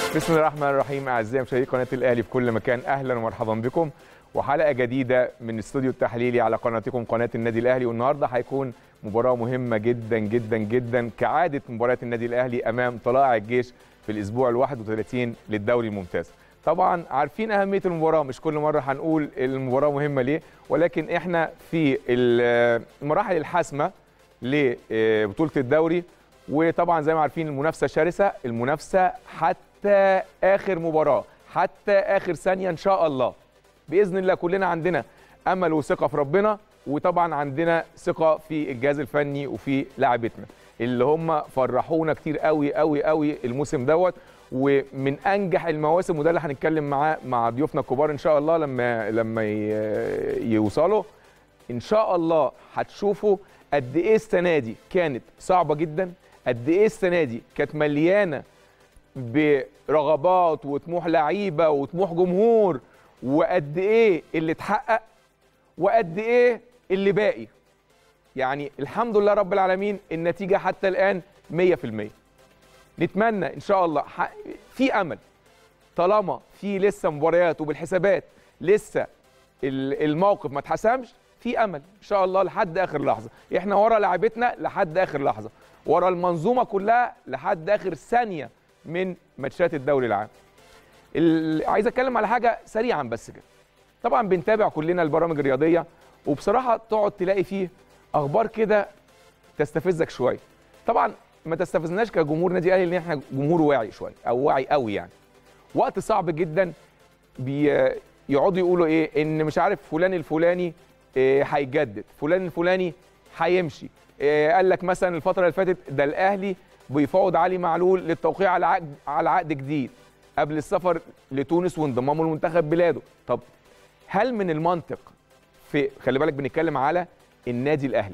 بسم الله الرحمن الرحيم اعزائي مشاهدي قناه الاهلي في كل مكان اهلا ومرحبا بكم وحلقه جديده من الاستوديو التحليلي على قناتكم قناه النادي الاهلي والنهارده هيكون مباراه مهمه جدا جدا جدا كعاده مباريات النادي الاهلي امام طلائع الجيش في الاسبوع ال 31 للدوري الممتاز طبعا عارفين اهميه المباراه مش كل مره هنقول المباراه مهمه ليه ولكن احنا في المراحل الحاسمه لبطوله الدوري وطبعا زي ما عارفين المنافسه شرسه المنافسه حتى اخر مباراه حتى اخر ثانيه ان شاء الله باذن الله كلنا عندنا امل وثقه في ربنا وطبعا عندنا ثقه في الجهاز الفني وفي لاعبتنا اللي هم فرحونا كتير قوي قوي قوي الموسم دوت ومن انجح المواسم وده اللي هنتكلم معاه مع ضيوفنا الكبار ان شاء الله لما لما يوصلوا ان شاء الله هتشوفوا قد ايه السنه دي كانت صعبه جدا قد ايه السنه دي كانت مليانه برغبات وطموح لعيبه وطموح جمهور وقد ايه اللي اتحقق وقد ايه اللي باقي يعني الحمد لله رب العالمين النتيجه حتى الان 100% نتمنى ان شاء الله في امل طالما في لسه مباريات وبالحسابات لسه الموقف ما اتحسمش في امل ان شاء الله لحد اخر لحظه احنا ورا لعيبتنا لحد اخر لحظه ورا المنظومه كلها لحد اخر ثانيه من ماتشات الدوري العام عايز اتكلم على حاجه سريعا بس كده طبعا بنتابع كلنا البرامج الرياضيه وبصراحه تقعد تلاقي فيه اخبار كده تستفزك شويه طبعا ما تستفزناش كجمهور نادي الاهلي لان احنا جمهور واعي شويه او واعي قوي يعني وقت صعب جدا بيقعدوا يقولوا ايه ان مش عارف فلان الفلاني هيجدد إيه فلان الفلاني هيمشي إيه قال لك مثلا الفتره اللي فاتت ده الاهلي بيفاوض علي معلول للتوقيع على عقد على عقد جديد قبل السفر لتونس وانضمامه لمنتخب بلاده طب هل من المنطق في خلي بالك بنتكلم على النادي الاهلي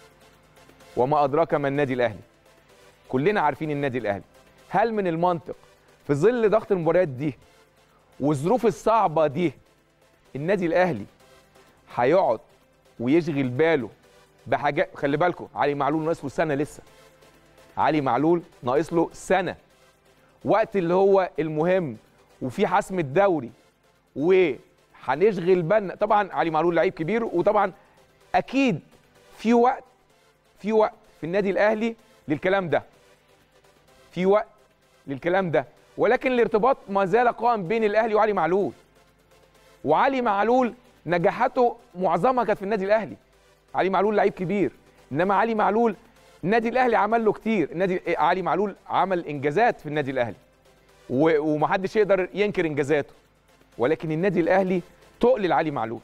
وما ادراك ما النادي الاهلي كلنا عارفين النادي الاهلي هل من المنطق في ظل ضغط المباريات دي والظروف الصعبه دي النادي الاهلي هيقعد ويشغل باله بحاجات خلي بالكم علي معلول ناقص له سنه لسه علي معلول ناقص له سنه وقت اللي هو المهم وفي حسم الدوري وهنشغل بالنا طبعا علي معلول لعيب كبير وطبعا اكيد في وقت في وقت في النادي الاهلي للكلام ده في وقت للكلام ده ولكن الارتباط ما زال قائم بين الاهلي وعلي معلول وعلي معلول نجاحاته معظمها كانت في النادي الاهلي علي معلول لعيب كبير انما علي معلول النادي الاهلي عمل له كتير النادي علي معلول عمل انجازات في النادي الاهلي ومحدش يقدر ينكر انجازاته ولكن النادي الاهلي تقل لعلي معلول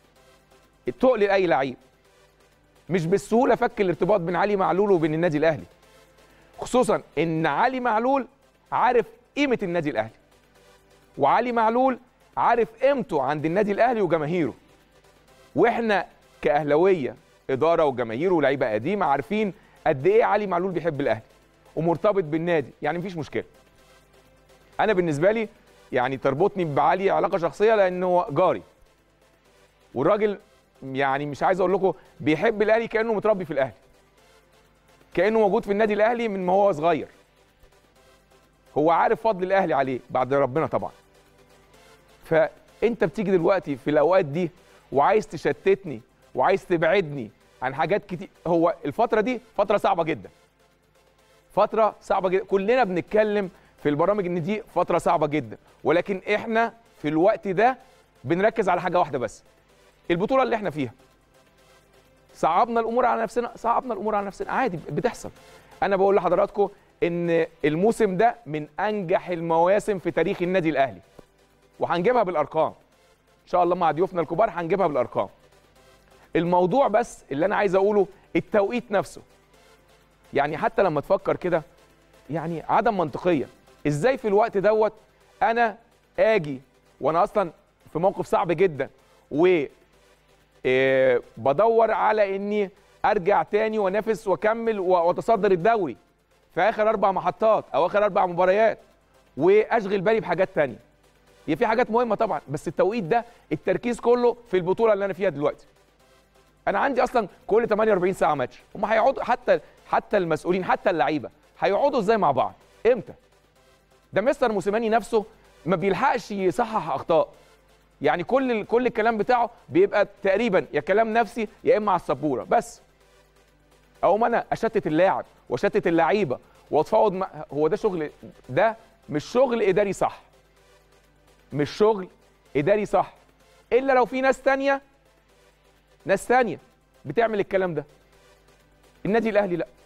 تقل لاي لعيب مش بالسهوله فك الارتباط بين علي معلول وبين النادي الاهلي خصوصا ان علي معلول عارف قيمه النادي الاهلي وعلي معلول عارف قيمته عند النادي الاهلي وجماهيره واحنا كاهلاويه اداره وجماهير ولاعيبه قديمه عارفين قد ايه علي معلول بيحب الاهلي ومرتبط بالنادي يعني مفيش مشكله انا بالنسبه لي يعني تربطني بعلي علاقه شخصيه لانه جاري والراجل يعني مش عايز اقول لكم بيحب الاهلي كانه متربي في الاهلي كانه موجود في النادي الاهلي من ما هو صغير هو عارف فضل الاهلي عليه بعد ربنا طبعا فانت بتيجي دلوقتي في الاوقات دي وعايز تشتتني وعايز تبعدني عن حاجات كتير هو الفتره دي فتره صعبه جدا فتره صعبه جدا كلنا بنتكلم في البرامج ان دي فتره صعبه جدا ولكن احنا في الوقت ده بنركز على حاجه واحده بس البطوله اللي احنا فيها صعبنا الامور على نفسنا صعبنا الامور على نفسنا عادي بتحصل انا بقول لحضراتكم ان الموسم ده من انجح المواسم في تاريخ النادي الاهلي وهنجيبها بالارقام ان شاء الله مع ضيوفنا الكبار هنجيبها بالارقام الموضوع بس اللي انا عايز اقوله التوقيت نفسه يعني حتى لما تفكر كده يعني عدم منطقيه ازاي في الوقت دوت انا اجي وانا اصلا في موقف صعب جدا و بدور على اني ارجع تاني وانافس واكمل واتصدر الدوري في اخر اربع محطات او اخر اربع مباريات واشغل بالي بحاجات تانية هي في حاجات مهمه طبعا بس التوقيت ده التركيز كله في البطوله اللي انا فيها دلوقتي انا عندي اصلا كل 48 ساعه ماتش هم هيقعدوا حتى حتى المسؤولين حتى اللعيبه هيقعدوا ازاي مع بعض امتى ده مستر موسيماني نفسه ما بيلحقش يصحح اخطاء يعني كل كل الكلام بتاعه بيبقى تقريبا يا كلام نفسي يا اما على السبوره بس او ما انا اشتت اللاعب واشتت اللعيبه واتفاوض مع هو ده شغل ده مش شغل اداري صح مش شغل اداري صح الا لو في ناس تانية ناس تانية بتعمل الكلام ده النادي الاهلي لا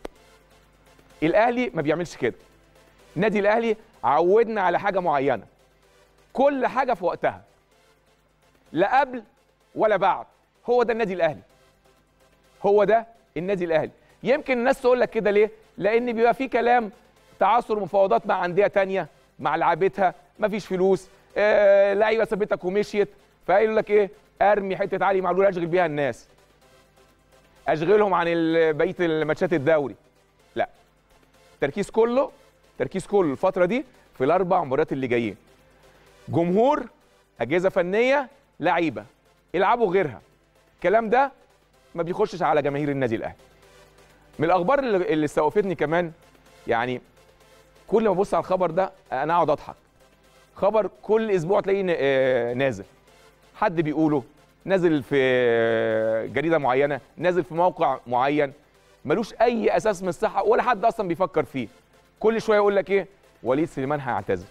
الاهلي ما بيعملش كده النادي الاهلي عودنا على حاجه معينه كل حاجه في وقتها لا قبل ولا بعد هو ده النادي الاهلي هو ده النادي الاهلي يمكن الناس تقول لك كده ليه لان بيبقى في كلام تعاصر مفاوضات مع انديه تانية مع لعيبتها مفيش فلوس آه لعيبه سابتك ومشيت فقال لك ايه ارمي حته علي معلول اشغل بيها الناس اشغلهم عن ال- بقيه الماتشات الدوري لا التركيز كله التركيز كله الفتره دي في الاربع مباريات اللي جايين جمهور اجهزه فنيه لعيبه العبوا غيرها الكلام ده ما بيخشش على جماهير النادي الاهلي من الاخبار اللي, اللي استوقفتني كمان يعني كل ما ابص على الخبر ده انا اقعد اضحك خبر كل اسبوع تلاقيه ن- آه، نازل حد بيقوله نازل في جريده معينه نازل في موقع معين ملوش اي اساس من الصحه ولا حد اصلا بيفكر فيه كل شويه يقول لك ايه وليد سليمان هيعتزل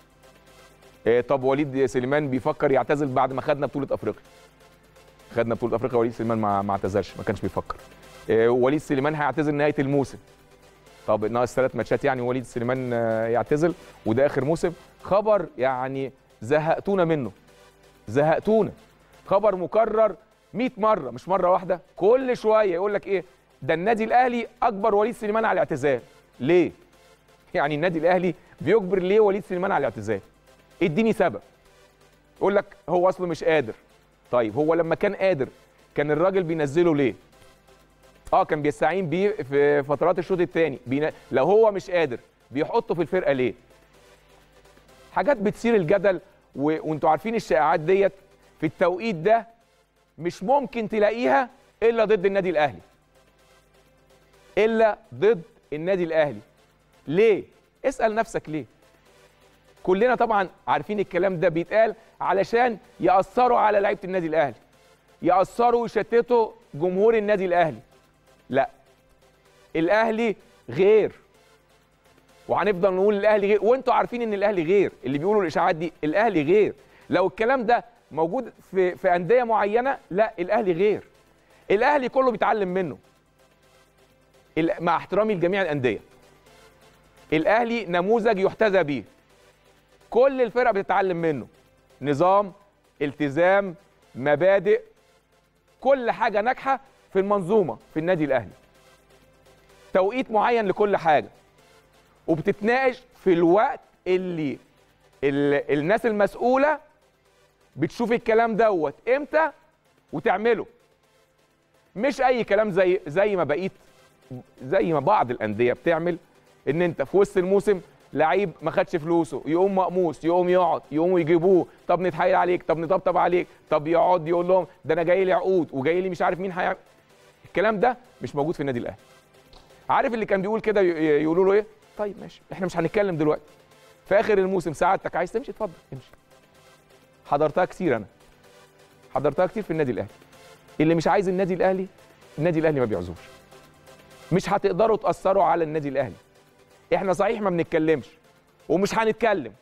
إيه طب وليد سليمان بيفكر يعتزل بعد ما خدنا بطوله افريقيا خدنا بطوله افريقيا وليد سليمان ما, ما اعتزلش ما كانش بيفكر إيه وليد سليمان هيعتزل نهايه الموسم طب ناقص ثلاث ماتشات يعني وليد سليمان آه، يعتزل وده اخر موسم خبر يعني زهقتونا منه زهقتونا خبر مكرر 100 مره مش مره واحده كل شويه يقول لك ايه ده النادي الاهلي اجبر وليد سليمان على الاعتزال ليه يعني النادي الاهلي بيجبر ليه وليد سليمان على الاعتزال اديني سبب يقول لك هو اصله مش قادر طيب هو لما كان قادر كان الراجل بينزله ليه اه كان بيستعين بيه في فترات الشوط الثاني بينا... لو هو مش قادر بيحطه في الفرقه ليه حاجات بتثير الجدل و... وانتوا عارفين الشائعات ديت في التوقيت ده مش ممكن تلاقيها الا ضد النادي الاهلي الا ضد النادي الاهلي ليه اسال نفسك ليه كلنا طبعا عارفين الكلام ده بيتقال علشان ياثروا على لعيبه النادي الاهلي ياثروا ويشتتوا جمهور النادي الاهلي لا الاهلي غير وهنفضل نقول الاهلي غير وانتوا عارفين ان الاهلي غير اللي بيقولوا الاشاعات دي الاهلي غير لو الكلام ده موجود في في انديه معينه لا الاهلي غير الاهلي كله بيتعلم منه ال- مع احترامي لجميع الانديه الاهلي نموذج يحتذى به كل الفرق بتتعلم منه نظام التزام مبادئ كل حاجه ناجحه في المنظومه في النادي الاهلي توقيت معين لكل حاجه وبتتناقش في الوقت اللي ال- الناس المسؤوله بتشوف الكلام دوت امتى وتعمله مش اي كلام زي زي ما بقيت زي ما بعض الانديه بتعمل ان انت في وسط الموسم لعيب ما خدش فلوسه يقوم مقموس يقوم يقعد يقوموا يجيبوه طب نتحايل عليك طب نطبطب عليك طب يقعد يقول لهم ده انا جاي لي عقود وجاي لي مش عارف مين هيعمل الكلام ده مش موجود في النادي الاهلي عارف اللي كان بيقول كده ي- يقولوا له ايه طيب ماشي احنا مش هنتكلم دلوقتي في اخر الموسم سعادتك عايز تمشي اتفضل امشي حضرتها كتير انا حضرتها كتير في النادي الاهلي اللي مش عايز النادي الاهلي النادي الاهلي ما بيعزوش مش هتقدروا تاثروا على النادي الاهلي احنا صحيح ما بنتكلمش ومش هنتكلم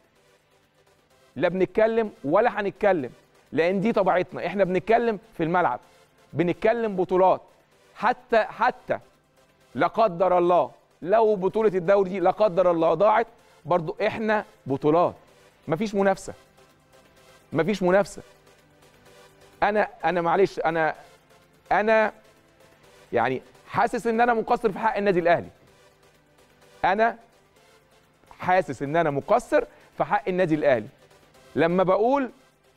لا بنتكلم ولا هنتكلم لان دي طبيعتنا احنا بنتكلم في الملعب بنتكلم بطولات حتى حتى لا قدر الله لو بطوله الدوري دي لا قدر الله ضاعت برضو احنا بطولات مفيش منافسه مفيش منافسه انا انا معلش انا انا يعني حاسس ان انا مقصر في حق النادي الاهلي انا حاسس ان انا مقصر في حق النادي الاهلي لما بقول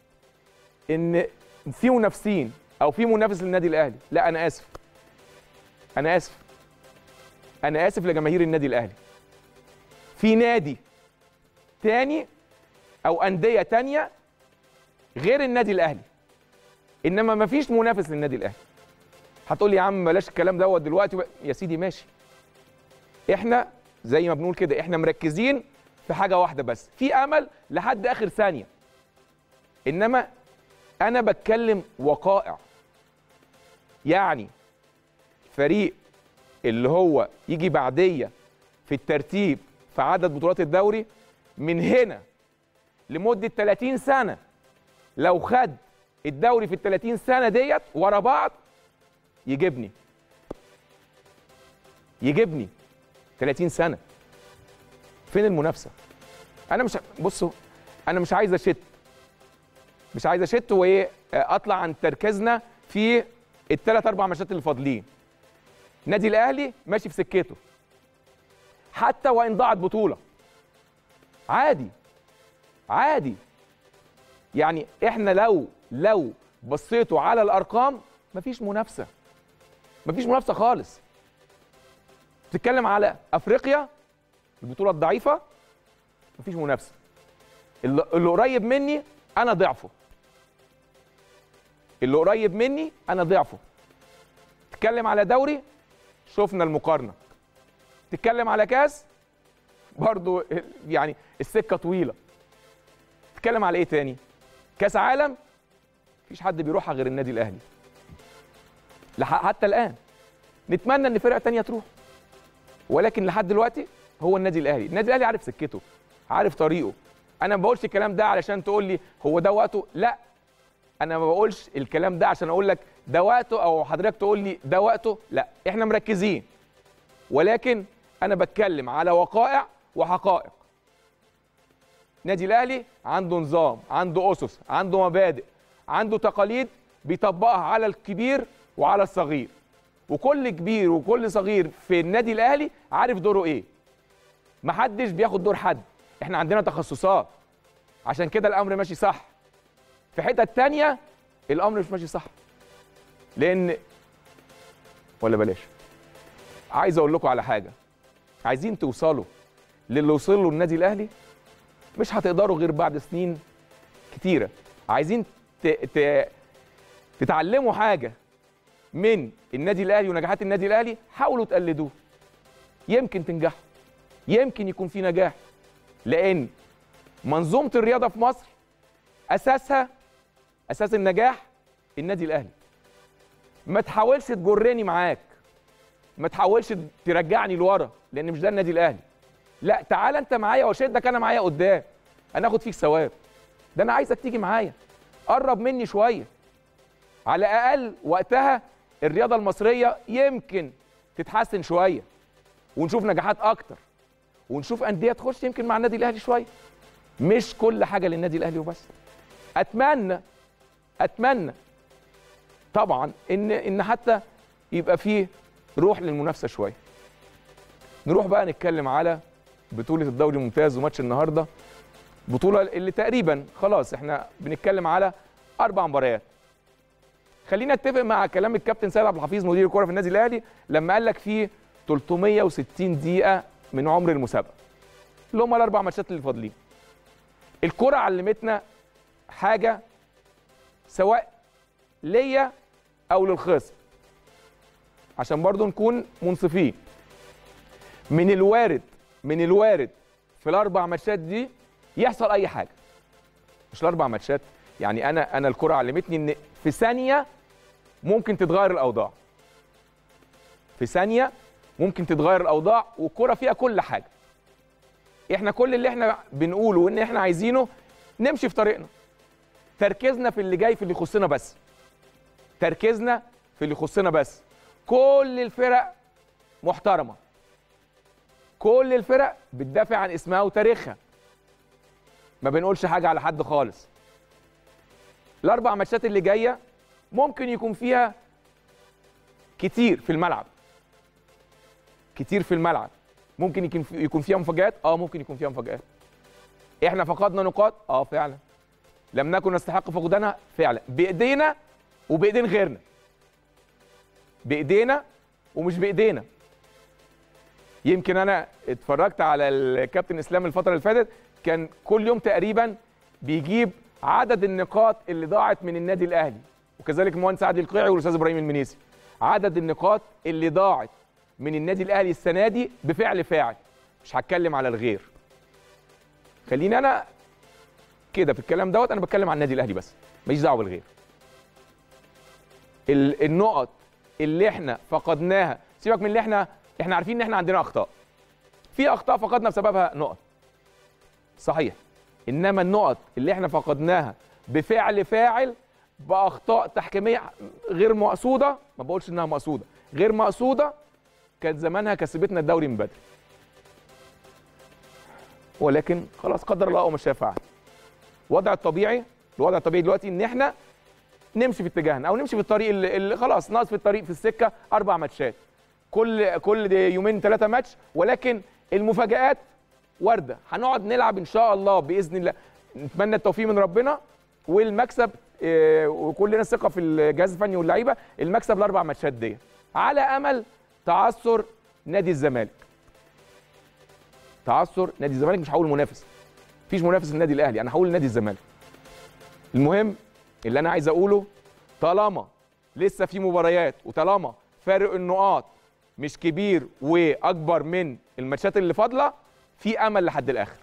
ان في منافسين او في منافس للنادي الاهلي لا انا اسف انا اسف انا اسف لجماهير النادي الاهلي في نادي تاني او انديه تانيه غير النادي الاهلي انما مفيش منافس للنادي الاهلي هتقول لي يا عم بلاش الكلام دوت دلوقتي يا سيدي ماشي احنا زي ما بنقول كده احنا مركزين في حاجه واحده بس في امل لحد اخر ثانيه انما انا بتكلم وقائع يعني فريق اللي هو يجي بعديه في الترتيب في عدد بطولات الدوري من هنا لمده 30 سنه لو خد الدوري في ال 30 سنه ديت ورا بعض يجيبني يجيبني 30 سنه فين المنافسه انا مش بصوا انا مش عايز اشت مش عايز اشت وايه اطلع عن تركيزنا في الثلاث اربع ماتشات اللي فاضلين النادي الاهلي ماشي في سكته حتى وان ضاعت بطوله عادي عادي يعني احنا لو لو بصيتوا على الارقام مفيش منافسه مفيش منافسه خالص بتتكلم على افريقيا البطوله الضعيفه مفيش منافسه اللي اللي قريب مني انا ضعفه اللي قريب مني انا ضعفه تتكلم على دوري شفنا المقارنه تتكلم على كاس برضو يعني السكه طويله تتكلم على ايه تاني كاس عالم مفيش حد بيروحها غير النادي الاهلي لح- حتى الان نتمنى ان فرق تانية تروح ولكن لحد دلوقتي هو النادي الاهلي النادي الاهلي عارف سكته عارف طريقه انا ما بقولش الكلام ده علشان تقول لي هو ده وقته لا انا ما بقولش الكلام ده عشان اقول لك ده وقته او حضرتك تقول لي ده وقته لا احنا مركزين ولكن انا بتكلم على وقائع وحقائق النادي الاهلي عنده نظام عنده اسس عنده مبادئ عنده تقاليد بيطبقها على الكبير وعلى الصغير وكل كبير وكل صغير في النادي الاهلي عارف دوره ايه محدش بياخد دور حد احنا عندنا تخصصات عشان كده الامر ماشي صح في حتة تانية الامر مش ماشي صح لان ولا بلاش عايز اقول لكم على حاجه عايزين توصلوا للي وصل له النادي الاهلي مش هتقدروا غير بعد سنين كتيره عايزين ت... ت... تتعلموا حاجه من النادي الاهلي ونجاحات النادي الاهلي حاولوا تقلدوه يمكن تنجحوا يمكن يكون في نجاح لان منظومه الرياضه في مصر اساسها اساس النجاح النادي الاهلي ما تحاولش تجرني معاك ما تحاولش ترجعني لورا لان مش ده النادي الاهلي لا تعال انت معايا واشدك انا معايا قدام انا اخد فيك ثواب ده انا عايزك تيجي معايا قرب مني شويه على الاقل وقتها الرياضه المصريه يمكن تتحسن شويه ونشوف نجاحات اكتر ونشوف انديه تخش يمكن مع النادي الاهلي شويه مش كل حاجه للنادي الاهلي وبس اتمنى اتمنى طبعا ان ان حتى يبقى فيه روح للمنافسه شويه نروح بقى نتكلم على بطوله الدوري الممتاز وماتش النهارده بطوله اللي تقريبا خلاص احنا بنتكلم على اربع مباريات خلينا اتفق مع كلام الكابتن سيد عبد الحفيظ مدير الكوره في النادي الاهلي لما قال لك في 360 دقيقه من عمر المسابقه اللي هم الاربع ماتشات اللي فاضلين الكره علمتنا حاجه سواء ليا او للخصم عشان برضو نكون منصفين من الوارد من الوارد في الاربع ماتشات دي يحصل اي حاجه مش الاربع ماتشات يعني انا انا الكره علمتني ان في ثانيه ممكن تتغير الاوضاع في ثانيه ممكن تتغير الاوضاع والكره فيها كل حاجه احنا كل اللي احنا بنقوله وان احنا عايزينه نمشي في طريقنا تركيزنا في اللي جاي في اللي يخصنا بس تركيزنا في اللي يخصنا بس كل الفرق محترمه كل الفرق بتدافع عن اسمها وتاريخها ما بنقولش حاجه على حد خالص الاربع ماتشات اللي جايه ممكن يكون فيها كتير في الملعب كتير في الملعب ممكن يكون يكون فيها مفاجآت اه ممكن يكون فيها مفاجآت احنا فقدنا نقاط اه فعلا لم نكن نستحق فقدانها فعلا بايدينا وبايدين غيرنا بايدينا ومش بايدينا يمكن انا اتفرجت على الكابتن اسلام الفتره اللي فاتت كان كل يوم تقريبا بيجيب عدد النقاط اللي ضاعت من النادي الاهلي وكذلك المهندس عادل القيعي والاستاذ ابراهيم المنيسي عدد النقاط اللي ضاعت من النادي الاهلي السنه دي بفعل فاعل مش هتكلم على الغير خليني انا كده في الكلام دوت انا بتكلم عن النادي الاهلي بس ماليش دعوه بالغير ال- النقط اللي احنا فقدناها سيبك من اللي احنا احنا عارفين ان احنا عندنا اخطاء في اخطاء فقدنا بسببها نقط صحيح انما النقط اللي احنا فقدناها بفعل فاعل باخطاء تحكيميه غير مقصوده ما بقولش انها مقصوده غير مقصوده كانت زمانها كسبتنا الدوري من بدري ولكن خلاص قدر الله وما شاء فعل الوضع الطبيعي الوضع الطبيعي دلوقتي ان احنا نمشي في اتجاهنا او نمشي في الطريق اللي, اللي خلاص ناقص في الطريق في السكه اربع ماتشات كل كل يومين ثلاثه ماتش ولكن المفاجات وارده هنقعد نلعب ان شاء الله باذن الله نتمنى التوفيق من ربنا والمكسب آه، وكلنا الثقه في الجهاز الفني واللعيبه المكسب الاربع ماتشات دي على امل تعثر نادي الزمالك تعثر نادي الزمالك مش هقول منافس مفيش منافس للنادي الاهلي انا هقول نادي الزمالك المهم اللي انا عايز اقوله طالما لسه في مباريات وطالما فارق النقاط مش كبير واكبر من الماتشات اللي فاضله في امل لحد الاخر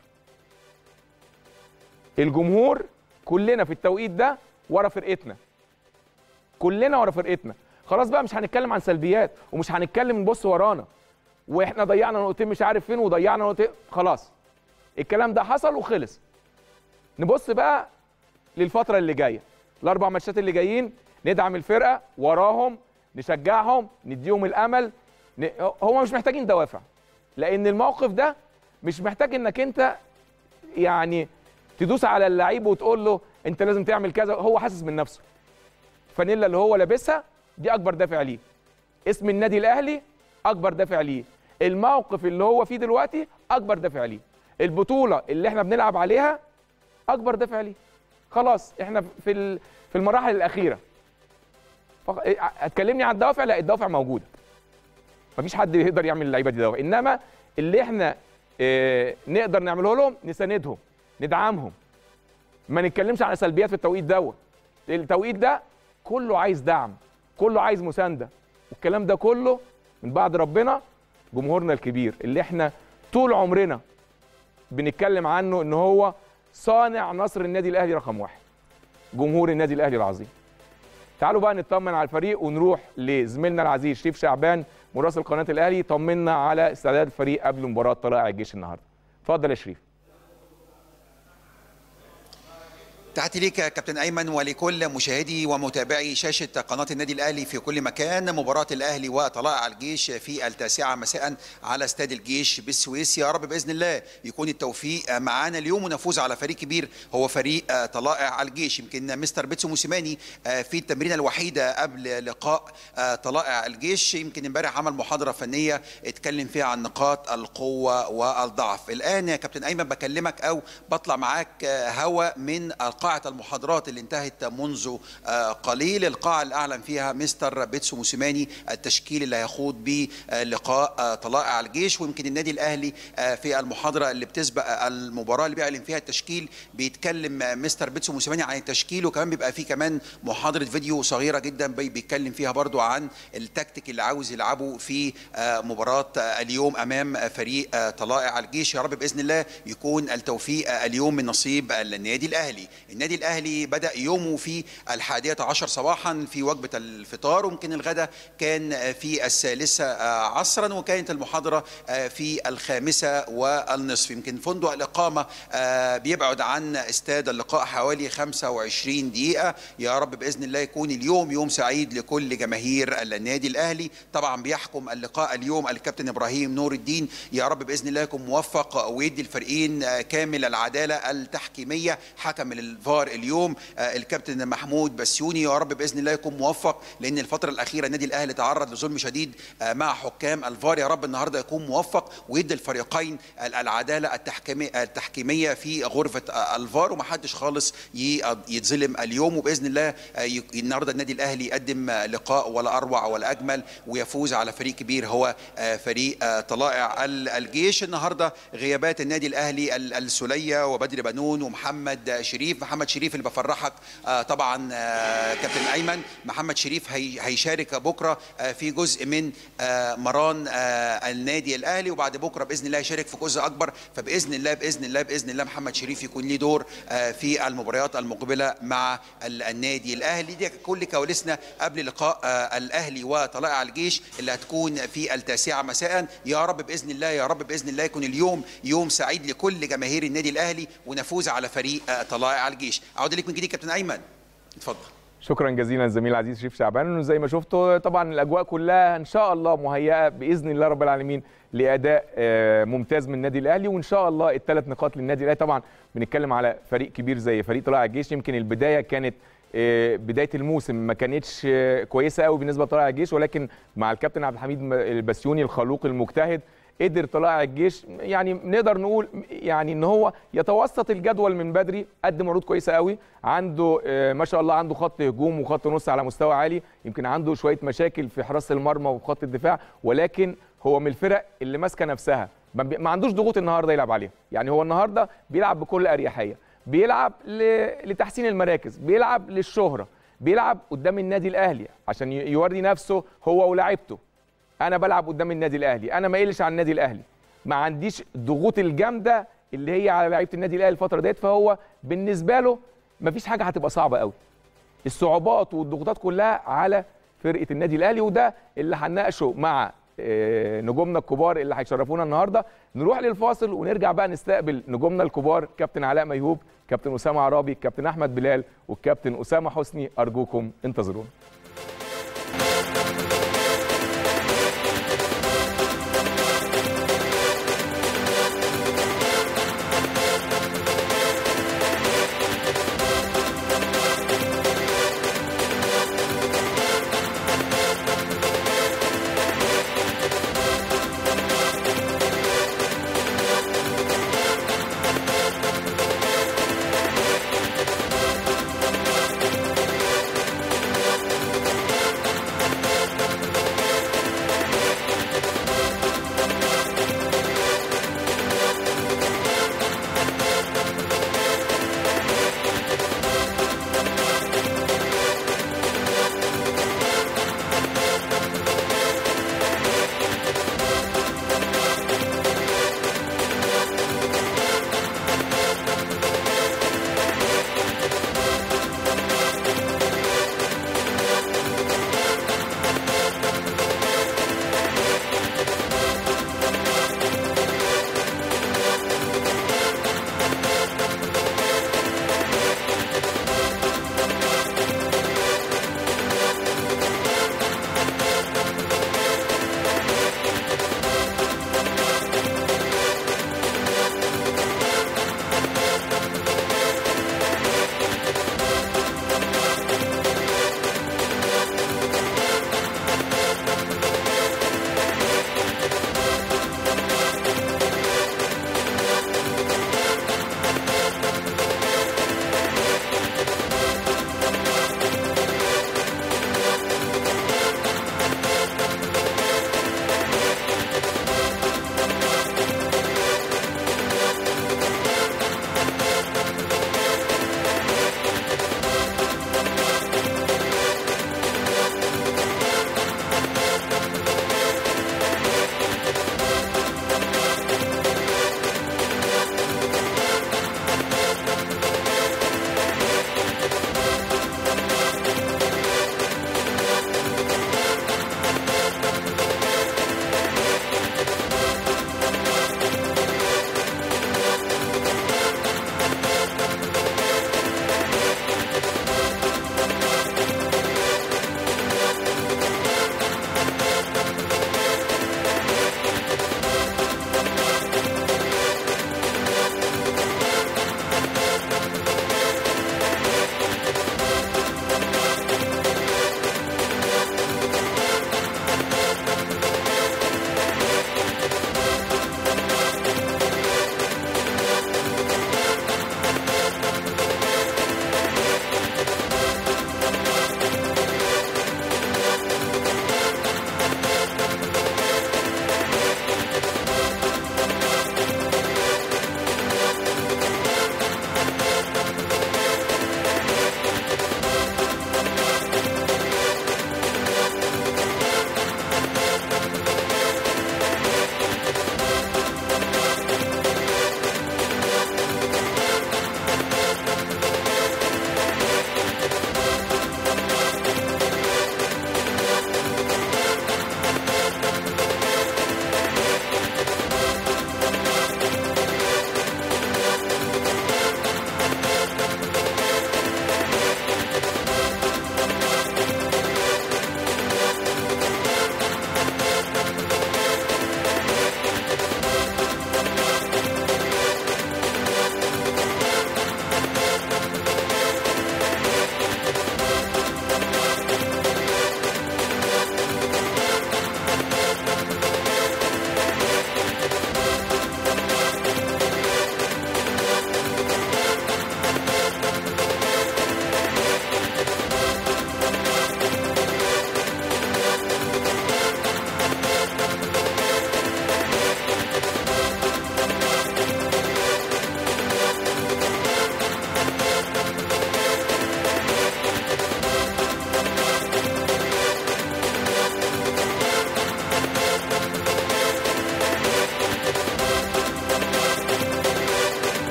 الجمهور كلنا في التوقيت ده ورا فرقتنا كلنا ورا فرقتنا خلاص بقى مش هنتكلم عن سلبيات ومش هنتكلم نبص ورانا واحنا ضيعنا نقطتين مش عارف فين وضيعنا نقطتين خلاص الكلام ده حصل وخلص نبص بقى للفتره اللي جايه الاربع ماتشات اللي جايين ندعم الفرقه وراهم نشجعهم نديهم الامل ن... هو مش محتاجين دوافع لان الموقف ده مش محتاج انك انت يعني تدوس على اللعيب وتقول له انت لازم تعمل كذا هو حاسس من نفسه الفانيلا اللي هو لابسها دي اكبر دافع ليه اسم النادي الاهلي اكبر دافع ليه الموقف اللي هو فيه دلوقتي اكبر دافع ليه البطوله اللي احنا بنلعب عليها اكبر دافع ليه خلاص احنا في ال- في المراحل الاخيره فق- إيه، هتكلمني عن الدوافع لا الدوافع موجوده مفيش حد يقدر يعمل اللعيبه دي دوافع انما اللي احنا اه نقدر نعمله لهم نساندهم ندعمهم ما نتكلمش على سلبيات في التوقيت دوت التوقيت ده كله عايز دعم كله عايز مسانده والكلام ده كله من بعد ربنا جمهورنا الكبير اللي احنا طول عمرنا بنتكلم عنه ان هو صانع نصر النادي الاهلي رقم واحد جمهور النادي الاهلي العظيم تعالوا بقى نطمن على الفريق ونروح لزميلنا العزيز شريف شعبان مراسل قناه الاهلي طمنا على استعداد الفريق قبل مباراه طلائع الجيش النهارده اتفضل يا شريف تحياتي ليك يا كابتن ايمن ولكل مشاهدي ومتابعي شاشه قناه النادي الاهلي في كل مكان مباراه الاهلي وطلائع الجيش في التاسعه مساء على استاد الجيش بالسويس يا رب باذن الله يكون التوفيق معانا اليوم ونفوز على فريق كبير هو فريق طلائع الجيش يمكن مستر بيتسو موسيماني في التمرينه الوحيده قبل لقاء طلائع الجيش يمكن امبارح عمل محاضره فنيه اتكلم فيها عن نقاط القوه والضعف الان يا كابتن ايمن بكلمك او بطلع معاك هوا من قاعة المحاضرات اللي انتهت منذ قليل القاعة اللي أعلن فيها مستر بيتسو موسيماني التشكيل اللي هيخوض به لقاء طلائع الجيش ويمكن النادي الأهلي في المحاضرة اللي بتسبق المباراة اللي بيعلن فيها التشكيل بيتكلم مستر بيتسو موسيماني عن التشكيل وكمان بيبقى فيه كمان محاضرة فيديو صغيرة جدا بيتكلم فيها برضو عن التكتيك اللي عاوز يلعبه في مباراة اليوم أمام فريق طلائع الجيش يا رب بإذن الله يكون التوفيق اليوم من نصيب النادي الأهلي النادي الاهلي بدا يومه في الحادية عشر صباحا في وجبه الفطار ويمكن الغداء كان في الثالثه عصرا وكانت المحاضره في الخامسه والنصف يمكن فندق الاقامه بيبعد عن استاد اللقاء حوالي 25 دقيقه يا رب باذن الله يكون اليوم يوم سعيد لكل جماهير النادي الاهلي طبعا بيحكم اللقاء اليوم الكابتن ابراهيم نور الدين يا رب باذن الله يكون موفق ويدي الفريقين كامل العداله التحكيميه حكم الفار اليوم الكابتن محمود بسيوني يا رب باذن الله يكون موفق لان الفتره الاخيره النادي الاهلي تعرض لظلم شديد مع حكام الفار يا رب النهارده يكون موفق ويدي الفريقين العداله التحكيميه التحكيميه في غرفه الفار ومحدش خالص يتظلم اليوم وباذن الله النهارده النادي الاهلي يقدم لقاء ولا اروع ولا اجمل ويفوز على فريق كبير هو فريق طلائع الجيش النهارده غيابات النادي الاهلي السوليه وبدر بنون ومحمد شريف محمد شريف اللي بفرحك آه، طبعا آه، كابتن ايمن محمد شريف هي- هيشارك بكره آه، في جزء من آه، مران آه، النادي الاهلي وبعد بكره باذن الله يشارك في جزء اكبر فباذن الله باذن الله باذن الله محمد شريف يكون ليه دور آه، في المباريات المقبله مع ال- النادي الاهلي دي كل كواليسنا قبل لقاء آه، الاهلي وطلائع الجيش اللي هتكون في التاسعه مساء يا رب باذن الله يا رب باذن الله يكون اليوم يوم سعيد لكل جماهير النادي الاهلي ونفوز على فريق آه، طلائع الجيش اعود لك من جديد كابتن ايمن اتفضل شكرا جزيلا الزميل العزيز شريف شعبان زي ما شفتوا طبعا الاجواء كلها ان شاء الله مهيئه باذن الله رب العالمين لاداء آه، ممتاز من النادي الاهلي وان شاء الله الثلاث نقاط للنادي الاهلي طبعا بنتكلم على فريق كبير زي فريق طلائع الجيش يمكن البدايه كانت آه، بدايه الموسم ما كانتش آه، كويسه قوي بالنسبه لطلائع الجيش ولكن مع الكابتن عبد الحميد م- البسيوني الخلوق المجتهد قدر طلائع الجيش يعني نقدر نقول يعني ان هو يتوسط الجدول من بدري قدم عروض كويسه قوي عنده آه، ما شاء الله عنده خط هجوم وخط نص على مستوى عالي يمكن عنده شويه مشاكل في حراسه المرمى وخط الدفاع ولكن هو من الفرق اللي ماسكه نفسها ما بي- ما عندوش ضغوط النهارده يلعب عليها يعني هو النهارده بيلعب بكل اريحيه بيلعب ل- لتحسين المراكز بيلعب للشهره بيلعب قدام النادي الاهلي عشان ي- يوري نفسه هو ولاعيبته انا بلعب قدام النادي الاهلي انا ما قلش عن النادي الاهلي ما عنديش الضغوط الجامده اللي هي على لعيبه النادي الاهلي الفتره ديت فهو بالنسبه له ما فيش حاجه هتبقى صعبه قوي الصعوبات والضغوطات كلها على فرقه النادي الاهلي وده اللي هنناقشه مع آه، نجومنا الكبار اللي هيشرفونا النهارده نروح للفاصل ونرجع بقى نستقبل نجومنا الكبار كابتن علاء ميهوب كابتن اسامه عرابي كابتن احمد بلال والكابتن اسامه حسني ارجوكم انتظرونا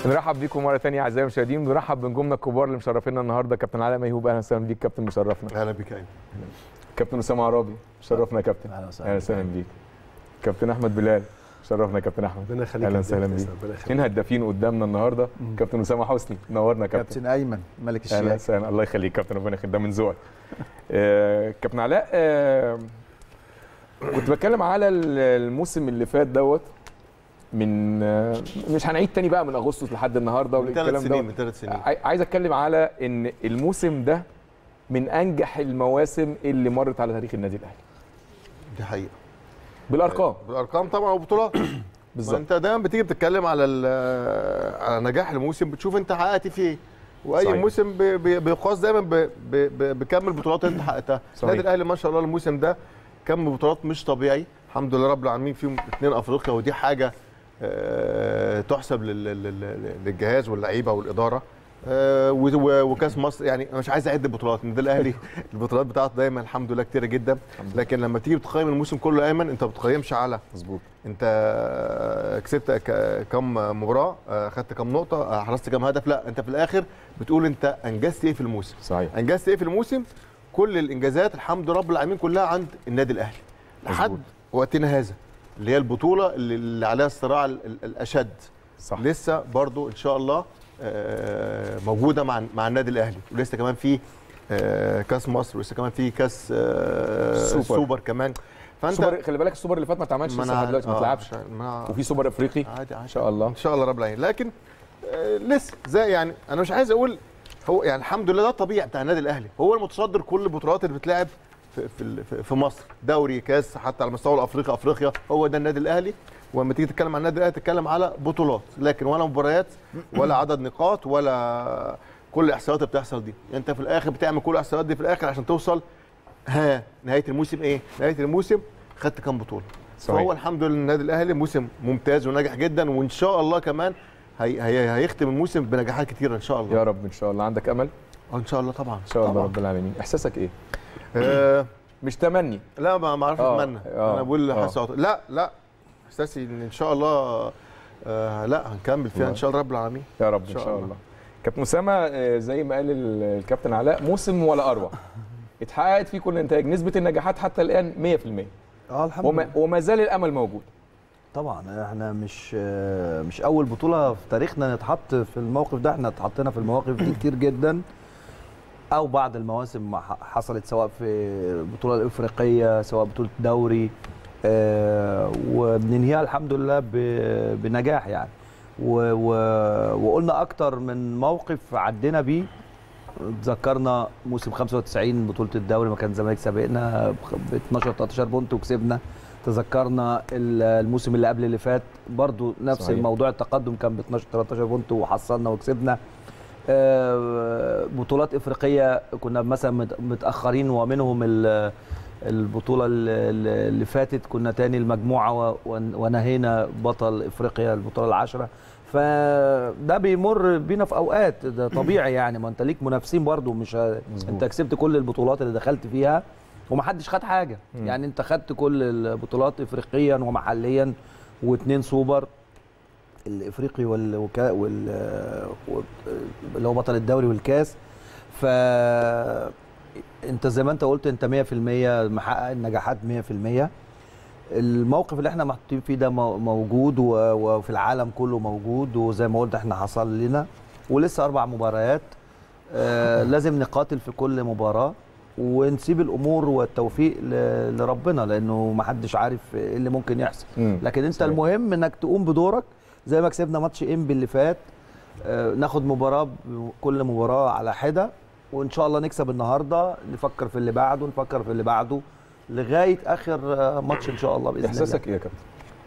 بنرحب بيكم مره ثانيه اعزائي المشاهدين بنرحب بنجومنا الكبار اللي مشرفينا النهارده كابتن علاء ميهوب اهلا وسهلا بيك كابتن مشرفنا اهلا بك ايمن كابتن اسامه عرابي شرفنا يا كابتن اهلا وسهلا اهلا وسهلا بيك كابتن احمد بلال شرفنا يا كابتن احمد ربنا يخليك اهلا يا وسهلا كابتن، بيك ربنا يخليك. اثنين هدافين قدامنا النهارده كابتن اسامه حسني نورنا يا كابتن كابتن ايمن ملك اهلا الشياك وسهلا الله يخليك كابتن ربنا يخليك ده من ذوقك آه، كابتن علاء آه، كنت بتكلم على ال- الموسم اللي فات دوت من آه، مش هنعيد تاني بقى من اغسطس لحد النهارده من والكلام ثلاث سنين دوت من ثلاث سنين عاي- عايز اتكلم على ان الموسم ده من انجح المواسم اللي مرت على تاريخ النادي الاهلي دي حقيقه بالارقام بالارقام طبعا وبطولات بالظبط انت دايما بتيجي بتتكلم على ال- على نجاح الموسم بتشوف انت حققت فيه ايه واي صحيح. موسم ب- ب- بيقاس دايما ب- ب- ب- بكم البطولات اللي انت حققتها صحيح. النادي الاهلي ما شاء الله الموسم ده كم بطولات مش طبيعي الحمد لله رب العالمين فيهم اثنين افريقيا ودي حاجه آه، تحسب لل- لل- لل- للجهاز واللعيبه والاداره آه، و- و- وكاس مصر يعني انا مش عايز اعد البطولات النادي الاهلي البطولات بتاعته دايما الحمد لله كتيره جدا لكن لما تيجي بتقيم الموسم كله ايمن انت ما بتقيمش على مظبوط انت كسبت ك- كم مباراه خدت كم نقطه حرزت كم هدف لا انت في الاخر بتقول انت انجزت ايه في الموسم صحيح انجزت ايه في الموسم كل الانجازات الحمد لله رب العالمين كلها عند النادي الاهلي لحد مظبوط. وقتنا هذا اللي هي البطوله اللي- اللي عليها الصراع ال- ال- الاشد صح لسه برضو ان شاء الله آه، موجوده مع مع النادي الاهلي ولسه كمان في آه، كاس مصر ولسه كمان في كاس آه، سوبر. سوبر كمان فانت السوبر خلي بالك السوبر اللي فات ما اتعملش ما لسه لحد أنا- دلوقتي ما آه، اتلعبش عشان- ما- وفي سوبر افريقي عادي عادي ان شاء الله ان شاء الله رب العالمين لكن آه لسه زي يعني انا مش عايز اقول هو يعني الحمد لله ده الطبيعي بتاع النادي الاهلي هو المتصدر كل البطولات اللي بتلعب في في, ال- في, في مصر دوري كاس حتى على مستوى الافريقي افريقيا هو ده النادي الاهلي ولما تيجي تتكلم عن النادي الاهلي تتكلم على بطولات لكن ولا مباريات ولا عدد نقاط ولا كل الاحصائيات اللي بتحصل دي انت في الاخر بتعمل كل الاحصائيات دي في الاخر عشان توصل ها نهايه الموسم ايه نهايه الموسم خدت كام بطوله صحيح. فهو الحمد لله النادي الاهلي موسم ممتاز وناجح جدا وان شاء الله كمان هي هي هيختم الموسم بنجاحات كتيره ان شاء الله يا رب ان شاء الله عندك امل آه، ان شاء الله طبعا ان شاء الله طبعاً. رب العالمين احساسك ايه آه مش تمني لا ما ما اعرفش آه، اتمنى آه، انا بقول آه. حاسس لا لا احساسي ان ان شاء الله آه لا هنكمل فيها ان شاء الله رب العالمين يا رب ان إن شاء شاء الله. الله كابتن اسامه آه، زي ما قال ال- الكابتن علاء موسم ولا اروع اتحققت فيه كل النتائج نسبه النجاحات حتى الان 100% اه الحمد وما, لله وما زال الامل موجود طبعا احنا مش آه، مش اول بطوله في تاريخنا نتحط في الموقف ده احنا اتحطينا في المواقف دي كتير جدا او بعض المواسم ما ح- حصلت سواء في البطوله الافريقيه سواء بطوله دوري آه، وبننهيها الحمد لله ب- بنجاح يعني و- و- وقلنا اكتر من موقف عدينا بيه تذكرنا موسم 95 بطوله الدوري ما كان الزمالك سابقنا ب 12 13 بونت وكسبنا تذكرنا ال- الموسم اللي قبل اللي فات برضو نفس صحيح. صحيح. الموضوع التقدم كان ب 12 13 بونت وحصلنا وكسبنا آه، بطولات افريقيه كنا مثلا مت- متاخرين ومنهم ال- البطوله ال- ال- اللي فاتت كنا تاني المجموعه و- ون- ونهينا بطل افريقيا البطوله العاشره فده بيمر بينا في اوقات ده طبيعي يعني ما انت ليك منافسين برضو مش ه... مظبوط. انت كسبت كل البطولات اللي دخلت فيها ومحدش خد حاجه مم. يعني انت خدت كل البطولات افريقيا ومحليا واثنين سوبر الافريقي وال وكا وال و- اللي هو بطل الدوري والكاس ف انت زي ما انت قلت انت 100% محقق النجاحات 100% الموقف اللي احنا محطوطين فيه ده مو- موجود و- وفي العالم كله موجود وزي ما قلت احنا حصل لنا ولسه اربع مباريات آه لازم نقاتل في كل مباراه ونسيب الامور والتوفيق ل- لربنا لانه ما حدش عارف ايه اللي ممكن يحصل مم. لكن انت صحيح. المهم انك تقوم بدورك زي ما كسبنا ماتش انبي اللي فات آه، ناخد مباراه ب- كل مباراه على حده وان شاء الله نكسب النهارده نفكر في اللي بعده نفكر في اللي بعده لغايه اخر آه، ماتش ان شاء الله باذن الله احساسك ايه يا كابتن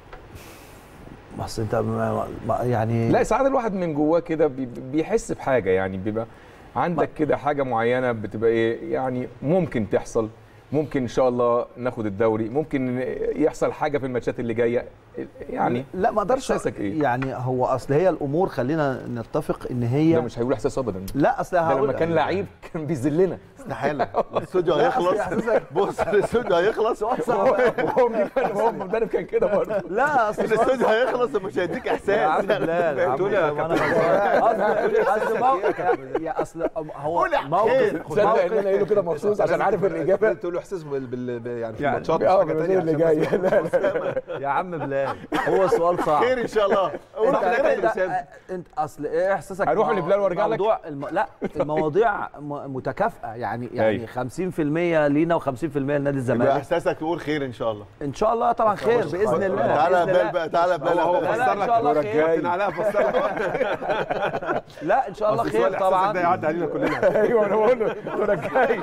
بس انت ما ما يعني لا ساعات الواحد من جواه كده بي- بيحس بحاجه يعني بيبقى عندك كده حاجه معينه بتبقى ايه يعني ممكن تحصل ممكن ان شاء الله ناخد الدوري ممكن يحصل حاجه في الماتشات اللي جايه يعني لا ما اقدرش إحساسك إيه؟ يعني هو اصل هي الامور خلينا نتفق ان هي ده مش هيقول احساس ابدا لا اصل ده هقول لما كان لعيب كان بيذلنا استحاله الاستوديو لا، أصل هيخلص إحساسك- بص الاستوديو هيخلص سؤال صعب أوي. هو هو المدرب كان كده برضه لا اصل سؤال الاستوديو هيخلص ومش هيديك يا عم احساس بلال يا عم تقول يا طب أنا كابتن غلطان. اصل اصل موقف يا اصل هو قول يا موقف حسين. تصدق ان انا قايله كده مخصوص عشان عارف الاجابه تقول له احساس بال... بال... ب- يعني في يعني الماتشات مش اه حاجه بالوزير ثانيه اللي جاي لا لا يا عم بلال هو السؤال صعب خير ان شاء الله قول انت حضرتك انت, أسامة. انت اصل ايه احساسك هروح مع- لبلال وارجع لك؟ موضوع الم... لا المواضيع م- متكافئه يعني يعني أيوة. 50% لينا و50% لنادي يبقى الزمالك احساسك تقول خير ان شاء الله ان شاء الله طبعا خير باذن الله تعالى يا بإذن بلال الله. بقى تعالى يا بلال هو هو لا، لا، فسر إن لك شاء الله الدورة خير. الجاي. علاء فسر لك لا ان شاء الله أصل خير سؤال إحساسك ده طبعا يعدي علينا كلنا ايوه انا بقول له الدور الجاي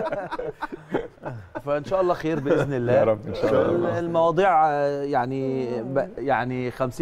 فان شاء الله خير باذن الله يا رب ان شاء الله المواضيع آه، يعني ب- يعني 50% 50%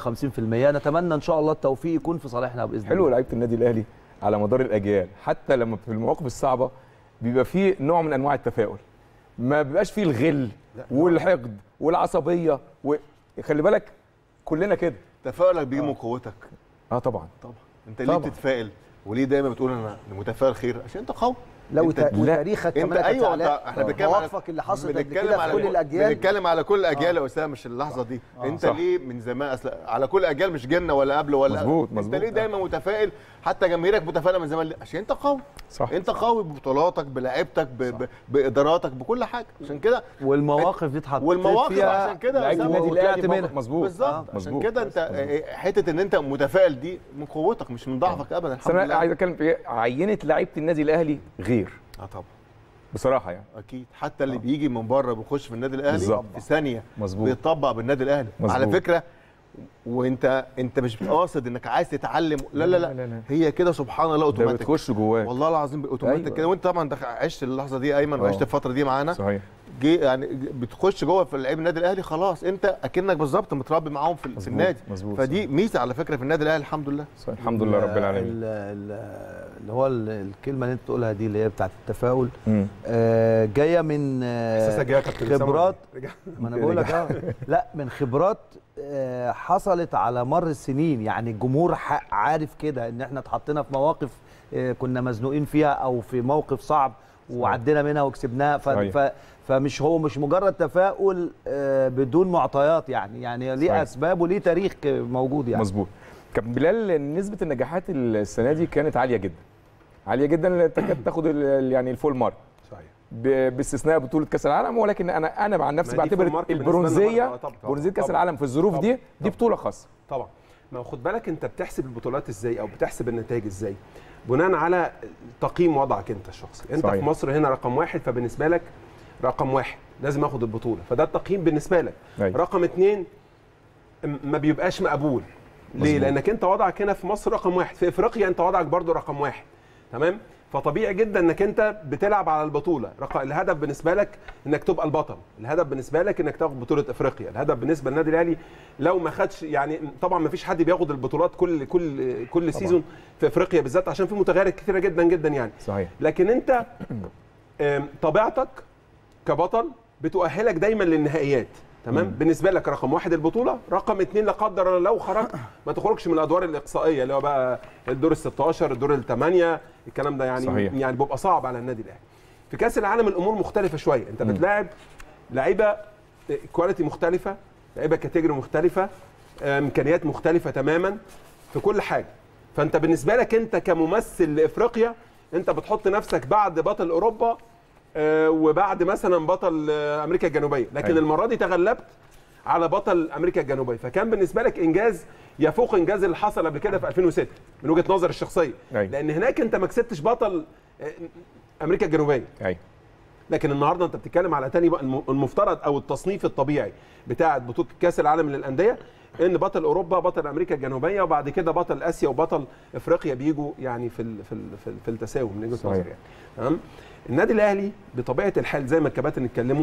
نتمنى ان شاء الله التوفيق يكون في صالحنا باذن حلو الله لعيبه النادي الاهلي على مدار الاجيال حتى لما في المواقف الصعبه بيبقى فيه نوع من انواع التفاؤل ما بيبقاش فيه الغل والحقد والعصبيه وخلي بالك كلنا كده تفاؤلك بيجي من قوتك اه طبعا طبعا انت ليه طبعا. بتتفائل وليه دايما بتقول انا متفائل خير عشان انت قوي لو انت- تا- لا، وتاريخك انت كمان يا ايوه كابتن انت علاء احنا بنتكلم على مواقفك اللي حصلت قبل بنتكلم كده في على كل الاجيال بنتكلم على كل الاجيال يا اسامه مش اللحظه دي انت صح. ليه من زمان اصل على كل الاجيال مش جنه ولا قبل ولا مظبوط، انت مظبوط. ليه دايما متفائل حتى جماهيرك متفائله من زمان ليه؟ عشان انت قوي صح انت قوي ببطولاتك بلعيبتك ب... ب... باداراتك بكل حاجه عشان كده والمواقف دي اتحطيت والمواقف فيها عشان كده يا لعيبه أسامة النادي وطلعت الاهلي منها. موقف مظبوط بالظبط آه، عشان مظبوط. كده انت حته ان انت متفائل دي من قوتك مش من ضعفك ابدا بس الحمد انا لله عايز اتكلم في ايه عينه لعيبه النادي الاهلي غير اه طبعا بصراحه يعني اكيد حتى اللي بيجي من بره بيخش في النادي الاهلي بالظبط. في ثانيه مظبوط بيطبق بالنادي الاهلي مظبوط. على فكره وانت انت مش قاصد انك عايز تتعلم لا لا لا, لا، لا. هي كده سبحان الله ده اوتوماتيك بتخش جواك والله العظيم اوتوماتيك أيوة. كده وانت طبعا دخ- عشت اللحظه دي ايمن اه. وعشت الفتره دي معانا صحيح جي يعني ج- بتخش جوه في لعيب النادي الاهلي خلاص انت اكنك بالظبط متربي معاهم في, في مظبوط، النادي مظبوط فدي ميزه على فكره في النادي الاهلي الحمد لله صحيح. الحمد لله رب العالمين ال- ال- اللي هو ال- الكلمه اللي انت تقولها دي اللي هي بتاعت التفاؤل مم. آه، جايه من آه، احساسك يا كابتن أسامة. خبرات رجع. ما انا بقول لك اه لا من خبرات آه، حصلت على مر السنين يعني الجمهور ح- عارف كده ان احنا اتحطينا في مواقف آه، كنا مزنوقين فيها او في موقف صعب وعدينا منها وكسبناها ف... صحيح. ف... فمش هو مش مجرد تفاؤل آه، بدون معطيات يعني يعني ليه صحيح. اسباب وليه تاريخ ك- موجود يعني مظبوط كابتن بلال نسبه النجاحات السنه دي كانت عاليه جدا عاليه جدا تكاد تاخد ال- يعني الفول مارك صحيح ب- باستثناء بطوله كاس العالم ولكن انا انا عن نفسي ما دي فول بعتبر مارك بالنسبة لنا برضه. البرونزيه آه، طبعاً. برونزيه كاس طبعاً. العالم في الظروف طبعاً. دي دي بطوله خاصه طبعا ما هو خد بالك انت بتحسب البطولات ازاي او بتحسب النتائج ازاي بناء على تقييم وضعك انت الشخصي انت صحيح. في مصر هنا رقم واحد فبالنسبه لك رقم واحد لازم اخد البطوله فده التقييم بالنسبه لك أيوة. رقم اتنين م- ما بيبقاش مقبول ليه مظبوط. لانك انت وضعك هنا في مصر رقم واحد في افريقيا انت وضعك برضو رقم واحد تمام فطبيعي جدا انك انت بتلعب على البطوله رقم الهدف بالنسبه لك انك تبقى البطل الهدف بالنسبه لك انك تاخد بطوله افريقيا الهدف بالنسبه للنادي الاهلي لو ما خدش يعني طبعا ما فيش حد بياخد البطولات كل كل كل سيزون في افريقيا بالذات عشان في متغيرات كثيره جدا جدا يعني صحيح لكن انت آم، طبيعتك كبطل بتؤهلك دايما للنهائيات تمام مم. بالنسبه لك رقم واحد البطوله رقم اتنين لا قدر الله لو خرجت ما تخرجش من الادوار الاقصائيه اللي هو بقى الدور ال 16 الدور الثمانيه الكلام ده يعني صحيح. يعني بيبقى صعب على النادي الاهلي في كاس العالم الامور مختلفه شويه انت مم. بتلاعب لعيبه كواليتي مختلفه لعيبه كاتيجوري مختلفه امكانيات مختلفه تماما في كل حاجه فانت بالنسبه لك انت كممثل لافريقيا انت بتحط نفسك بعد بطل اوروبا آه، وبعد مثلا بطل آه، امريكا الجنوبيه لكن أيوة. المره دي تغلبت على بطل امريكا الجنوبيه فكان بالنسبه لك انجاز يفوق انجاز اللي حصل قبل كده في 2006 من وجهه نظري الشخصيه أيوة. لان هناك انت ما كسبتش بطل آه، امريكا الجنوبيه ايوه لكن النهارده انت بتتكلم على تاني بقى الم- المفترض او التصنيف الطبيعي بتاع بطوله كاس العالم للانديه ان بطل اوروبا بطل امريكا الجنوبيه وبعد كده بطل اسيا وبطل افريقيا بيجوا يعني في ال في ال في, ال في التساوي من وجهه صحيح. نظري يعني تمام النادي الاهلي بطبيعه الحال زي ما الكباتن اتكلموا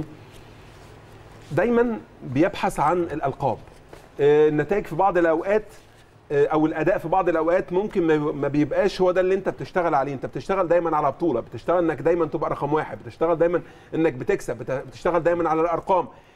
دايما بيبحث عن الالقاب آه، النتائج في بعض الاوقات آه، او الاداء في بعض الاوقات ممكن ما يب- ما بيبقاش هو ده اللي انت بتشتغل عليه انت بتشتغل دايما على بطوله بتشتغل انك دايما تبقى رقم واحد بتشتغل دايما انك بتكسب بت- بتشتغل دايما على الارقام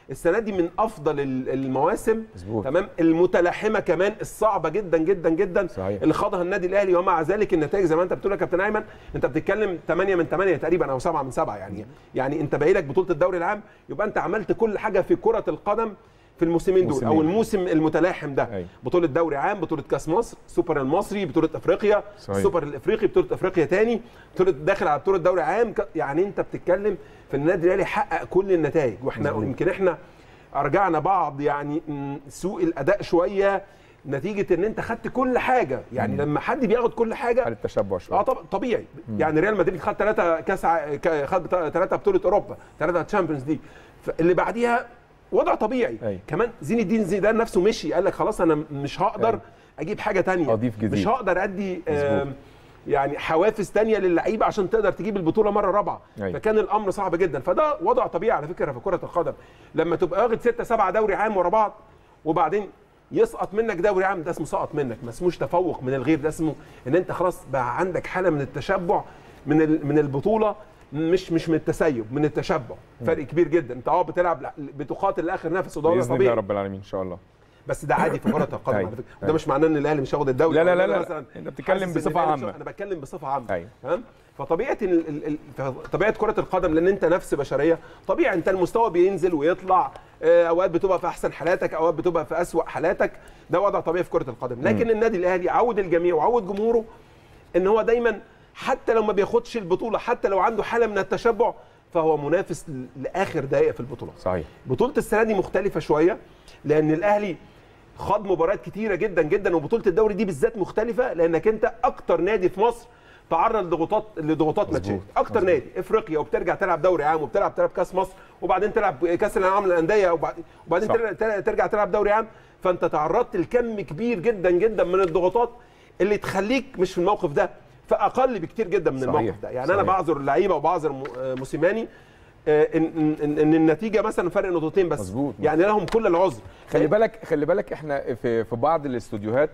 السنه دي من افضل ال- المواسم مظبوط. تمام المتلاحمه كمان الصعبه جدا جدا جدا صحيح. اللي خاضها النادي الاهلي ومع ذلك النتائج زي ما انت بتقول يا كابتن ايمن انت بتتكلم 8 من 8 تقريبا او 7 من 7 يعني يعني انت باقي لك بطوله الدوري العام يبقى انت عملت كل حاجه في كره القدم في الموسمين دول او موسمين. الموسم المتلاحم ده أيوة. بطوله دوري عام بطوله كاس مصر سوبر المصري بطوله افريقيا صحيح. السوبر الافريقي بطوله افريقيا تاني بطوله داخل على بطوله دوري عام ك- يعني انت بتتكلم في النادي الاهلي حقق كل النتائج واحنا مظبوط. يمكن احنا ارجعنا بعض يعني م، سوء الاداء شويه نتيجه ان انت خدت كل حاجه يعني لما حد بياخد كل حاجه حاله تشبع شويه اه طب طبيعي يعني ريال مدريد خد ثلاثه كاس ع- ك- خد ثلاثه بطوله اوروبا ثلاثه تشامبيونز ليج اللي بعديها وضع طبيعي أيوة. كمان زين الدين زيدان نفسه مشي قال لك خلاص انا مش هقدر أيوة. اجيب حاجه تانية أضيف جديد. مش هقدر ادي مظبوط. آم، يعني حوافز تانية للعيبه عشان تقدر تجيب البطوله مره رابعه أيوة. فكان الامر صعب جدا فده وضع طبيعي على فكره في كره القدم لما تبقى واخد ستة سبعة دوري عام ورا بعض وبعدين يسقط منك دوري عام ده اسمه سقط منك ما اسموش تفوق من الغير ده اسمه ان انت خلاص بقى عندك حاله من التشبع من ال- من البطوله مش مش من التسيب من التشبع فرق كبير جدا انت اه بتلعب ل- بتقاتل لاخر نفس وده وضع باذن الله طبيعي رب العالمين ان شاء الله بس ده عادي في كره القدم أيوة. على فكره وده مش معناه ان الاهلي مش هياخد الدوري لا لا أو لا إن أنا لا. مثلاً أنت بتتكلم حاسس إن بصفة الأهلي مش- عامة. انا بتكلم بصفه عامه أيوة. تمام فطبيعه ال ال ال طبيعه كره القدم لان انت نفس بشريه طبيعي انت المستوى بينزل ويطلع آه، اوقات بتبقى في احسن حالاتك اوقات بتبقى في اسوا حالاتك ده وضع طبيعي في كره القدم لكن النادي الاهلي عود الجميع وعود جمهوره ان هو دايما حتى لو ما بياخدش البطوله حتى لو عنده حاله من التشبع فهو منافس ل- لاخر دقائق في البطوله صحيح بطوله السنه دي مختلفه شويه لان الاهلي خاض مباريات كتيره جدا جدا وبطوله الدوري دي بالذات مختلفه لانك انت اكتر نادي في مصر تعرض لضغوطات لضغوطات ماتشات اكتر نادي افريقيا وبترجع تلعب دوري عام وبتلعب تلعب كاس مصر وبعدين تلعب كاس العالم للانديه وبعد- وبعدين صح. ترجع- ترجع- ترجع تلعب دوري عام فانت تعرضت لكم كبير جدا جدا من الضغوطات اللي تخليك مش في الموقف ده فاقل بكتير جدا من صحيح. الموقف ده يعني انا صحيح. بعذر اللعيبه وبعذر م- آه، موسيماني آه، ان ان ان النتيجه مثلا فرق نقطتين بس مظبوط. يعني لهم كل العذر خلي بالك خلي بالك احنا في في بعض الاستوديوهات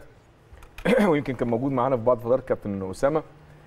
ويمكن كان موجود معانا في بعض فترات كابتن اسامه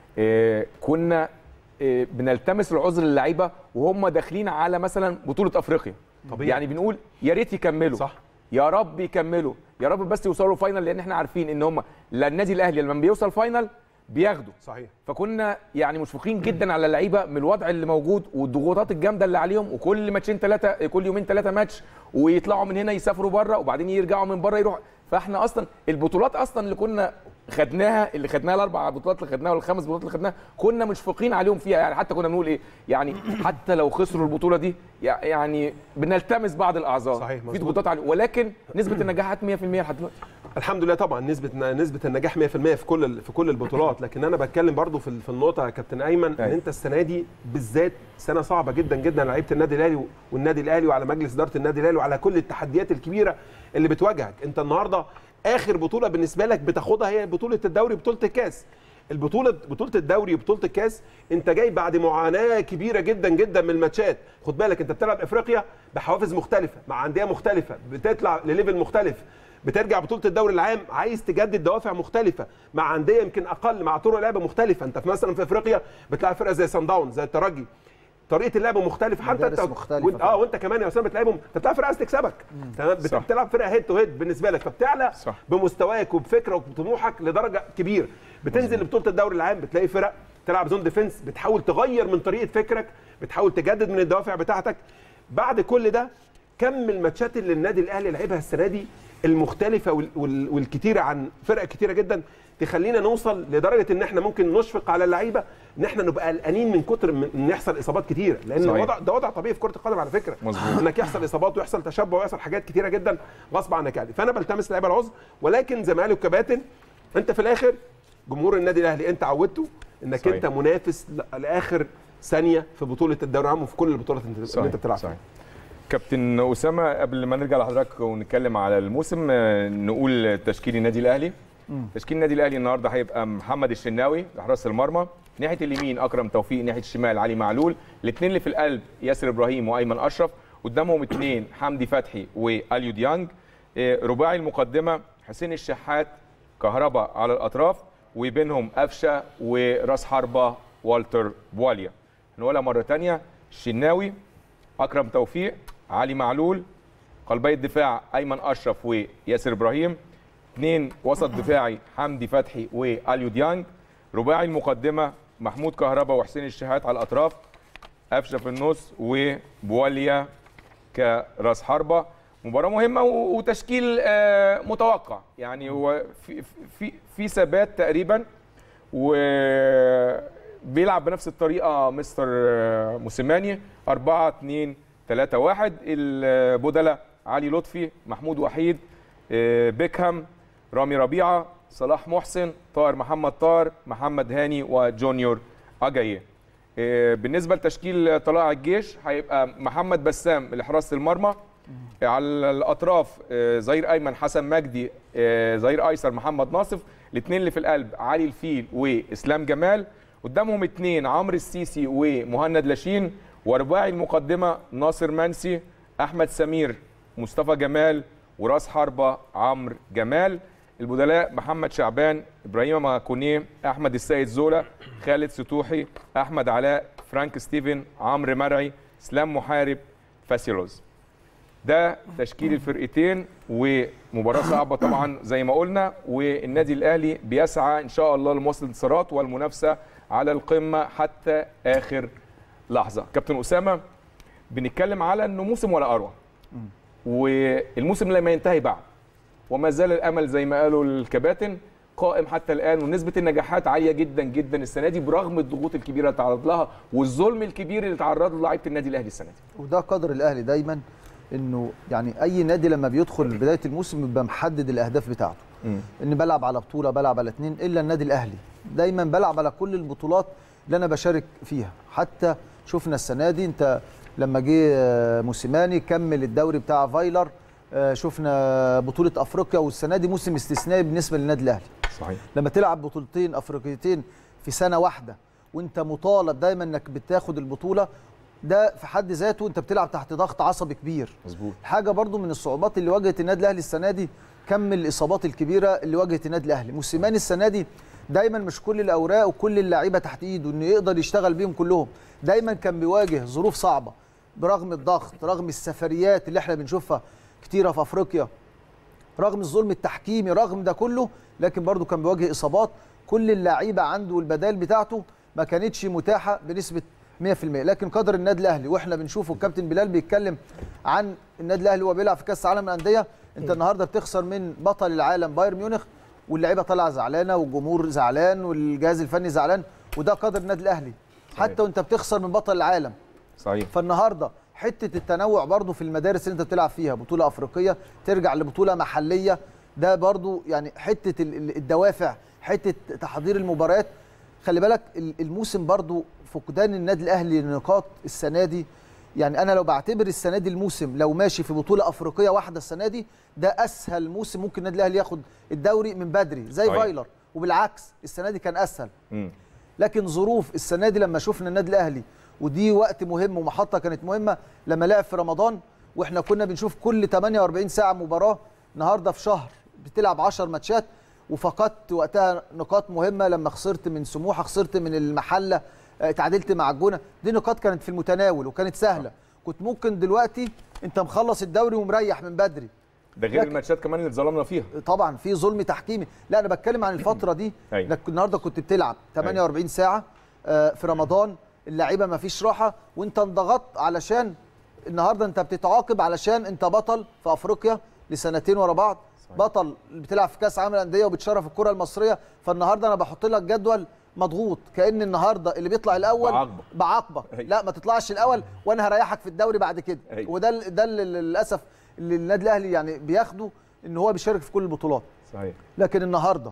اه كنا اه بنلتمس العذر للعيبه وهم داخلين على مثلا بطوله افريقيا طبيعي. يعني بنقول يا ريت يكملوا صح. يا رب يكملوا يا رب بس يوصلوا فاينل لان احنا عارفين ان هم لا النادي الاهلي لما بيوصل فاينل بياخدوا صحيح فكنا يعني مشفقين جدا على اللعيبه من الوضع اللي موجود والضغوطات الجامده اللي عليهم وكل ماتشين ثلاثه كل يومين ثلاثه ماتش ويطلعوا من هنا يسافروا بره وبعدين يرجعوا من بره يروحوا فاحنا اصلا البطولات اصلا اللي كنا خدناها اللي خدناها الاربع بطولات اللي خدناها والخمس بطولات اللي خدناها كنا مشفقين عليهم فيها يعني حتى كنا بنقول ايه يعني حتى لو خسروا البطوله دي يع- يعني بنلتمس بعض الاعذار صحيح، في مظبوط. ضغوطات عليهم ولكن نسبه النجاحات 100% لحد دلوقتي الحمد لله طبعا نسبه نسبه النجاح 100% في كل ال- في كل البطولات لكن انا بتكلم برضو في ال- في النقطه يا كابتن ايمن ان أيوة. انت السنه دي بالذات سنه صعبه جدا جدا على لعيبه النادي الاهلي والنادي الاهلي وعلى مجلس اداره النادي الاهلي وعلى كل التحديات الكبيره اللي بتواجهك انت النهارده اخر بطوله بالنسبه لك بتاخدها هي بطوله الدوري بطوله الكاس البطوله بطوله الدوري وبطوله الكاس انت جاي بعد معاناه كبيره جدا جدا من الماتشات خد بالك انت بتلعب افريقيا بحوافز مختلفه مع انديه مختلفه بتطلع لليفل مختلف بترجع بطوله الدوري العام عايز تجدد دوافع مختلفه مع انديه يمكن اقل مع طرق لعب مختلفه انت في مثلا في افريقيا بتلعب فرقه زي سان داون زي الترجي طريقه اللعب مختلفه حتى مدارس انت مختلفة وانت اه فعلا. وانت كمان يا اسامه بتلعبهم انت بتلعب فرقه عايز تكسبك تمام بت- صح. بتلعب فرقه هيد تو هيد بالنسبه لك فبتعلى صح. بمستواك وبفكرك وبطموحك لدرجه كبيره بتنزل لبطوله الدوري العام بتلاقي فرق تلعب زون ديفنس بتحاول تغير من طريقه فكرك بتحاول تجدد من الدوافع بتاعتك بعد كل ده كم الماتشات اللي النادي الاهلي لعبها السنه دي المختلفه وال- وال- والكتيره عن فرق كتيره جدا تخلينا نوصل لدرجه ان احنا ممكن نشفق على اللعيبه ان احنا نبقى قلقانين من كتر من ان يحصل اصابات كتيره لان صحيح. الوضع ده وضع طبيعي في كره القدم على فكره مظبوط. انك يحصل اصابات ويحصل تشبع ويحصل حاجات كتيره جدا غصب عنك يعني فانا بلتمس لعيبه العذر ولكن زي ما قالوا الكباتن انت في الاخر جمهور النادي الاهلي انت عودته انك صحيح. انت منافس ل- لاخر ثانيه في بطوله الدوري العام وفي كل البطولات اللي انت- اللي انت بتلعب فيها صحيح. كابتن اسامه قبل ما نرجع لحضرتك ونتكلم على الموسم آه، نقول تشكيل النادي الاهلي تشكيل النادي الاهلي النهارده هيبقى محمد الشناوي حراس المرمى ناحيه اليمين اكرم توفيق ناحيه الشمال علي معلول الاثنين اللي في القلب ياسر ابراهيم وايمن اشرف قدامهم اثنين حمدي فتحي واليو ديانج آه، رباعي المقدمه حسين الشحات كهربا على الاطراف وبينهم قفشه وراس حربه والتر بواليا نقولها مره ثانيه الشناوي اكرم توفيق علي معلول قلبي الدفاع ايمن اشرف وياسر ابراهيم اثنين وسط دفاعي حمدي فتحي واليو ديانج رباعي المقدمه محمود كهربا وحسين الشحات على الاطراف قفشه في النص وبواليا كراس حربه مباراه مهمه و- وتشكيل آه، متوقع يعني هو في في في ثبات تقريبا وبيلعب بنفس الطريقه مستر آه، موسيماني 4 2 3 1 البدلاء علي لطفي محمود وحيد آه، بيكهام رامي ربيعه صلاح محسن طاهر محمد طاهر محمد هاني وجونيور اجاييه آه، بالنسبه لتشكيل طلائع الجيش هيبقى محمد بسام لحراسه المرمى على الاطراف آه، ظهير ايمن حسن مجدي آه، ظهير ايسر محمد ناصف الاثنين اللي في القلب علي الفيل واسلام جمال قدامهم اثنين عمرو السيسي ومهند لاشين ورباعي المقدمه ناصر منسي احمد سمير مصطفى جمال وراس حربه عمرو جمال البدلاء محمد شعبان ابراهيم ماكونيه احمد السيد زولا خالد ستوحي احمد علاء فرانك ستيفن عمرو مرعي اسلام محارب فاسيلوز ده تشكيل الفرقتين ومباراه صعبه طبعا زي ما قلنا والنادي الاهلي بيسعى ان شاء الله لمواصله الانتصارات والمنافسه على القمه حتى اخر لحظه كابتن اسامه بنتكلم على انه موسم ولا اروع والموسم لما ينتهي بعد وما زال الامل زي ما قالوا الكباتن قائم حتى الان ونسبه النجاحات عاليه جدا جدا السنه دي برغم الضغوط الكبيره اللي تعرض لها والظلم الكبير اللي تعرض له لعيبه النادي الاهلي السنه دي وده قدر الاهلي دايما انه يعني اي نادي لما بيدخل بدايه الموسم بيبقى محدد الاهداف بتاعته ان بلعب على بطوله بلعب على اتنين الا النادي الاهلي دايما بلعب على كل البطولات اللي انا بشارك فيها حتى شفنا السنه دي انت لما جه آه، موسيماني كمل الدوري بتاع فايلر آه، شفنا بطوله افريقيا والسنه دي موسم استثنائي بالنسبه للنادي الاهلي صحيح لما تلعب بطولتين افريقيتين في سنه واحده وانت مطالب دايما انك بتاخد البطوله ده في حد ذاته انت بتلعب تحت ضغط عصبي كبير مظبوط حاجه برضو من الصعوبات اللي واجهت النادي الاهلي السنه دي كم الاصابات الكبيره اللي واجهت النادي الاهلي موسيماني السنه دي دايما مش كل الاوراق وكل اللعيبه تحت ايده انه يقدر يشتغل بيهم كلهم دايما كان بيواجه ظروف صعبه برغم الضغط رغم السفريات اللي احنا بنشوفها كتيره في افريقيا رغم الظلم التحكيمي رغم ده كله لكن برضو كان بيواجه اصابات كل اللعيبه عنده والبدائل بتاعته ما كانتش متاحه بنسبه 100% لكن قدر النادي الاهلي واحنا بنشوفه الكابتن بلال بيتكلم عن النادي الاهلي وهو بيلعب في كاس العالم للانديه انت النهارده بتخسر من بطل العالم بايرن ميونخ واللعيبه طالعه زعلانه والجمهور زعلان والجهاز الفني زعلان وده قدر النادي الاهلي حتى وانت بتخسر من بطل العالم صحيح فالنهارده حته التنوع برضو في المدارس اللي انت بتلعب فيها بطوله افريقيه ترجع لبطوله محليه ده برضو يعني حته ال- ال- الدوافع حته تحضير المباريات خلي بالك ال- الموسم برضو فقدان النادي الاهلي لنقاط السنه دي يعني انا لو بعتبر السنه دي الموسم لو ماشي في بطوله افريقيه واحده السنه دي ده اسهل موسم ممكن النادي الاهلي ياخد الدوري من بدري زي صحيح. فايلر وبالعكس السنه دي كان اسهل مم. لكن ظروف السنه دي لما شفنا النادي الاهلي ودي وقت مهم ومحطه كانت مهمه لما لعب في رمضان واحنا كنا بنشوف كل 48 ساعه مباراه النهارده في شهر بتلعب 10 ماتشات وفقدت وقتها نقاط مهمه لما خسرت من سموحه خسرت من المحله آه، تعادلت مع الجونه دي نقاط كانت في المتناول وكانت سهله كنت ممكن دلوقتي انت مخلص الدوري ومريح من بدري ده غير لكن- الماتشات كمان اللي اتظلمنا فيها طبعا في ظلم تحكيمي لا انا بتكلم عن الفتره دي أيوة. انك النهارده كنت بتلعب 48 ساعه آه، في رمضان اللعيبه ما فيش راحه وانت انضغطت علشان النهارده انت بتتعاقب علشان انت بطل في افريقيا لسنتين ورا بعض صحيح. بطل بتلعب في كاس عالم الانديه وبتشرف الكره المصريه فالنهارده انا بحط لك جدول مضغوط كان النهارده اللي بيطلع الاول بعاقبك. بعاقبك أيوة. لا ما تطلعش الاول وانا هريحك في الدوري بعد كده أيوة. وده ال- ده اللي للاسف اللي النادي الاهلي يعني بياخده ان هو بيشارك في كل البطولات صحيح لكن النهارده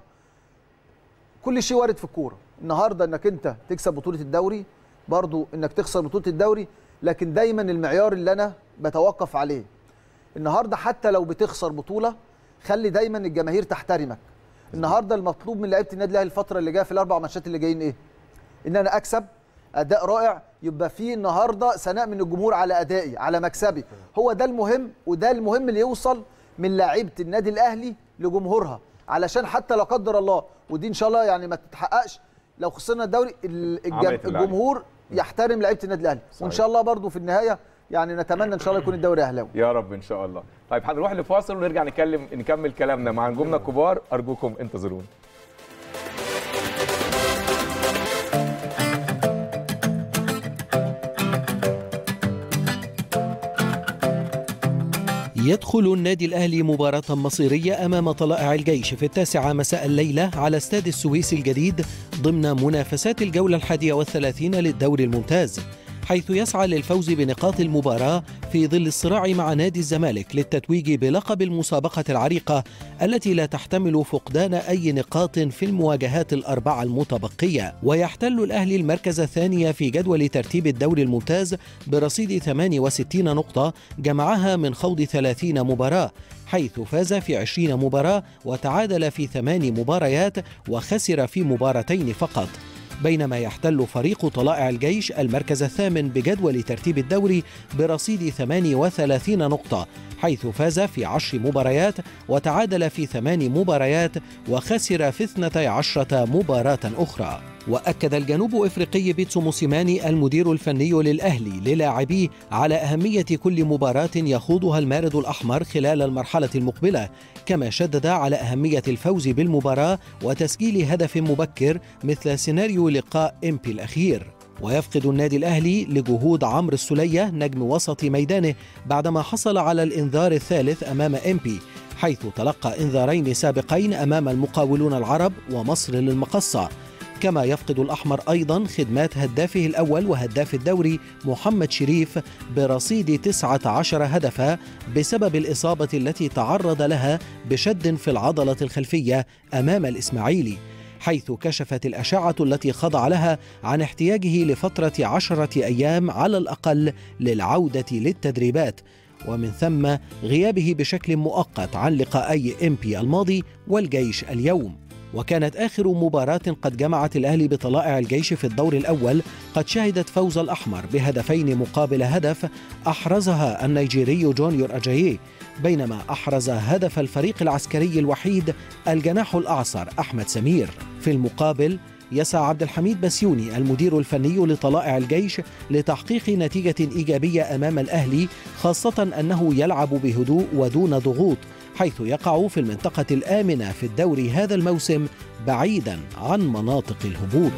كل شيء وارد في الكوره النهارده انك انت تكسب بطوله الدوري برضو انك تخسر بطوله الدوري لكن دايما المعيار اللي انا بتوقف عليه النهارده حتى لو بتخسر بطوله خلي دايما الجماهير تحترمك النهارده المطلوب من لعيبه النادي الاهلي الفتره اللي جايه في الاربع ماتشات اللي جايين ايه ان انا اكسب اداء رائع يبقى فيه النهارده ثناء من الجمهور على ادائي على مكسبي هو ده المهم وده المهم اللي يوصل من لاعيبه النادي الاهلي لجمهورها علشان حتى لا قدر الله ودي ان شاء الله يعني ما تتحققش لو خسرنا الدوري ال- الجم- عملت اللي عليها. الجمهور يحترم لعيبه النادي الاهلي وان صحيح. شاء الله برضو في النهايه يعني نتمنى ان شاء الله يكون الدوري اهلاوي يا رب ان شاء الله طيب هنروح لفاصل ونرجع نتكلم نكمل كلامنا مع نجومنا الكبار ارجوكم انتظرونا يدخل النادي الأهلي مباراة مصيرية أمام طلائع الجيش في التاسعة مساء الليلة على استاد السويس الجديد ضمن منافسات الجولة الحادية والثلاثين للدوري الممتاز حيث يسعى للفوز بنقاط المباراة في ظل الصراع مع نادي الزمالك للتتويج بلقب المسابقة العريقة التي لا تحتمل فقدان أي نقاط في المواجهات الأربعة المتبقية ويحتل الأهلي المركز الثاني في جدول ترتيب الدوري الممتاز برصيد 68 نقطة جمعها من خوض 30 مباراة حيث فاز في 20 مباراة وتعادل في ثمان مباريات وخسر في مباراتين فقط بينما يحتل فريق طلائع الجيش المركز الثامن بجدول ترتيب الدوري برصيد 38 نقطة حيث فاز في عشر مباريات وتعادل في ثمان مباريات وخسر في 12 مباراة أخرى وأكد الجنوب إفريقي بيتسو موسيماني المدير الفني للأهلي للاعبيه على أهمية كل مباراة يخوضها المارد الأحمر خلال المرحلة المقبلة كما شدد على أهمية الفوز بالمباراة وتسجيل هدف مبكر مثل سيناريو لقاء إمبي الأخير ويفقد النادي الأهلي لجهود عمرو السلية نجم وسط ميدانه بعدما حصل على الإنذار الثالث أمام إمبي حيث تلقى إنذارين سابقين أمام المقاولون العرب ومصر للمقصة كما يفقد الأحمر أيضا خدمات هدافه الأول وهداف الدوري محمد شريف برصيد 19 هدفا بسبب الإصابة التي تعرض لها بشد في العضلة الخلفية أمام الإسماعيلي حيث كشفت الأشعة التي خضع لها عن احتياجه لفترة عشرة أيام على الأقل للعودة للتدريبات ومن ثم غيابه بشكل مؤقت عن لقائي إمبي الماضي والجيش اليوم وكانت آخر مباراة قد جمعت الأهلي بطلائع الجيش في الدور الأول قد شهدت فوز الأحمر بهدفين مقابل هدف أحرزها النيجيري جونيور أجاييه بينما أحرز هدف الفريق العسكري الوحيد الجناح الأعصر أحمد سمير في المقابل يسعى عبد الحميد بسيوني المدير الفني لطلائع الجيش لتحقيق نتيجة إيجابية أمام الأهلي خاصة أنه يلعب بهدوء ودون ضغوط حيث يقع في المنطقة الآمنة في الدوري هذا الموسم بعيدا عن مناطق الهبوط.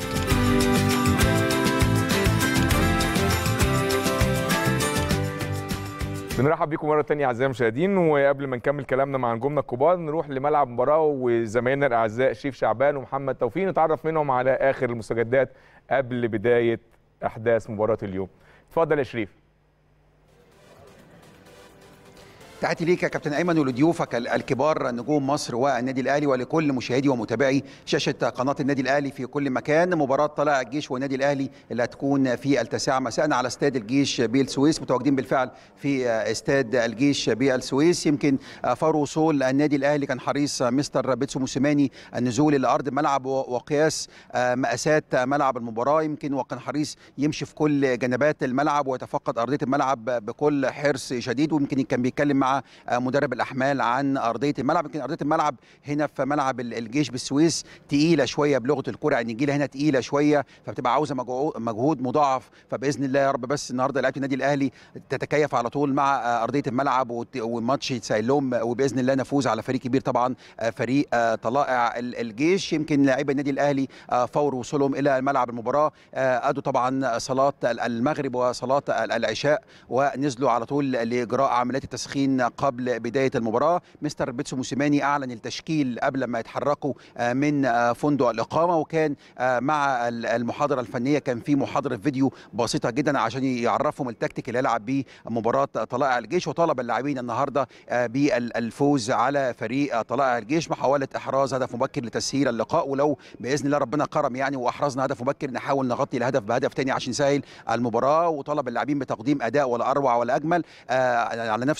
بنرحب بيكم مره تانية اعزائي المشاهدين وقبل ما نكمل كلامنا مع نجومنا الكبار نروح لملعب المباراه وزمايلنا الاعزاء شريف شعبان ومحمد توفيق نتعرف منهم على اخر المستجدات قبل بدايه احداث مباراه اليوم اتفضل يا شريف تحياتي ليك يا كابتن ايمن ولضيوفك الكبار نجوم مصر والنادي الاهلي ولكل مشاهدي ومتابعي شاشه قناه النادي الاهلي في كل مكان مباراه طلائع الجيش والنادي الاهلي اللي هتكون في التاسعه مساء على استاد الجيش بالسويس متواجدين بالفعل في استاد الجيش بالسويس يمكن فور وصول النادي الاهلي كان حريص مستر بيتسو موسيماني النزول الى ارض الملعب وقياس مقاسات ملعب المباراه يمكن وكان حريص يمشي في كل جنبات الملعب ويتفقد ارضيه الملعب بكل حرص شديد ويمكن كان بيتكلم مع مدرب الاحمال عن ارضيه الملعب يمكن ارضيه الملعب هنا في ملعب الجيش بالسويس تقيله شويه بلغه الكره النجيله هنا تقيله شويه فبتبقى عاوزه مجهود مضاعف فباذن الله يا رب بس النهارده لعيبه النادي الاهلي تتكيف على طول مع ارضيه الملعب والماتش يتسهل لهم وباذن الله نفوز على فريق كبير طبعا فريق طلائع الجيش يمكن لاعبي النادي الاهلي فور وصولهم الى ملعب المباراه ادوا طبعا صلاه المغرب وصلاه العشاء ونزلوا على طول لاجراء عمليات التسخين قبل بدايه المباراه مستر بيتسو موسيماني اعلن التشكيل قبل ما يتحركوا من فندق الاقامه وكان مع المحاضره الفنيه كان في محاضره فيديو بسيطه جدا عشان يعرفهم التكتيك اللي هيلعب بيه مباراه طلائع الجيش وطالب اللاعبين النهارده بالفوز على فريق طلائع الجيش محاوله احراز هدف مبكر لتسهيل اللقاء ولو باذن الله ربنا كرم يعني واحرزنا هدف مبكر نحاول نغطي الهدف بهدف ثاني عشان نسهل المباراه وطلب اللاعبين بتقديم اداء ولا اروع ولا اجمل على نفس خطى طبعا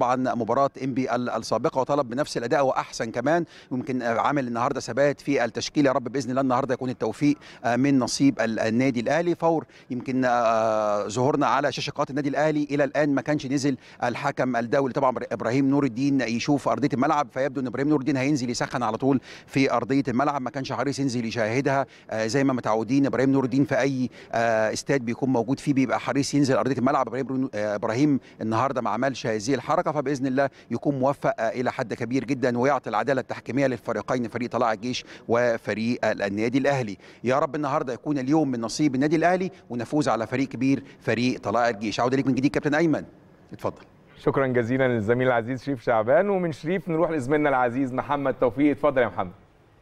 طبعا مباراه انبي السابقه وطلب بنفس الاداء واحسن كمان يمكن عامل النهارده ثبات في التشكيل يا رب باذن الله النهارده يكون التوفيق من نصيب النادي الاهلي فور يمكن ظهورنا على شاشه قناه النادي الاهلي الى الان ما كانش نزل الحكم الدولي طبعا ابراهيم نور الدين يشوف ارضيه الملعب فيبدو ان ابراهيم نور الدين هينزل يسخن على طول في ارضيه الملعب ما كانش حريص ينزل يشاهدها زي ما متعودين ابراهيم نور الدين في اي استاد بيكون موجود فيه بيبقى حريص ينزل ارضيه الملعب ابراهيم ابراهيم النهارده ما عملش هذه الحركه فباذن الله يكون موفق الى حد كبير جدا ويعطي العداله التحكيميه للفريقين فريق طلائع الجيش وفريق النادي الاهلي يا رب النهارده يكون اليوم من نصيب النادي الاهلي ونفوز على فريق كبير فريق طلائع الجيش عوده ليك من جديد كابتن ايمن اتفضل شكرا جزيلا للزميل العزيز شريف شعبان ومن شريف نروح لزميلنا العزيز محمد توفيق اتفضل يا محمد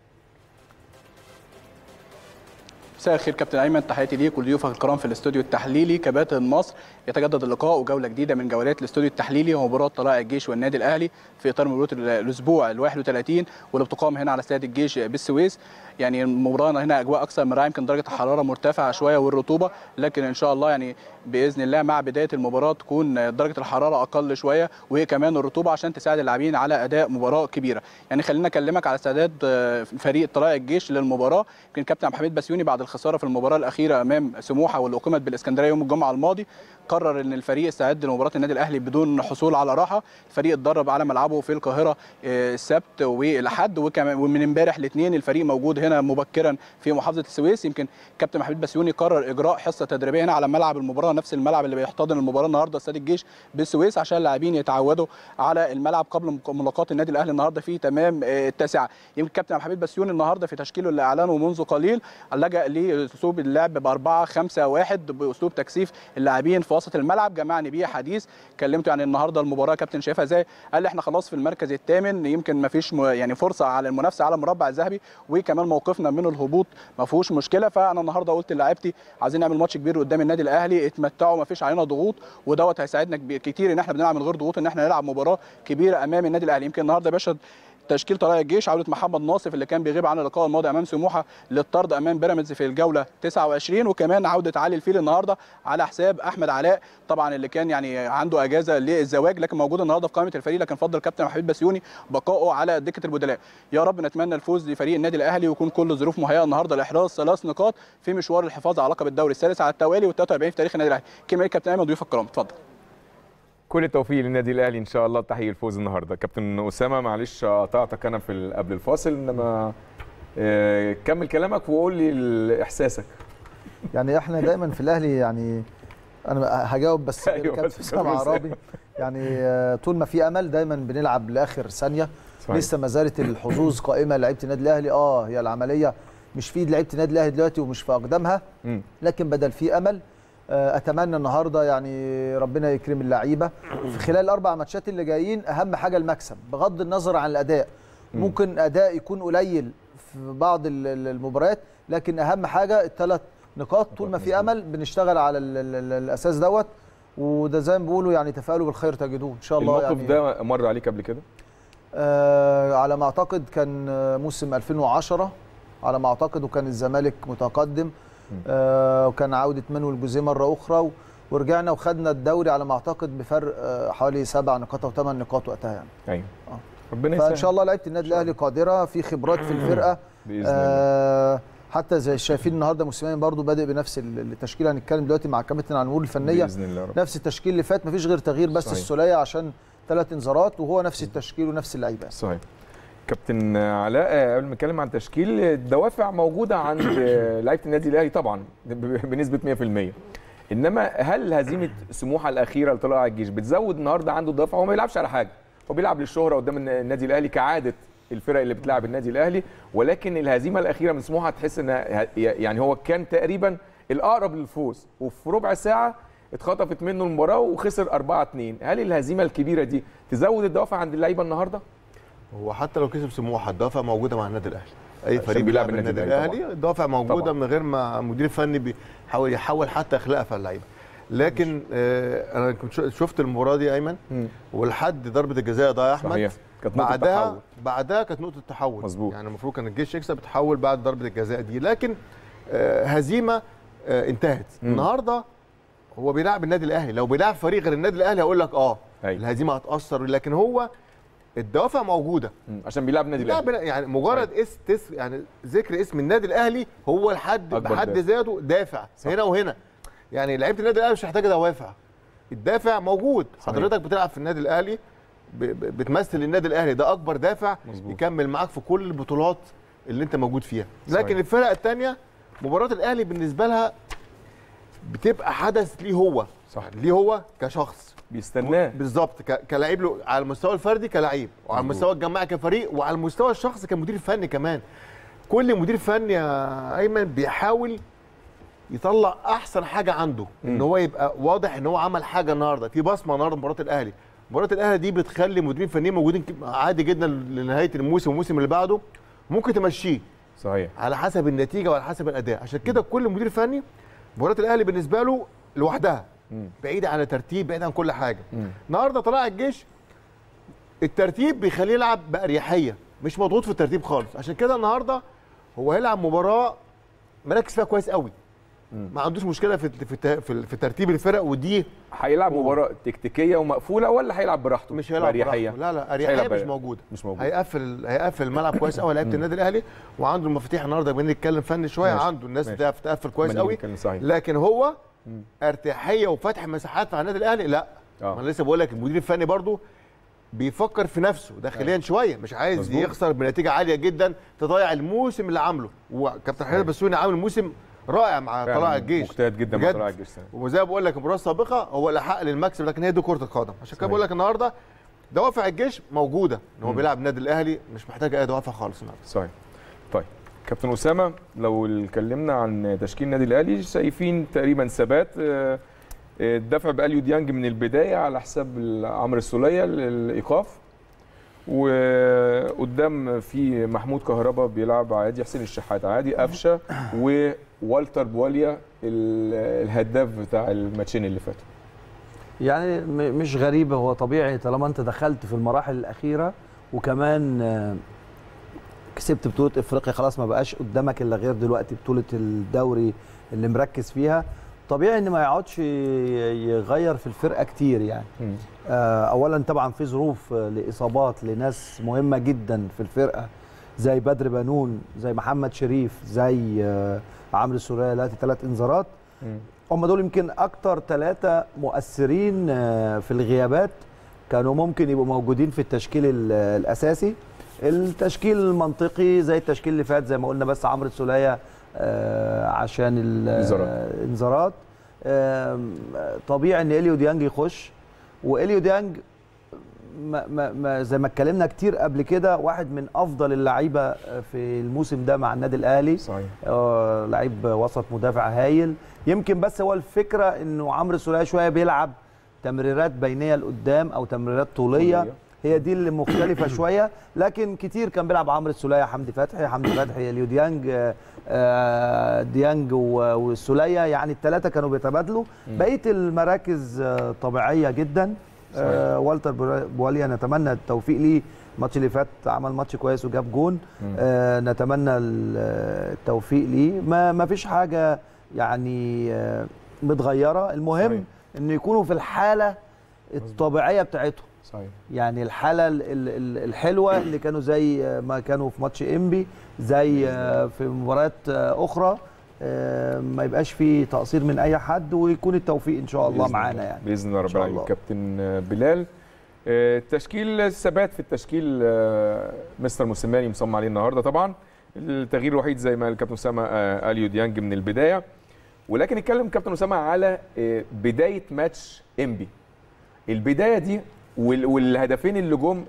مساء الخير كابتن ايمن تحياتي ليك ولضيوفك الكرام في الاستوديو التحليلي كباتن مصر يتجدد اللقاء وجوله جديده من جولات الاستوديو التحليلي ومباراه طلائع الجيش والنادي الاهلي في اطار مباراه الاسبوع ال 31 واللي بتقام هنا على استاد الجيش بالسويس يعني المباراه هنا اجواء اكثر من رائعه يمكن درجه الحراره مرتفعه شويه والرطوبه لكن ان شاء الله يعني باذن الله مع بدايه المباراه تكون درجه الحراره اقل شويه وكمان الرطوبه عشان تساعد اللاعبين على اداء مباراه كبيره يعني خلينا اكلمك على استعداد فريق طلائع الجيش للمباراه يمكن كابتن عبد الحميد بسيوني بعد الخساره في المباراه الاخيره امام سموحه واللي اقيمت بالاسكندريه يوم الجمعه الماضي قرر ان الفريق استعد لمباراه النادي الاهلي بدون حصول على راحه الفريق اتدرب على ملعبه في القاهره السبت والاحد وكمان ومن امبارح الاثنين الفريق موجود هنا مبكرا في محافظه السويس يمكن كابتن محمود بسيوني قرر اجراء حصه تدريبيه هنا على ملعب المباراه نفس الملعب اللي بيحتضن المباراه النهارده استاد الجيش بالسويس عشان اللاعبين يتعودوا على الملعب قبل ملاقاه النادي الاهلي النهارده في تمام التاسعه يمكن كابتن محمود بسيوني النهارده في تشكيله اللي اعلنه منذ قليل لجا لاسلوب اللعب ب 4 5 1 باسلوب تكثيف اللاعبين في وسط الملعب جمعني بيه حديث كلمته يعني النهارده المباراه كابتن شايفها ازاي قال لي احنا خلاص في المركز الثامن يمكن ما فيش يعني فرصه على المنافسه على المربع الذهبي وكمان موقفنا من الهبوط ما فيهوش مشكله فانا النهارده قلت للاعيبتي عايزين نعمل ماتش كبير قدام النادي الاهلي اتمتعوا ما فيش علينا ضغوط ودوت هيساعدنا كتير ان احنا بنلعب من غير ضغوط ان احنا نلعب مباراه كبيره امام النادي الاهلي يمكن النهارده يا باشا تشكيل طلائع الجيش عوده محمد ناصف اللي كان بيغيب عن اللقاء الماضي امام سموحه للطرد امام بيراميدز في الجوله 29 وكمان عوده علي الفيل النهارده على حساب احمد علاء طبعا اللي كان يعني عنده اجازه للزواج لكن موجود النهارده في قائمه الفريق لكن فضل كابتن محمود بسيوني بقائه على دكه البدلاء يا رب نتمنى الفوز لفريق النادي الاهلي ويكون كل الظروف مهيئه النهارده لاحراز ثلاث نقاط في مشوار الحفاظ على لقب الدوري السادس على التوالي وال 43 في تاريخ النادي الاهلي كما كابتن ايمن ضيوف الكرام اتفضل كل التوفيق للنادي الاهلي ان شاء الله تحقيق الفوز النهارده كابتن اسامه معلش قطعتك انا في قبل الفاصل انما آه كمل كلامك وقول لي احساسك يعني احنا دايما في الاهلي يعني انا هجاوب بس أيوة كابتن بس اسامه كمل عرابي يعني آه، طول ما في امل دايما بنلعب لاخر ثانيه صحيح. لسه ما زالت الحظوظ قائمه لعيبه النادي الاهلي اه هي العمليه مش في ايد لعيبه النادي الاهلي دلوقتي ومش في اقدامها مم. لكن بدل في امل آه، اتمنى النهارده يعني ربنا يكرم اللعيبه في خلال الاربع ماتشات اللي جايين اهم حاجه المكسب بغض النظر عن الاداء ممكن اداء يكون قليل في بعض ال- ال- المباريات لكن اهم حاجه الثلاث نقاط طول ما في امل بنشتغل على ال ال ال الاساس دوت وده زي ما بيقولوا يعني تفاؤلوا بالخير تجدوه ان شاء الله الموقف يعني ده مر عليك قبل كده آه على ما اعتقد كان آه، موسم 2010 على ما اعتقد وكان الزمالك متقدم آه وكان عوده منوي الجوزيه مره اخرى و- ورجعنا وخدنا الدوري على ما اعتقد بفرق آه حوالي سبع نقاط او ثمان نقاط وقتها يعني ايوه آه. ربنا فان يسهل شاء الله لعيبه النادي الاهلي قادره في خبرات في الفرقه باذن الله آه حتى زي شايفين النهارده موسيماني برضو بادئ بنفس ال- التشكيله هنتكلم دلوقتي مع كابتن عن الامور الفنيه باذن الله رب. نفس التشكيل اللي فات مفيش غير تغيير بس صحيح. السوليه عشان ثلاث انذارات وهو نفس التشكيل ونفس اللعيبه صحيح كابتن علاء آه، قبل ما نتكلم عن تشكيل الدوافع موجوده عند آه، لعيبه النادي الاهلي طبعا ب- بنسبه 100% انما هل هزيمه سموحه الاخيره لطلائع الجيش بتزود النهارده عنده الدافع هو ما بيلعبش على حاجه هو بيلعب للشهره قدام الن- النادي الاهلي كعاده الفرق اللي بتلعب النادي الاهلي ولكن الهزيمه الاخيره من سموحه تحس ان يعني هو كان تقريبا الاقرب للفوز وفي ربع ساعه اتخطفت منه المباراه وخسر 4 2 هل الهزيمه الكبيره دي تزود الدوافع عند اللعيبه النهارده هو حتى لو كسب سموحه الدوافع موجوده مع النادي الاهلي اي عشان فريق بيلعب بيلعب النادي النادي الأهلي الاهلي الدوافع موجوده طبعاً. من غير ما المدير الفني بيحاول يحول حتى اخلاقها في اللعيبه لكن آه انا كنت شو- شفت المباراه دي ايمن مم. ولحد ضربه الجزاء ده يا احمد صحيح كانت نقطه بعدها تحول بعدها كانت نقطه تحول مظبوط. يعني المفروض كان الجيش يكسب تحول بعد ضربه الجزاء دي لكن آه هزيمه آه انتهت مم. النهارده هو بيلعب النادي الاهلي لو بيلعب فريق غير النادي الاهلي هقول لك اه أيوة. الهزيمه هتاثر لكن هو الدوافع موجوده مم. عشان بيلعب نادي لا الاهلي بلا- يعني مجرد اس تس يعني ذكر اسم النادي الاهلي هو لحد أكبر بحد دافع. ذاته دافع صح. هنا وهنا يعني لعيبه النادي الاهلي مش محتاجه دوافع الدافع موجود صحيح. حضرتك بتلعب في النادي الاهلي ب- ب- بتمثل النادي الاهلي ده اكبر دافع مظبوط. يكمل معاك في كل البطولات اللي انت موجود فيها صحيح. لكن الفرق الثانيه مباراه الاهلي بالنسبه لها بتبقى حدث ليه هو صح ليه هو كشخص بيستناه بالظبط ك- كلاعب له على المستوى الفردي كلاعب وعلى مظبوط. المستوى الجماعي كفريق وعلى المستوى الشخصي كمدير فني كمان كل مدير فني يا ايمن بيحاول يطلع احسن حاجه عنده ان مم. هو يبقى واضح ان هو عمل حاجه النهارده في بصمه النهارده مباراه الاهلي مباراه الاهلي دي بتخلي مديرين فنيين موجودين ك- عادي جدا لنهايه الموسم والموسم اللي بعده ممكن تمشيه صحيح على حسب النتيجه وعلى حسب الاداء عشان كده كل مدير فني مباراه الاهلي بالنسبه له لوحدها مم. بعيده عن الترتيب بعيده عن كل حاجه مم. النهارده طلائع الجيش الترتيب بيخليه يلعب باريحيه مش مضغوط في الترتيب خالص عشان كده النهارده هو هيلعب مباراه مركز فيها كويس قوي مم. ما عندوش مشكله في في الت- في, في ترتيب الفرق ودي هيلعب مباراه تكتيكيه ومقفوله ولا هيلعب براحته مش هيلعب بأريحية؟ براحته. لا لا هيلعب اريحيه مش بأ- موجوده مش موجود هيقفل هيقفل الملعب كويس قوي لعيبه النادي الاهلي وعنده المفاتيح النهارده بما نتكلم فني شويه ماشي. عنده الناس ماشي. بتعرف تقفل كويس لما نيجي قوي نتكلم صحيح. لكن هو ارتياحيه وفتح مساحات على النادي الاهلي لا آه. ما انا لسه بقول لك المدير الفني برضو بيفكر في نفسه داخليا شويه مش عايز مظبوط. يخسر بنتيجه عاليه جدا تضيع الموسم اللي عامله وكابتن حماد بسوني عامل موسم رائع مع فعلاً طلائع الجيش مجتهد جدا مع بجد. طلائع الجيش السنة. وزي ما بقول لك المباراه السابقه هو الاحق للمكسب لكن هي دي كره القدم عشان كده صحيح. بقول لك النهارده دوافع الجيش موجوده ان هو بيلعب النادي الاهلي مش محتاج اي دوافع خالص النهارده صحيح طيب كابتن اسامه لو اتكلمنا عن تشكيل النادي الاهلي شايفين تقريبا ثبات آه، آه، الدفع باليو ديانج من البدايه على حساب عمرو السوليه للايقاف وقدام في محمود كهربا بيلعب عادي حسين الشحات عادي قفشه ووالتر بواليا ال- الهداف بتاع الماتشين اللي فاتوا يعني م- مش غريبة هو طبيعي طالما انت دخلت في المراحل الأخيرة وكمان آه، كسبت بطولة افريقيا خلاص ما بقاش قدامك الا غير دلوقتي بطولة الدوري اللي مركز فيها طبيعي ان ما يقعدش ي- يغير في الفرقة كتير يعني آه، اولا طبعا في ظروف آه، لاصابات لناس مهمه جدا في الفرقه زي بدر بنون زي محمد شريف زي آه، عمرو السوليه دلوقتي ثلاث انذارات هم دول يمكن اكتر ثلاثه مؤثرين آه، في الغيابات كانوا ممكن يبقوا موجودين في التشكيل ال- الاساسي التشكيل المنطقي زي التشكيل اللي فات زي ما قلنا بس عمرو السوليه آه، عشان ال- انذارات. آه، الانذارات آم، طبيعي ان اليو ديانج يخش واليو ديانج ما ما ما زي ما اتكلمنا كتير قبل كده واحد من افضل اللعيبه في الموسم ده مع النادي الاهلي صحيح آه لعيب وسط مدافع هايل يمكن بس هو الفكره انه عمرو السوليه شويه بيلعب تمريرات بينيه لقدام او تمريرات طوليه طولية. هي دي اللي مختلفه شويه لكن كتير كان بيلعب عمرو السوليه حمدي فتحي حمدي فتحي اليو ديانج آه، آه، ديانج و- والسوليه يعني الثلاثه كانوا بيتبادلوا بقيه المراكز آه، طبيعيه جدا آه والتر برا- بواليا نتمنى التوفيق ليه الماتش اللي فات عمل ماتش كويس وجاب جون آه نتمنى ال- التوفيق ليه ما ما فيش حاجه يعني آه متغيره المهم صحيح. انه يكونوا في الحاله الطبيعيه بتاعتهم صحيح يعني الحاله ال- ال- ال- الحلوه اللي كانوا زي آه، ما كانوا في ماتش انبي زي آه، في مباريات آه، اخرى آه، ما يبقاش في تقصير من اي حد ويكون التوفيق ان شاء الله بإذن معانا يعني باذن الله إن رب شاء العالمين الله. كابتن بلال آه، التشكيل الثبات في التشكيل آه، مستر موسيماني مصمم عليه النهارده طبعا التغيير الوحيد زي ما الكابتن اسامه آه، اليو ديانج من البدايه ولكن اتكلم كابتن اسامه على آه، بدايه ماتش انبي البدايه دي وال- والهدفين اللي جم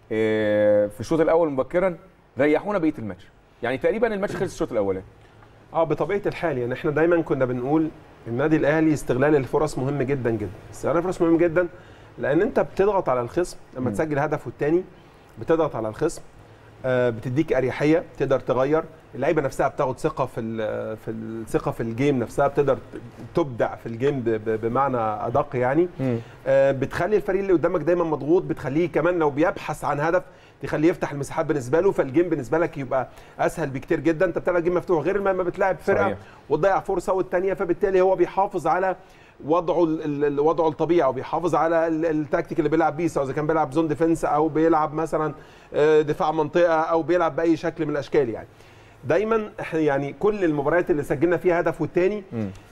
آه، في الشوط الاول مبكرا ريحونا بقيه الماتش يعني تقريبا الماتش خلص الشوط الاولاني اه بطبيعه الحال يعني احنا دايما كنا بنقول النادي الاهلي استغلال الفرص مهم جدا جدا استغلال الفرص مهم جدا لان انت بتضغط على الخصم لما مم. تسجل هدف والتاني بتضغط على الخصم آه بتديك اريحيه تقدر تغير اللعيبه نفسها بتاخد ثقه في ال- في الثقه في الجيم نفسها بتقدر تبدع في الجيم ب- ب- بمعنى ادق يعني آه، بتخلي الفريق اللي قدامك دايما مضغوط بتخليه كمان لو بيبحث عن هدف تخليه يفتح المساحات بالنسبه له فالجيم بالنسبه لك يبقى اسهل بكتير جدا انت بتلعب جيم مفتوح غير ما ما بتلعب فرقه صحيح. وتضيع فرصه والثانيه فبالتالي هو بيحافظ على وضعه ال- ال- ال- وضعه الطبيعي او بيحافظ على ال- التكتيك اللي بيلعب بيه سواء اذا كان بيلعب زون ديفنس او بيلعب مثلا آه، دفاع منطقه او بيلعب باي شكل من الاشكال يعني دايما احنا يعني كل المباريات اللي سجلنا فيها هدف والتاني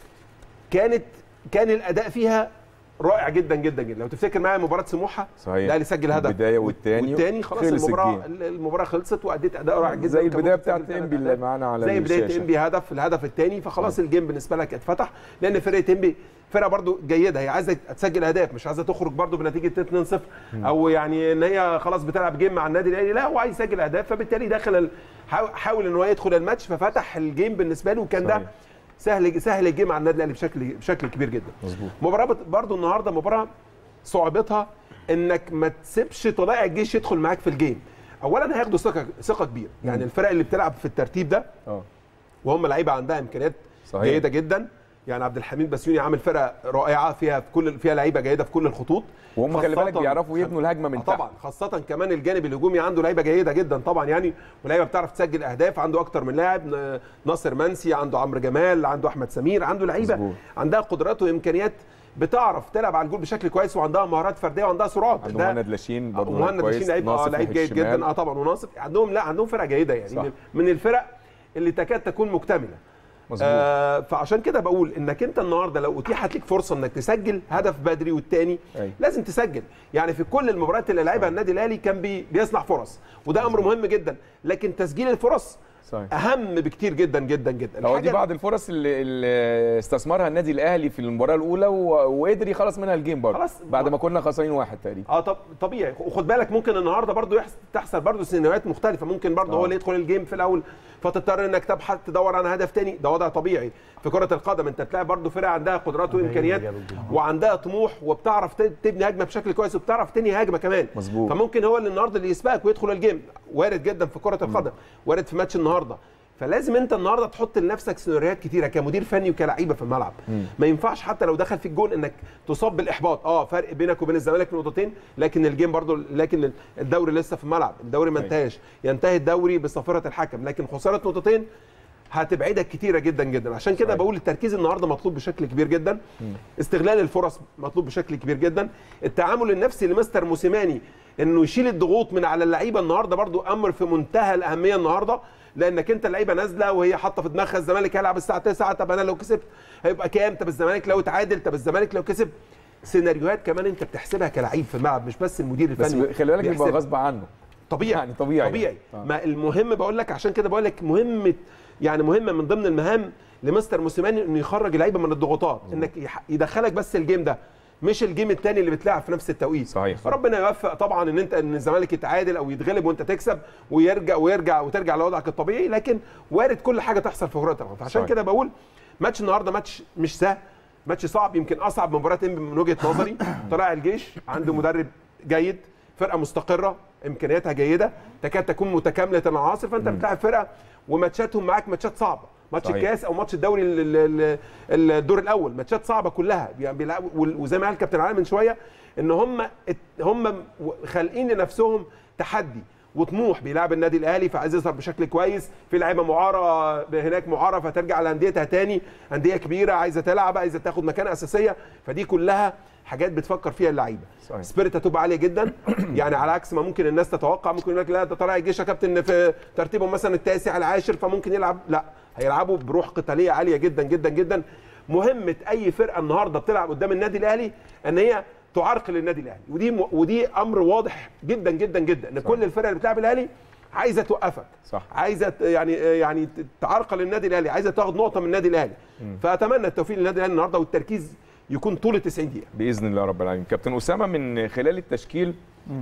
كانت كان الاداء فيها رائع جدا جدا جدا لو تفتكر معايا مباراه سموحه صحيح. الاهلي سجل هدف البداية والتاني والتاني خلاص خلص المباراه الجيم. المباراه خلصت واديت اداء رائع جدا زي كان البدايه ممكن بتاعت تسجل انبي ثلاث اللي أهداف. معانا على زي بدايه الشاشة. انبي هدف الهدف الثاني فخلاص الجيم بالنسبه لك اتفتح لان فرقه انبي فرقه برضو جيده هي عايزه تسجل اهداف مش عايزه تخرج برضو بنتيجه 2-0 او يعني ان هي خلاص بتلعب جيم مع النادي الاهلي لا هو عايز يسجل اهداف فبالتالي دخل ال- حاول- حاول ان هو يدخل الماتش ففتح الجيم بالنسبه له وكان ده صحيح. سهل سهل الجيم على النادي الاهلي بشكل بشكل كبير جدا مظبوط. مباراه بت- برضو النهارده مباراه صعوبتها انك ما تسيبش طلائع الجيش يدخل معاك في الجيم اولا هياخدوا ثقه ثقه كبيره يعني الفرق اللي بتلعب في الترتيب ده اه وهم لعيبه عندها امكانيات صحيح. جيده جدا يعني عبد الحميد بسيوني عامل فرقه رائعه فيها في كل فيها لعيبه جيده في كل الخطوط وهم خلي بالك خاصة- بيعرفوا يبنوا الهجمه من آه تحت طبعا خاصه كمان الجانب الهجومي عنده لعيبه جيده جدا طبعا يعني ولعيبه بتعرف تسجل اهداف عنده اكتر من لاعب ن- ناصر منسي عنده عمرو جمال عنده احمد سمير عنده لعيبه مظبوط. عندها قدرات وامكانيات بتعرف تلعب على الجول بشكل كويس وعندها مهارات فرديه وعندها سرعات عنده ده- مهند لاشين برضه مهند كويس. لاشين لعيب اه ناصف لعيب ناحية جيد الشمال. جدا اه طبعا وناصف عندهم لا عندهم فرقه جيده يعني صح. من- من الفرق اللي تكاد تكون مكتمله مظبوط آه فعشان كده بقول انك انت النهارده لو اتيحت لك فرصه انك تسجل هدف بدري والتاني أيوة. لازم تسجل يعني في كل المباريات اللي لعبها النادي الاهلي كان بي بيصنع فرص وده امر مهم جدا لكن تسجيل الفرص صحيح اهم بكتير جدا جدا جدا هو دي الحاجة- بعض الفرص اللي, اللي استثمرها النادي الاهلي في المباراه الاولى و... وقدر يخلص منها الجيم برضه خلاص. بعد ما كنا خسرانين واحد تقريبا اه طب طبيعي وخد بالك ممكن النهارده برضو يحصل تحصل برضو سيناريوهات مختلفه ممكن برضو آه. هو اللي يدخل الجيم في الاول فتضطر انك تبحث تدور عن هدف تاني ده وضع طبيعي في كره القدم انت بتلاعب برضو فرقه عندها قدرات وامكانيات وعندها طموح وبتعرف ت- تبني هجمه بشكل كويس وبتعرف تنهي هجمه كمان مظبوط. فممكن هو اللي النهارده اللي يسبقك ويدخل الجيم وارد جدا في كره القدم وارد في ماتش النهارده فلازم انت النهارده تحط لنفسك سيناريوهات كتيره كمدير فني وكلعيبه في الملعب ما ينفعش حتى لو دخل في الجون انك تصاب بالاحباط اه فرق بينك وبين الزمالك نقطتين لكن الجيم برضو لكن الدوري لسه في الملعب الدوري ما أيوة. انتهاش ينتهي الدوري بصفاره الحكم لكن خساره نقطتين هتبعدك كتيره جدا جدا عشان كده صحيح. بقول التركيز النهارده مطلوب بشكل كبير جدا استغلال الفرص مطلوب بشكل كبير جدا التعامل النفسي لمستر موسيماني انه يشيل الضغوط من على اللعيبه النهارده برضو امر في منتهى الاهميه النهارده لانك انت اللعيبه نازله وهي حاطه في دماغها الزمالك هيلعب الساعه 9 طب انا لو كسبت هيبقى كام طب الزمالك لو اتعادل طب الزمالك لو كسب سيناريوهات كمان انت بتحسبها كلعيب في الملعب مش بس المدير بس الفني خلي بالك يبقى بيحسبها. غصب عنه طبيعي يعني طبيعي. طبيعي آه. ما المهم بقول لك عشان كده بقول لك مهمه يعني مهمه من ضمن المهام لمستر موسيماني انه يخرج اللعيبه من الضغوطات انك يح- يدخلك بس الجيم ده مش الجيم الثاني اللي بتلعب في نفس التوقيت صحيح. ربنا يوفق طبعا ان انت ان الزمالك يتعادل او يتغلب وانت تكسب ويرجع ويرجع وترجع لوضعك الطبيعي لكن وارد كل حاجه تحصل في كره القدم فعشان صحيح. كده بقول ماتش النهارده ماتش مش سهل ماتش صعب يمكن اصعب مباراه انبي من وجهه نظري طلائع الجيش عنده مدرب جيد فرقه مستقره امكانياتها جيده تكاد تكون متكامله العناصر فانت بتلاعب فرقه وماتشاتهم معاك ماتشات صعبه ماتش صحيح. الكاس او ماتش الدوري ال- ال- ال- الدور الاول ماتشات صعبه كلها يعني بيلعبوا وال- وزي ما قال كابتن علي من شويه ان هم ات- هم خالقين لنفسهم تحدي وطموح بيلعب النادي الاهلي فعايز يظهر بشكل كويس في لعيبه معاره هناك معاره فترجع لانديتها تاني انديه كبيره عايزه تلعب عايزه تاخد مكانه اساسيه فدي كلها حاجات بتفكر فيها اللعيبه صحيح. سبيريت هتبقى عاليه جدا يعني على عكس ما ممكن الناس تتوقع ممكن يقول لك لا ده طلع الجيش يا كابتن في ترتيبهم مثلا التاسع العاشر فممكن يلعب لا هيلعبوا بروح قتاليه عاليه جدا جدا جدا مهمه اي فرقه النهارده بتلعب قدام النادي الاهلي ان هي تعرقل النادي الاهلي ودي ودي امر واضح جدا جدا جدا ان كل الفرق اللي بتلعب الاهلي عايزه توقفك صح. عايزه ت- يعني يعني ت- تعرقل النادي الاهلي عايزه تاخد نقطه من النادي الاهلي فاتمنى التوفيق للنادي الاهلي النهارده والتركيز يكون طول ال 90 دقيقه باذن الله رب العالمين كابتن اسامه من خلال التشكيل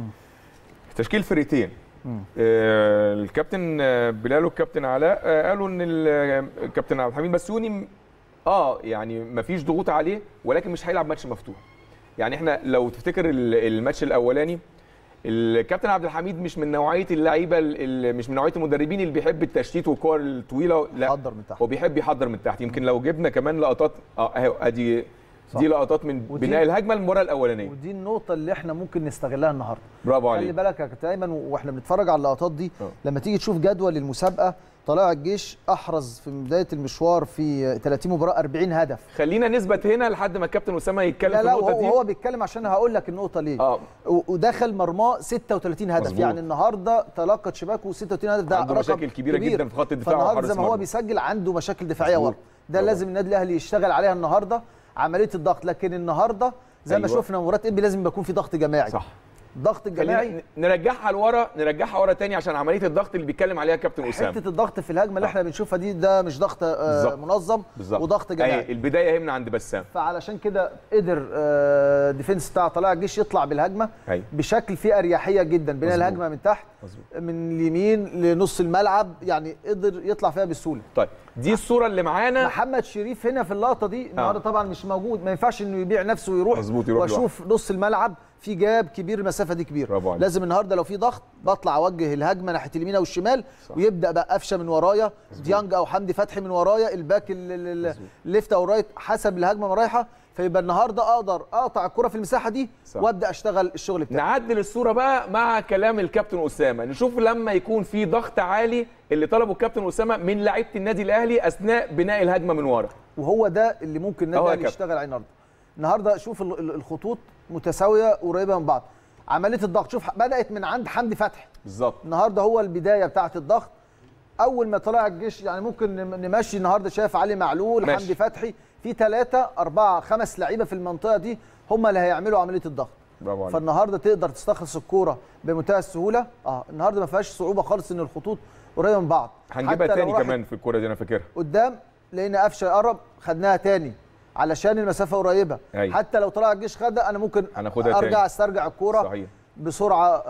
تشكيل فرقتين آه الكابتن آه، بلال والكابتن علاء آه قالوا ان ال- الكابتن عبد الحميد بسيوني اه يعني مفيش ضغوط عليه ولكن مش هيلعب ماتش مفتوح يعني احنا لو تفتكر ال- الماتش الاولاني الكابتن عبد الحميد مش من نوعيه اللعيبه اللي مش من نوعيه المدربين اللي بيحب التشتيت والكور الطويله لا يحضر من تحت. هو بيحب يحضر من تحت يمكن لو جبنا كمان لقطات اه اهي ادي صح. دي لقطات من ودي- بناء الهجمه المباراه الاولانيه ودي النقطه اللي احنا ممكن نستغلها النهارده برافو خلي عليك بالك يا كابتن ايمن واحنا بنتفرج على اللقطات دي آه. لما تيجي تشوف جدول المسابقه طلائع الجيش احرز في بدايه المشوار في 30 مباراه 40 هدف خلينا نثبت هنا لحد ما الكابتن اسامه يتكلم لا في لا النقطه وهو دي هو بيتكلم عشان هقول لك النقطه ليه اه و- ودخل مرماه 36 هدف مظبوط. يعني النهارده تلقت شباكه 36 هدف ده عنده رقم مشاكل كبيرة كبير. جدا في خط الدفاع فالنهارده وحارس زي ما هو مرمى. بيسجل عنده مشاكل دفاعيه مظبوط. ورا ده طبعا. لازم النادي الاهلي يشتغل عليها النهارده عمليه الضغط لكن النهارده زي ما أيوة. شفنا مباراه انبي لازم يكون في ضغط جماعي صح ضغط الجماعي خلينا ن- نرجعها لورا نرجعها ورا تاني عشان عمليه الضغط اللي بيتكلم عليها كابتن اسامه حته الضغط في الهجمه اللي احنا بنشوفها دي ده مش ضغط آه، بالظبط. منظم بالظبط وضغط جماعي أي البدايه هي من عند بسام فعلشان كده قدر آه، ديفنس بتاع طلائع الجيش يطلع بالهجمه أيوة. بشكل فيه اريحيه جدا بين مظبوط. الهجمه من تحت مظبوط. من اليمين لنص الملعب يعني قدر يطلع فيها بسهوله طيب دي الصوره اللي معانا محمد شريف هنا في اللقطه دي النهارده طبعا مش موجود ما ينفعش انه يبيع نفسه ويروح مظبوط، يروح واشوف نص الملعب في جاب كبير المسافه دي كبيره برافو عليك. لازم النهارده لو في ضغط بطلع اوجه الهجمه ناحيه اليمين او الشمال ويبدا بقى قفشه من ورايا ديانج او حمدي فتحي من ورايا الباك ال- ال- ال- الليفت او رايت حسب الهجمه ما رايحه فيبقى النهارده اقدر اقطع الكره في المساحه دي صح. وابدا اشتغل الشغل بتاعي نعدل الصوره بقى مع كلام الكابتن اسامه نشوف لما يكون في ضغط عالي اللي طلبه الكابتن اسامه من لعيبه النادي الاهلي اثناء بناء الهجمه من ورا وهو ده اللي ممكن النادي أهو يا الاهلي كابتن. يشتغل عليه النهارده النهارده شوف ال- ال- الخطوط متساويه قريبه من بعض عمليه الضغط شوف بدات من عند حمدي فتحي بالظبط النهارده هو البدايه بتاعه الضغط اول ما طلع الجيش يعني ممكن نم- نمشي النهارده شايف علي معلول ماشي. حمدي فتحي في ثلاثة أربعة خمس لعيبة في المنطقة دي هم اللي هيعملوا عملية الضغط برافو عليك فالنهارده تقدر تستخلص الكوره بمنتهى السهوله اه النهارده ما فيهاش صعوبه خالص ان الخطوط قريبه من بعض هنجيبها حتى لو تاني راحت كمان في الكوره دي انا فاكرها قدام لقينا قفشه قرب خدناها تاني علشان المسافه قريبه أيوة. حتى لو طلع الجيش خدها انا ممكن هناخدها ارجع تاني. استرجع الكوره صحيح بسرعه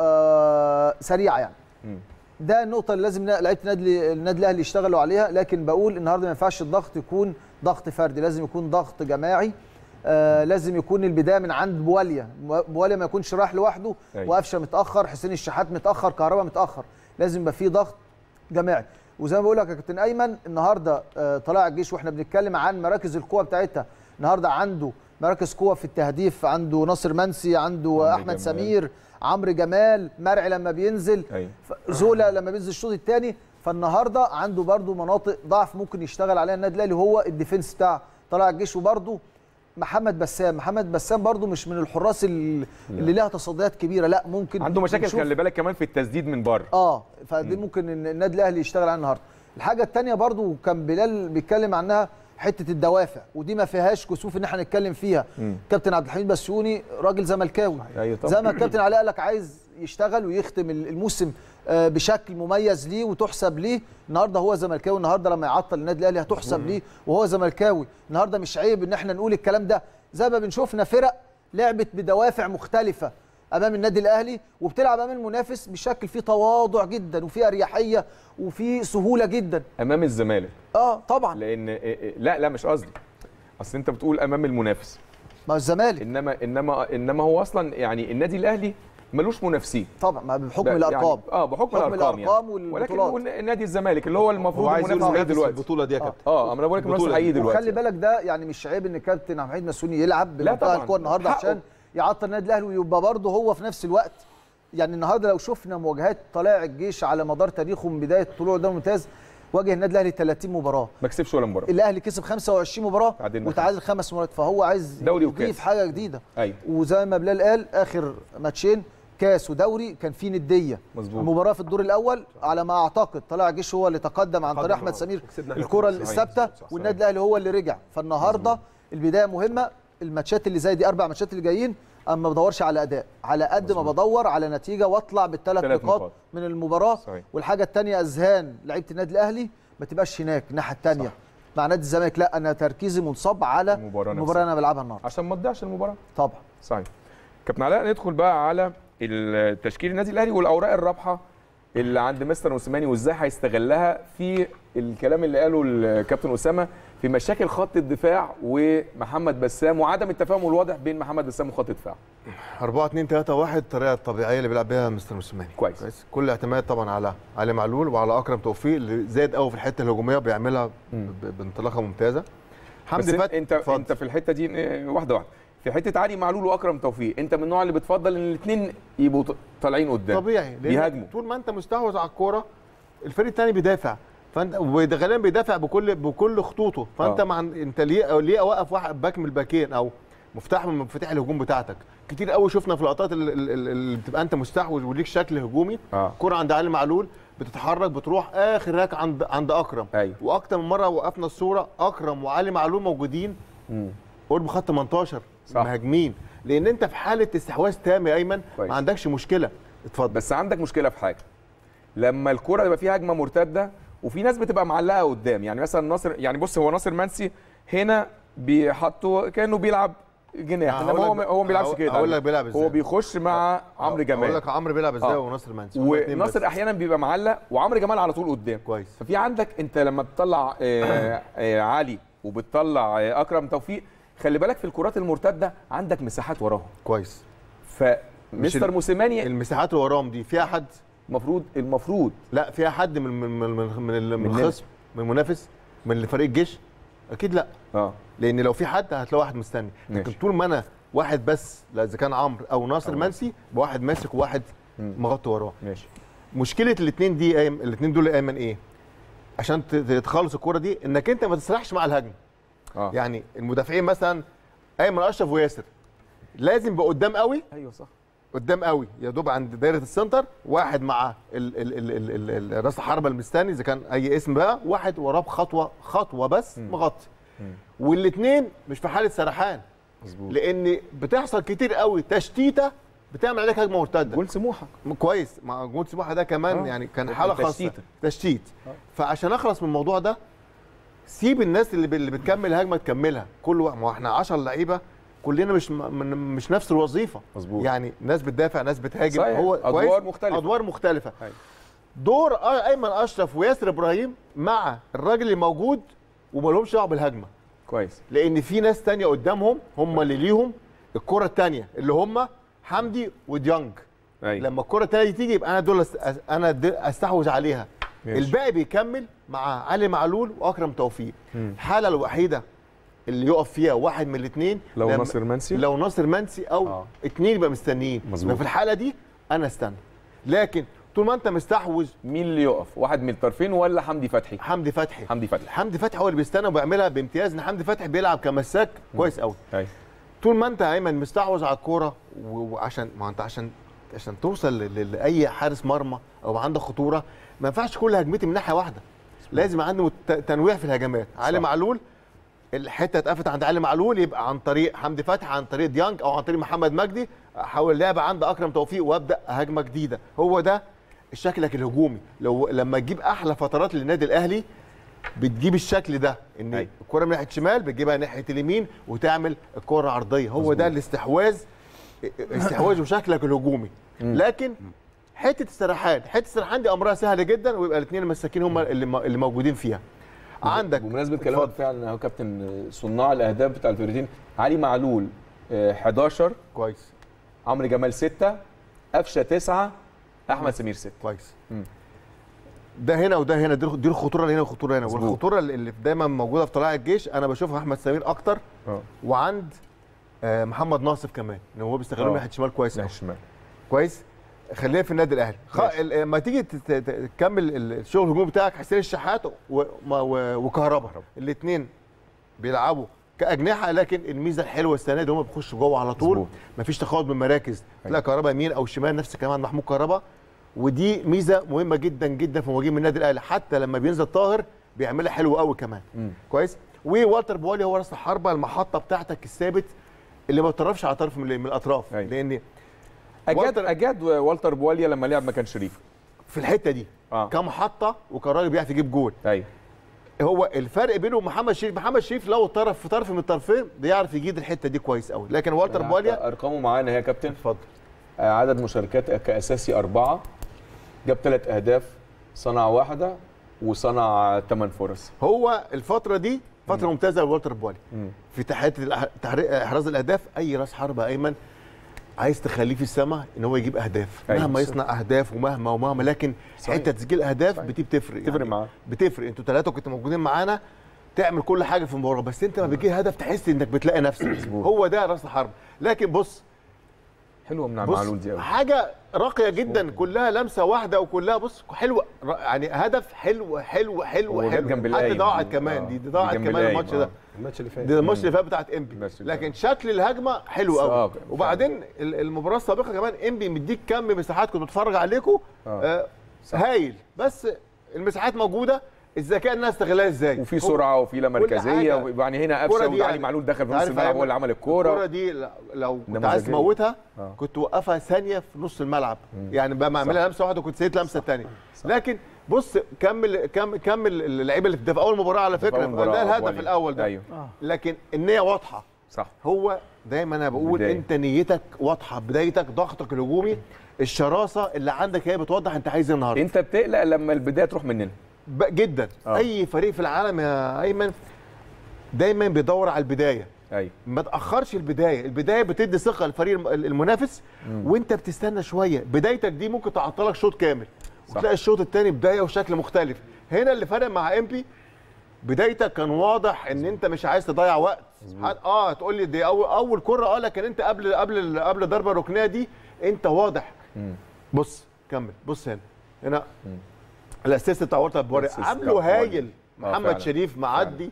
آه سريعه يعني مم. ده النقطه اللي لازم لعيبه النادي النادي الاهلي يشتغلوا عليها لكن بقول النهارده ما ينفعش الضغط يكون ضغط فردي لازم يكون ضغط جماعي آه لازم يكون البدايه من عند بواليا بواليا ما يكونش رايح لوحده أيوة. وقفشه متاخر حسين الشحات متاخر كهربا متاخر لازم يبقى في ضغط جماعي وزي ما بقول لك يا كابتن ايمن النهارده آه، طلائع الجيش واحنا بنتكلم عن مراكز القوه بتاعتها النهارده عنده مراكز قوه في التهديف عنده ناصر منسي عنده عمرو احمد جمال. سمير عمرو جمال مرعي لما بينزل ايوه ف- زولا لما بينزل الشوط الثاني فالنهارده عنده برده مناطق ضعف ممكن يشتغل عليها النادي الاهلي هو الديفنس بتاع طلائع الجيش وبرده محمد بسام محمد بسام برده مش من الحراس ال- اللي لها تصديات كبيره لا ممكن عنده مشاكل نشوف- خلي بالك كمان في التسديد من بره اه فدي ممكن إن النادي الاهلي يشتغل عليها النهارده الحاجه الثانيه برضو كان بلال بيتكلم عنها حته الدوافع ودي ما فيهاش كسوف ان احنا نتكلم فيها كابتن عبد الحميد بسيوني راجل زملكاوي أيوة طبعا. زي ما الكابتن علاء قال لك عايز يشتغل ويختم الموسم آه، بشكل مميز ليه وتحسب ليه النهارده هو زملكاوي النهارده لما يعطل النادي الاهلي هتحسب ليه وهو زملكاوي النهارده مش عيب ان احنا نقول الكلام ده زي ما بنشوفنا فرق لعبت بدوافع مختلفه امام النادي الاهلي وبتلعب امام المنافس بشكل فيه تواضع جدا وفيه اريحيه وفيه سهوله جدا امام الزمالك اه طبعا لان إيه إيه لا لا مش قصدي اصل انت بتقول امام المنافس ما هو الزمالك انما انما انما هو اصلا يعني النادي الاهلي ملوش منافسين طبعا ما بحكم ب- الارقام يعني اه بحكم, بحكم الارقام, الأرقام يعني. والبطولات. ولكن نادي الزمالك اللي هو المفروض هو عايز يقول المنافس منافس في دلوقتي البطوله دي يا كابتن اه انا بقول لك المنافس البطولة الحقيقي دي. دلوقتي وخلي بالك ده يعني مش عيب ان كابتن عبد الحميد مسؤولي يلعب لا بمنتهى طبعاً. القوه النهارده حقه. عشان يعطل النادي الاهلي ويبقى برضه هو في نفس الوقت يعني النهارده لو شفنا مواجهات طلائع الجيش على مدار تاريخه من بدايه طلوعه ده ممتاز واجه النادي الاهلي 30 مباراه ما كسبش ولا مباراه الاهلي كسب 25 مباراه تعادلنا وتعادل خمس مرات فهو عايز دوري يضيف وكاس. حاجه جديده ايوه وزي ما بلال قال اخر ماتشين كاس ودوري كان في نديه مظبوط. المباراه في الدور الاول على ما اعتقد طلع الجيش هو اللي تقدم عن طريق تقدم، احمد آه. سمير كسبنا إحنا. الكره صحيح. الثابته صحيح. والنادي الاهلي هو اللي رجع فالنهارده البدايه مهمه الماتشات اللي زي دي اربع ماتشات اللي جايين اما ما بدورش على اداء على قد ما بدور على نتيجه واطلع بالثلاث ثلاث نقاط نقاط. من المباراه صحيح. والحاجه الثانيه اذهان لعيبه النادي الاهلي ما تبقاش هناك الناحيه الثانيه مع نادي الزمالك لا انا تركيزي منصب على المباراة المباراه نفسها. اللي انا بلعبها النهارده عشان ما تضيعش المباراه طبعا صحيح كابتن علاء ندخل بقى على التشكيل النادي الاهلي والاوراق الرابحه اللي عند مستر موسيماني وازاي هيستغلها في الكلام اللي قاله الكابتن اسامه في مشاكل خط الدفاع ومحمد بسام وعدم التفاهم الواضح بين محمد بسام وخط الدفاع 4 2 3 1 الطريقه الطبيعيه اللي بيلعب بيها مستر موسيماني كويس. كل اعتماد طبعا على علي معلول وعلى اكرم توفيق اللي زاد قوي في الحته الهجوميه بيعملها ب- بانطلاقه ممتازه بس حمدي فتحي انت اتفضل. انت في الحته دي اه، واحده واحده في حته علي معلول واكرم توفيق انت من النوع اللي بتفضل ان الاثنين يبقوا ط- طالعين قدام طبيعي لأن بيهاجموا طول ما انت مستحوذ على الكوره الفريق الثاني بيدافع فانت وده غالبا بيدافع بكل بكل خطوطه فانت آه. مع انت ليه ليه اوقف واحد باك من الباكين او مفتاح من مفاتيح الهجوم بتاعتك كتير قوي شفنا في اللقطات اللي, اللي اللي بتبقى انت مستحوذ وليك شكل هجومي اه كرة عند علي معلول بتتحرك بتروح اخر راك عند عند اكرم ايوه واكتر من مره وقفنا الصوره اكرم وعلي معلول موجودين مم. قرب خط 18 صح. مهاجمين لان انت في حاله استحواذ تام يا ايمن كويس. ما عندكش مشكله اتفضل بس عندك مشكله في حاجه لما الكره يبقى فيها هجمه مرتده وفي ناس بتبقى معلقه قدام يعني مثلا ناصر يعني بص هو ناصر منسي هنا بيحطه كانه بيلعب جناح انما هقول هو لك- هو ما بيلعبش هقول- كده هقول لك بيلعب ازاي. هو بيخش مع عمرو اقول جمال لك عمرو بيلعب ازاي آه. وناصر منسي هما اتنين وناصر بس. احيانا بيبقى معلق وعمرو جمال على طول قدام كويس ففي عندك انت لما بتطلع آه، آه، علي وبتطلع آه، اكرم توفيق خلي بالك في الكرات المرتده عندك مساحات وراهم كويس فمستر ال- موسيماني المساحات اللي وراهم دي فيها حد المفروض المفروض لا فيها حد من من من من, من, ال- من مننا. الخصم من المنافس من فريق الجيش اكيد لا اه لان لو في حد هتلاقي واحد مستني لكن ماشي. طول ما انا واحد بس لا اذا كان عمرو او ناصر أو منسي بواحد ماسك وواحد مم. مغطي وراه ماشي مشكله الاثنين دي أيمن الاثنين دول ايمن ايه عشان ت- ت- تخلص الكوره دي انك انت ما تسرحش مع الهجمه اه يعني المدافعين مثلا ايمن اشرف وياسر لازم يبقى قدام قوي ايوه صح قدام قوي يا دوب عند دايره السنتر واحد مع ال ال ال ال ال ال راس الحربه المستني اذا كان اي اسم بقى واحد وراه بخطوه خطوه بس مغطي والاثنين مش في حاله سرحان مظبوط لان بتحصل كتير قوي تشتيته بتعمل عليك هجمه مرتده جول سموحه كويس مع جول سموحه ده كمان آه. يعني كان حاله خاصه تشتيتة. تشتيت فعشان اخلص من الموضوع ده سيب الناس اللي, ب- اللي بتكمل هجمه تكملها كل واحد ما هو احنا 10 لعيبه كلنا مش م- من مش نفس الوظيفه مظبوط. يعني ناس بتدافع ناس بتهاجم صحيح. هو أدوار كويس؟ مختلفة. ادوار مختلفه أيوة. دور آ- ايمن اشرف وياسر ابراهيم مع الراجل اللي موجود وما لهمش دعوه بالهجمه كويس لان في ناس تانية قدامهم هم اللي ليهم الكره التانية اللي هم حمدي وديانج ايوه لما الكره التانية دي تيجي يبقى انا دول أس- أس- انا د- استحوذ عليها ماشي. الباقي بيكمل مع علي معلول واكرم توفيق الحاله الوحيده اللي يقف فيها واحد من الاثنين لو ناصر منسي لو ناصر منسي او آه. آه. اتنين يبقى مستنيين مظبوط. في الحاله دي انا استنى لكن طول ما انت مستحوذ مين اللي يقف واحد من الطرفين ولا حمدي فتحي حمدي فتحي حمدي فتحي حمدي فتحي هو اللي بيستنى وبيعملها بامتياز ان حمدي فتحي بيلعب كمساك كويس قوي ايوه طول ما انت ايمن مستحوذ على الكوره و- وعشان ما انت عشان عشان توصل ل- ل- لاي حارس مرمى او عندك خطوره ما ينفعش كل هجمتي من ناحيه واحده لازم عنده مت- تنويع في الهجمات علي صح. معلول الحته اتقفت عند علي معلول يبقى عن طريق حمدي فتحي عن طريق ديانج او عن طريق محمد مجدي احول اللعبه عند اكرم توفيق وابدا هجمه جديده هو ده شكلك الهجومي لو لما تجيب احلى فترات للنادي الاهلي بتجيب الشكل ده ان أيوة. الكره من ناحيه الشمال بتجيبها ناحيه اليمين وتعمل الكره عرضيه هو ده الاستحواذ استحواذ وشكلك الهجومي لكن حته السرحان حته السرحان دي امرها سهل جدا ويبقى الاثنين المساكين هم اللي م- اللي موجودين فيها عندك بمناسبه كلامك اتفضل. فعلا اهو كابتن صناع الاهداف بتاع الفرقتين علي معلول آه، 11 كويس عمرو جمال 6 قفشه 9 احمد سمير 6 كويس مم. ده هنا وده هنا دي دي الخطوره اللي هنا والخطوره هنا مظبوط. والخطوره اللي دايما موجوده في طلائع الجيش انا بشوفها احمد سمير اكتر اه وعند آه، محمد ناصف كمان ان هو بيستغلوا آه. ناحيه الشمال كويس ناحيه قوي الشمال كويس خلينا في النادي الاهلي خ... ماشي. ال- لما تيجي تت- ت- تكمل ال- الشغل الهجومي بتاعك حسين الشحات و... ما- و... وكهربا الاثنين بيلعبوا كاجنحه لكن الميزه الحلوه السنه دي هم بيخشوا جوه على طول مظبوط. مفيش تخاط من مراكز تلاقي كهربا يمين او شمال نفس الكلام محمود كهربا ودي ميزه مهمه جدا جدا في مهاجمين النادي الاهلي حتى لما بينزل طاهر بيعملها حلو قوي كمان مم. كويس ووالتر بوالي هو راس الحربه المحطه بتاعتك الثابت اللي ما بتطرفش على طرف من من الاطراف أيوة. لان اجاد والتر- اجاد والتر بواليا لما لعب مكان شريف في الحته دي اه كمحطه وكراجل بيعرف يجيب جول ايوه هو الفرق بينه ومحمد شريف محمد شريف لو طرف في طرف من الطرفين بيعرف يجيد الحته دي كويس قوي لكن والتر بواليا ارقامه معانا يا كابتن اتفضل آه، عدد مشاركات كاساسي اربعه جاب ثلاث اهداف صنع واحده وصنع ثمان فرص هو الفتره دي فتره ممتازه لوالتر بوالي في تحقيق الأح- تحريق احراز الاهداف اي راس حربه ايمن عايز تخليه في السماء ان هو يجيب اهداف أيوة. مهما يصنع اهداف ومهما ومهما لكن حته تسجيل اهداف دي بتفرق تفرق معاه. بتفرق انتوا ثلاثه كنتوا موجودين معانا تعمل كل حاجه في المباراه بس انت ما بيجي هدف تحس انك بتلاقي نفسك هو ده راس الحرب لكن بص حلوه من بص معلول دي قوي حاجه راقيه جدا كلها لمسه واحده وكلها بص حلوه ر- يعني هدف حلو حلو حلو وجت حلو جنب حتى القايم ضاعت دي. كمان آه. دي, دي دي ضاعت جنب كمان القايم، الماتش آه. ده الماتش اللي فات ده الماتش اللي فات بتاعت انبي الماتش اللي لكن شكل الهجمه حلو آه، قوي فعلا. وبعدين ال- المباراه السابقه كمان انبي مديك كم مساحات كنت بتفرج عليكم آه. آه هايل بس المساحات موجوده الذكاء الناس استغلها ازاي وفي هو- سرعه وفي لا مركزيه حاجة. يعني هنا الكرة قفشه دي وعلي يعني- معلول دخل في نص عارف الملعب أيمن، هو اللي عمل الكوره الكوره دي ل- لو كنت نموذجية. عايز تموتها آه. كنت توقفها ثانيه في نص الملعب يعني بقى معملها لمسه واحده كنت سيت لمسه ثانيه لكن بص كمل كم كمل اللعيبه اللي في اول مباراه على فكره أول مباراة، ده الهدف أبوالي. الاول ده أيوه. لكن النيه واضحه صح هو دايما انا بقول بداية. انت نيتك واضحه بدايتك ضغطك الهجومي الشراسه اللي عندك هي بتوضح انت عايز ايه النهارده انت بتقلق لما البدايه تروح مننا ب- جدا آه. اي فريق في العالم يا ايمن دايما بيدور على البدايه ايوه ما تاخرش البدايه البدايه بتدي ثقه للفريق الم- المنافس وانت بتستنى شويه بدايتك دي ممكن تعطلك شوط كامل وتلاقي الشوط الثاني بدايه وشكل مختلف هنا اللي فرق مع امبي بدايتك كان واضح ان انت مش عايز تضيع وقت اه تقول لي دي اول اول كره اه لكن انت قبل قبل قبل ضربه الركنيه دي انت واضح بص كمل بص هنا هنا الاسيست بتاع ورطه بوري الأسيست عامله بتاع بوري. هايل آه، محمد فعلا. شريف معدي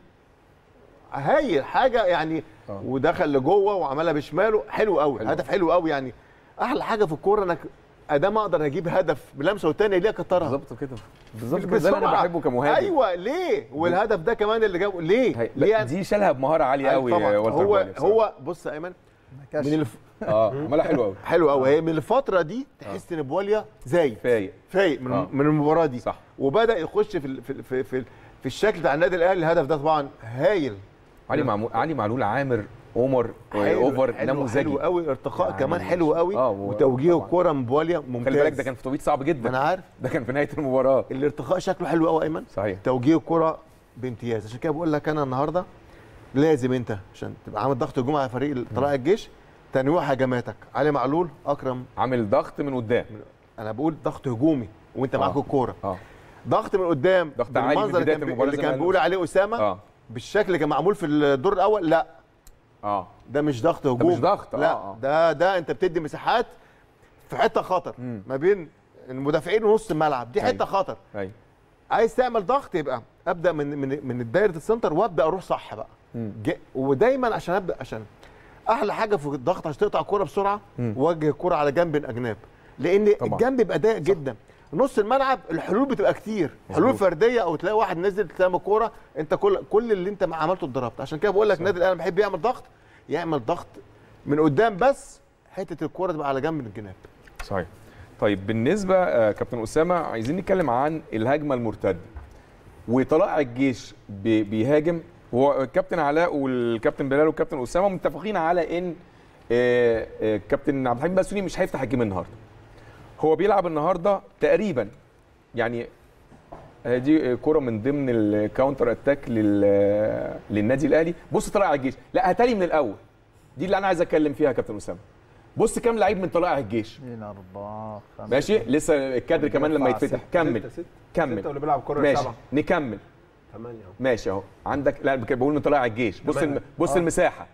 هايل حاجه يعني آه. ودخل لجوه وعملها بشماله حلو قوي حلو. هدف حلو قوي يعني احلى حاجه في الكوره انك ادام اقدر اجيب هدف بلمسه والتاني ليه اكترها بالظبط كده بالظبط كده ده اللي انا بسرعة. بحبه كمهاجم ايوه ليه والهدف ده كمان اللي جابه ليه هي- ليه لا دي شالها بمهاره عاليه قوي طبعا والتر هو بوالي بصراحة. هو بص يا ايمن من الف... اه عملها حلو قوي حلو قوي هي من الفتره دي تحس ان بواليا زايد فايق فايق من, آه. من المباراه دي صح. وبدا يخش في ال- في ال- في, في, في الشكل بتاع النادي الاهلي الهدف ده طبعا هايل علي معمول علي معلول عامر عمر حلو اوفر حلو, نموذجي حلو قوي ارتقاء يعني كمان حلو قوي آه، و- وتوجيه طبعاً. الكوره من بواليا ممتاز خلي بالك ده كان في توقيت صعب ما جدا انا عارف ده كان في نهايه المباراه الارتقاء شكله حلو قوي ايمن صحيح توجيه الكوره بامتياز عشان كده بقول لك انا النهارده لازم انت عشان تبقى عامل ضغط هجوم على فريق طلائع الجيش تنويع هجماتك علي معلول اكرم عامل ضغط من قدام انا بقول ضغط هجومي وانت آه. معاك الكوره اه ضغط من قدام ضغط عالي من بالمنظر بداية اللي كان, المباراة اللي زي كان ما بيقول عليه اسامه اه بالشكل اللي كان معمول في الدور الاول لا اه ده مش ضغط هجوم مش ضغط، آه، لا آه. ده ده انت بتدي مساحات في حته خطر مم. ما بين المدافعين ونص الملعب دي حته أيوة. خطر ايوه عايز تعمل ضغط يبقى ابدا من من من دايره السنتر وابدا اروح صح بقى مم. ج- ودايما عشان ابدا عشان احلى حاجه في الضغط عشان تقطع الكوره بسرعه مم. وجه الكوره على جنب الاجناب لان طبعا. الجنب بيبقى ضيق جدا نص الملعب الحلول بتبقى كتير حلول مظبوط. فرديه او تلاقي واحد نزل تلاقي الكوره انت كل كل اللي انت عملته اتضربت عشان كده بقول لك النادي الاهلي بيحب يعمل ضغط يعمل ضغط من قدام بس حته الكوره تبقى على جنب الجناب صحيح طيب بالنسبه آه، كابتن اسامه عايزين نتكلم عن الهجمه المرتده وطلائع الجيش بي- بيهاجم هو الكابتن علاء والكابتن بلال والكابتن اسامه متفقين على ان آه، آه، كابتن عبد الحميد بسوني مش هيفتح الجيم النهارده هو بيلعب النهارده تقريبا يعني آه، دي كرة من ضمن الكاونتر اتاك لل- للنادي الاهلي بص طلائع الجيش لا هاتالي من الاول دي اللي انا عايز اتكلم فيها يا كابتن اسامه بص كام لعيب من طلائع الجيش اثنين أربعة خمسة ماشي لسه الكادر كمان لما أربعة، يتفتح ستة، كمل ستة، ستة. كمل ستة واللي بيلعب كرة ماشي سبعة نكمل ثمانية أهو. ماشي اهو عندك لا بك- بقول من طلائع الجيش بص تمام. الم... بص المساحه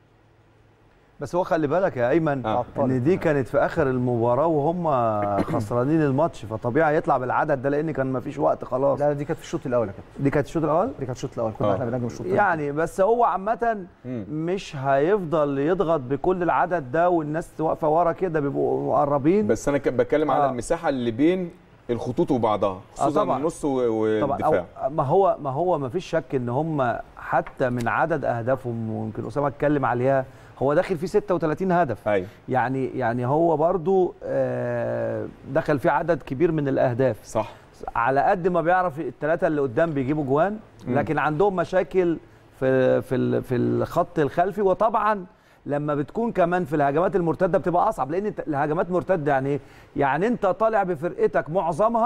بس هو خلي بالك يا ايمن آه. ان دي كانت في اخر المباراه وهم خسرانين الماتش فطبيعي يطلع بالعدد ده لان كان مفيش وقت خلاص لا دي كانت في الشوط الاول يا كابتن دي كانت الشوط الاول دي كانت الشوط الاول كنا آه. احنا بنهاجم الشوط الثاني يعني بس هو عامة مم. مش هيفضل يضغط بكل العدد ده والناس واقفة ورا كده بيبقوا مقربين بس انا ك- بتكلم على آه. المساحه اللي بين الخطوط وبعضها خصوصا طبعاً. النص و- طبعا والدفاع أو ما هو ما هو ما فيش شك ان هم حتى من عدد اهدافهم ويمكن اسامه اتكلم عليها هو داخل فيه 36 هدف ايوه يعني يعني هو برضو آه، دخل فيه عدد كبير من الاهداف صح على قد ما بيعرف الثلاثه اللي قدام بيجيبوا جوان لكن عندهم مشاكل في في ال- في الخط الخلفي وطبعا لما بتكون كمان في الهجمات المرتده بتبقى اصعب لان انت- الهجمات مرتده يعني ايه؟ يعني انت طالع بفرقتك معظمها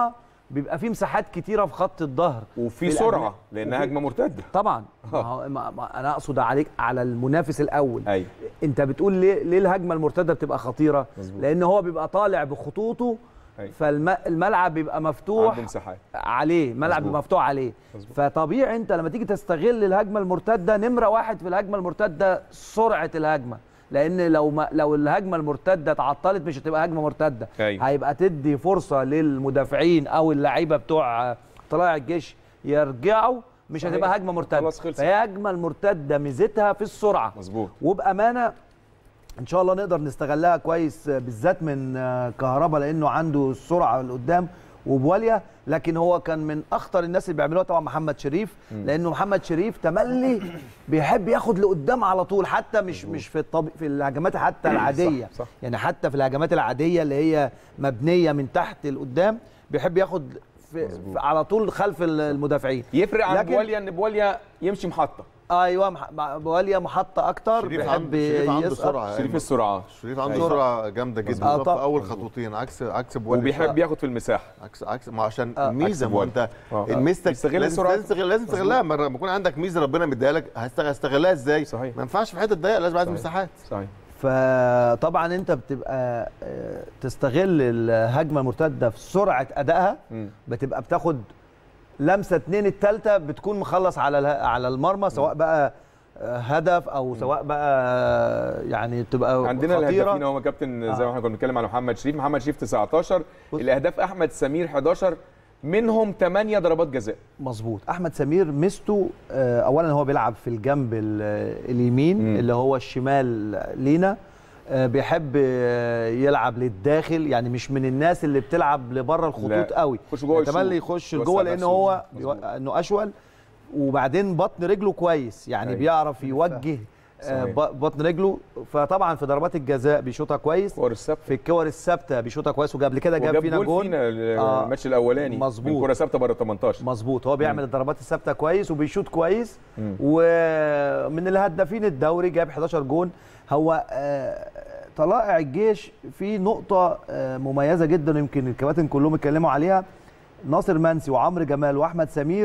بيبقى في مساحات كتيره في خط الظهر وفي في سرعه الأجنحة. لانها وفي- هجمه مرتده طبعا ما هو ما ما انا اقصد عليك على المنافس الاول ايوه انت بتقول ليه ليه الهجمه المرتده بتبقى خطيره مظبوط. لان هو بيبقى طالع بخطوطه أيوة. فالملعب بيبقى مفتوح عنده مساحات عليه ملعب مظبوط. بيبقى مفتوح عليه مظبوط. فطبيعي انت لما تيجي تستغل الهجمه المرتده نمره واحد في الهجمه المرتده سرعه الهجمه لان لو ما لو الهجمه المرتده اتعطلت مش هتبقى هجمه مرتده أيوة. هيبقى تدي فرصه للمدافعين او اللعيبه بتوع طلائع الجيش يرجعوا مش صحيح. هتبقى هجمه مرتده خلاص خلصت. فهي هجمه المرتده ميزتها في السرعه مظبوط وبامانه ان شاء الله نقدر نستغلها كويس بالذات من كهربا لانه عنده السرعه لقدام وبواليا لكن هو كان من اخطر الناس اللي بيعملوها طبعا محمد شريف لانه محمد شريف تملي بيحب ياخد لقدام على طول حتى مش مش في الطب... في الهجمات حتى العاديه صح. يعني حتى في الهجمات العاديه اللي هي مبنيه من تحت لقدام بيحب ياخد في... في على طول خلف المدافعين يفرق عن لكن- بواليا ان بواليا يمشي محطه ايوه مح... مع- بواليا محطه اكتر شريف بيحب عنده شريف عنده يسقط. سرعه شريف أيمن. السرعه شريف عنده أيوة. سرعه جامده جدا آه، بالذات طبعا. في اول خطوتين عكس عكس بواليا وبيحب ياخد في المساحه عكس عكس ما عشان آه، الميزه عكس ما هو انت بواليا. آه. ميزتك بيستغل لازم سرعته. تستغل لازم تستغلها مره لما يكون عندك ميزه ربنا مديها لك هتستغ- هتستغلها ازاي؟ صحيح. ما ينفعش في حته ضيقه لازم عايز صحيح. مساحات صحيح فطبعا انت بتبقى آه، تستغل الهجمه المرتده في سرعه ادائها مم. بتبقى بتاخد لمسه اتنين التالتة بتكون مخلص على اله- على المرمى سواء بقى آه، هدف او سواء بقى آه، يعني تبقى عندنا خطيرة. الهدافين هو كابتن زي آه. ما احنا كنا بنتكلم على محمد شريف محمد شريف 19 الاهداف احمد سمير 11 منهم 8 ضربات جزاء مظبوط احمد سمير ميزته آه، اولا هو بيلعب في الجنب ال- اليمين مم. اللي هو الشمال لينا آه، بيحب آه، يلعب للداخل يعني مش من الناس اللي بتلعب لبره الخطوط لا. قوي يخش جوه يتملي يشوط. يخش يوسع لجوه لان نفسه. هو مظبوط. بيو- انه اشول وبعدين بطن رجله كويس يعني أيوة. بيعرف يوجه آه، صحيح. ب- بطن رجله فطبعا في ضربات الجزاء بيشوطها كويس كور السبت في الكور الثابته بيشوطها كويس وقبل كده جاب وجاب فينا جول جول فينا آه، الماتش الاولاني مظبوط. من كوره ثابته بره 18 مظبوط هو بيعمل الضربات الثابته كويس وبيشوط كويس مم. ومن الهدافين الدوري جاب 11 جون هو آه، طلائع الجيش في نقطه آه، مميزه جدا يمكن الكباتن كلهم اتكلموا عليها ناصر منسي وعمرو جمال واحمد سمير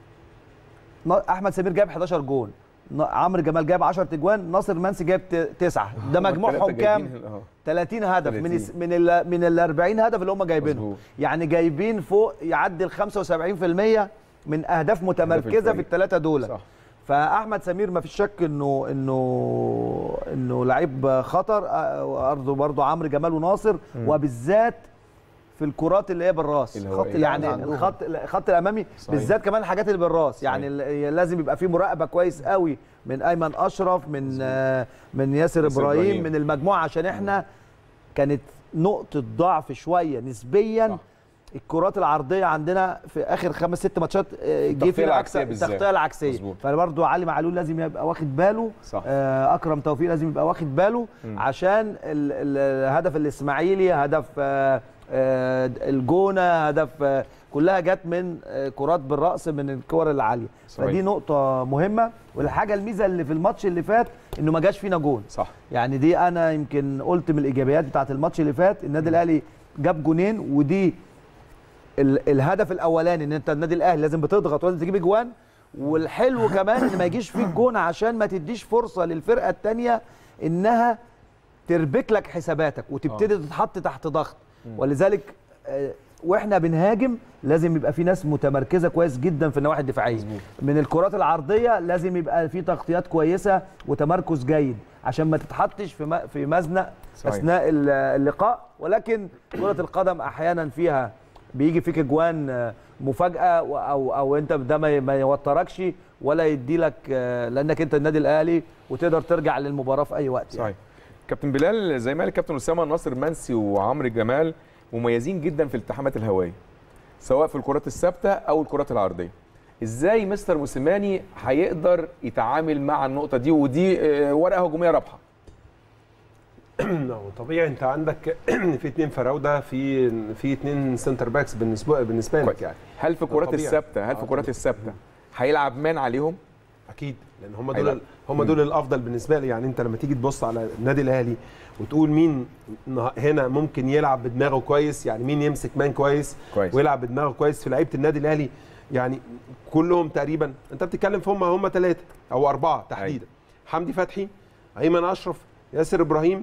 نا- احمد سمير جاب 11 جون نا- عمرو جمال جاب 10 تجوان ناصر منسي جاب 9 ده مجموعهم كام 30 هدف من 30. الس- من ال من ال 40 هدف اللي هم جايبينهم مظبوط. يعني جايبين فوق يعدي ال 75% من اهداف متمركزه الفريق. في الثلاثه دول صح فاحمد سمير ما فيش شك انه انه انه لعيب خطر برضه برضه عمرو جمال وناصر وبالذات في الكرات اللي هي بالراس الهوائية. يعني عندهم. الخط الخط الامامي صحيح. بالذات كمان الحاجات اللي بالراس يعني ال- لازم يبقى في مراقبه كويس قوي من ايمن اشرف من آه، من ياسر ياسر ابراهيم إبراهيم. من المجموعه عشان احنا كانت نقطه ضعف شويه نسبيا صح. الكرات العرضيه عندنا في اخر خمس ست ماتشات آه، جه التغطية فينا العكسية أكثر- بالذات. التغطيه العكسيه مظبوط. فبرضه علي معلول لازم يبقى واخد باله صح. آه، اكرم توفيق لازم يبقى واخد باله عشان ال- ال- الهدف الاسماعيلي هدف آه، آه، الجونه هدف آه، كلها جت من آه، كرات بالراس من الكور العاليه صحيح. فدي نقطه مهمه والحاجه الميزه اللي في الماتش اللي فات انه ما جاش فينا جون صح يعني دي انا يمكن قلت من الايجابيات بتاعه الماتش اللي فات النادي الاهلي جاب جونين ودي ال الهدف الاولاني ان انت النادي الاهلي لازم بتضغط ولازم تجيب اجوان والحلو كمان ان ما يجيش فيك جون عشان ما تديش فرصه للفرقه الثانيه انها تربك لك حساباتك وتبتدي تتحط تحت ضغط ولذلك آه، واحنا بنهاجم لازم يبقى في ناس متمركزه كويس جدا في النواحي الدفاعيه من الكرات العرضيه لازم يبقى في تغطيات كويسه وتمركز جيد عشان ما تتحطش في م- في مزنق صحيح. اثناء ال- اللقاء ولكن كره القدم احيانا فيها بيجي فيك اجوان آه، مفاجاه و- او او انت ده ما ما يوتركش ولا يديلك آه، لانك انت النادي الاهلي وتقدر ترجع للمباراه في اي وقت يعني. صحيح كابتن بلال زي ما قال الكابتن اسامه ناصر منسي وعمرو جمال مميزين جدا في الالتحامات الهوائيه سواء في الكرات الثابته او الكرات العرضيه ازاي مستر موسيماني هيقدر يتعامل مع النقطه دي ودي آه، ورقه هجوميه رابحه نعم طبيعي انت عندك في اثنين فراوده في في اثنين سنتر باكس بالنسبه بالنسبه لك كويس. يعني هل في الكرات طبيعي. الثابته هل في آه، الكرات الثابته هيلعب مان عليهم اكيد لان هم هيبقى. دول هم دول الافضل بالنسبه لي يعني انت لما تيجي تبص على النادي الاهلي وتقول مين نه- هنا ممكن يلعب بدماغه كويس يعني مين يمسك مان كويس كويس. ويلعب بدماغه كويس في لعيبه النادي الاهلي يعني كلهم تقريبا انت بتتكلم في هم هم ثلاثه او اربعه تحديدا حمدي فتحي ايمن اشرف ياسر ابراهيم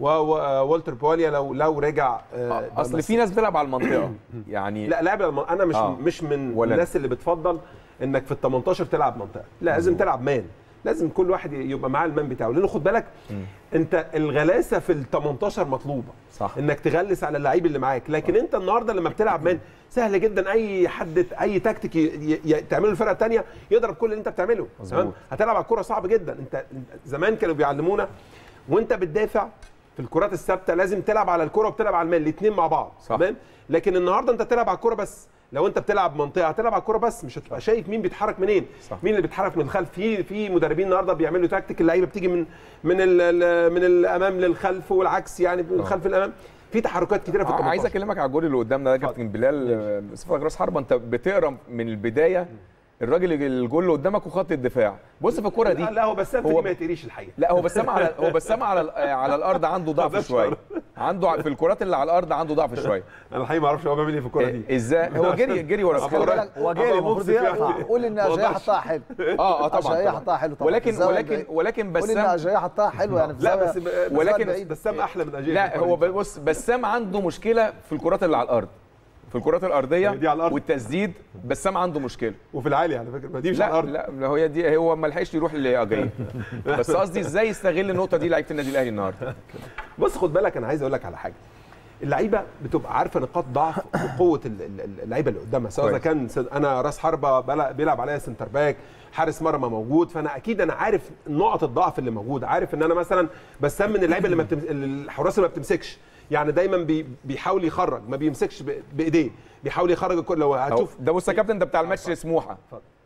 وولتر بواليا لو لو رجع آه، اصل بس- في ناس بتلعب على المنطقه يعني لا لاعب الم- انا مش آه. آه. مش من ولا الناس اللي بتفضل انك في ال 18 تلعب منطقه لا لازم تلعب مان لازم كل واحد يبقى معاه المان بتاعه لانه خد بالك انت الغلاسه في ال 18 مطلوبه صح. انك تغلس على اللعيب اللي معاك لكن انت النهارده لما بتلعب مان سهل جدا اي حد اي تكتيك ي- ي- ي- تعمله الفرقه الثانيه يضرب كل اللي انت بتعمله تمام هتلعب على الكوره صعب جدا انت انت زمان كانوا بيعلمونا وانت بتدافع في الكرات الثابته لازم تلعب على الكوره وبتلعب على المان الاثنين مع بعض صح. تمام لكن النهارده انت تلعب على الكوره بس لو انت بتلعب منطقه هتلعب على الكوره بس مش هتبقى شايف مين بيتحرك منين صح. مين اللي بيتحرك من الخلف في في مدربين النهارده بيعملوا تكتيك اللعيبه بتيجي من من ال ال- من الامام للخلف والعكس يعني من الخلف للامام في تحركات كتيره في ال عايز 18. اكلمك على الجول اللي قدامنا ده كابتن بلال آه، صفر راس حربه انت بتقرا من البدايه الراجل اللي الجول اللي قدامك وخط الدفاع بص في الكره دي لا, لا هو بسام في هو- دي ما يتقريش الحقيقه لا هو بسام على هو بسام على ال- على الارض عنده ضعف ده شويه عنده في الكرات اللي على الارض عنده ضعف شويه انا الحقيقه ما اعرفش هو بيعمل ايه في الكوره دي إيه، ازاي هو جري جري ورا أبو الكوره هريرة. بالك هو جاي أبقى المفروض مبسوط يعني. يقطع قول ان ما اجاي أقدرش. حطها حلو اه اه طبعا أجاي طبعا. حطها حلو طبعا ولكن الزاوية ولكن البعيدة. ولكن قول ان بسام اجاي حطها حلو يعني في لا زاوية- بس ولكن- ولكن بس بسام احلى من اجاي لا هو بص بسام عنده مشكله في الكرات اللي على الارض في الكرات الارضيه دي على الأرض. والتسديد بسام عنده مشكله وفي العالي على فكره ما دي مش على لا الارض لا لا، هي دي هو ما لحقش يروح لاجاي بس قصدي ازاي يستغل النقطه دي لعيبه النادي الاهلي النهارده بص خد بالك انا عايز اقول لك على حاجه اللعيبه بتبقى عارفه نقاط ضعف وقوه ال- ال- اللعيبه اللي قدامها سواء اذا كويس. كان س- انا راس حربه بلا- بيلعب عليا سنتر باك حارس مرمى موجود فانا اكيد انا عارف نقط الضعف اللي موجوده عارف ان انا مثلا بسام من اللعيبه اللي ما بتمس... الحراس اللي ما بتمسكش يعني دايما بي... بيحاول يخرج ما بيمسكش ب... بايديه بيحاول يخرج الكل لو أهو، هتشوف ده بص يا كابتن ده بتاع الماتش سموحه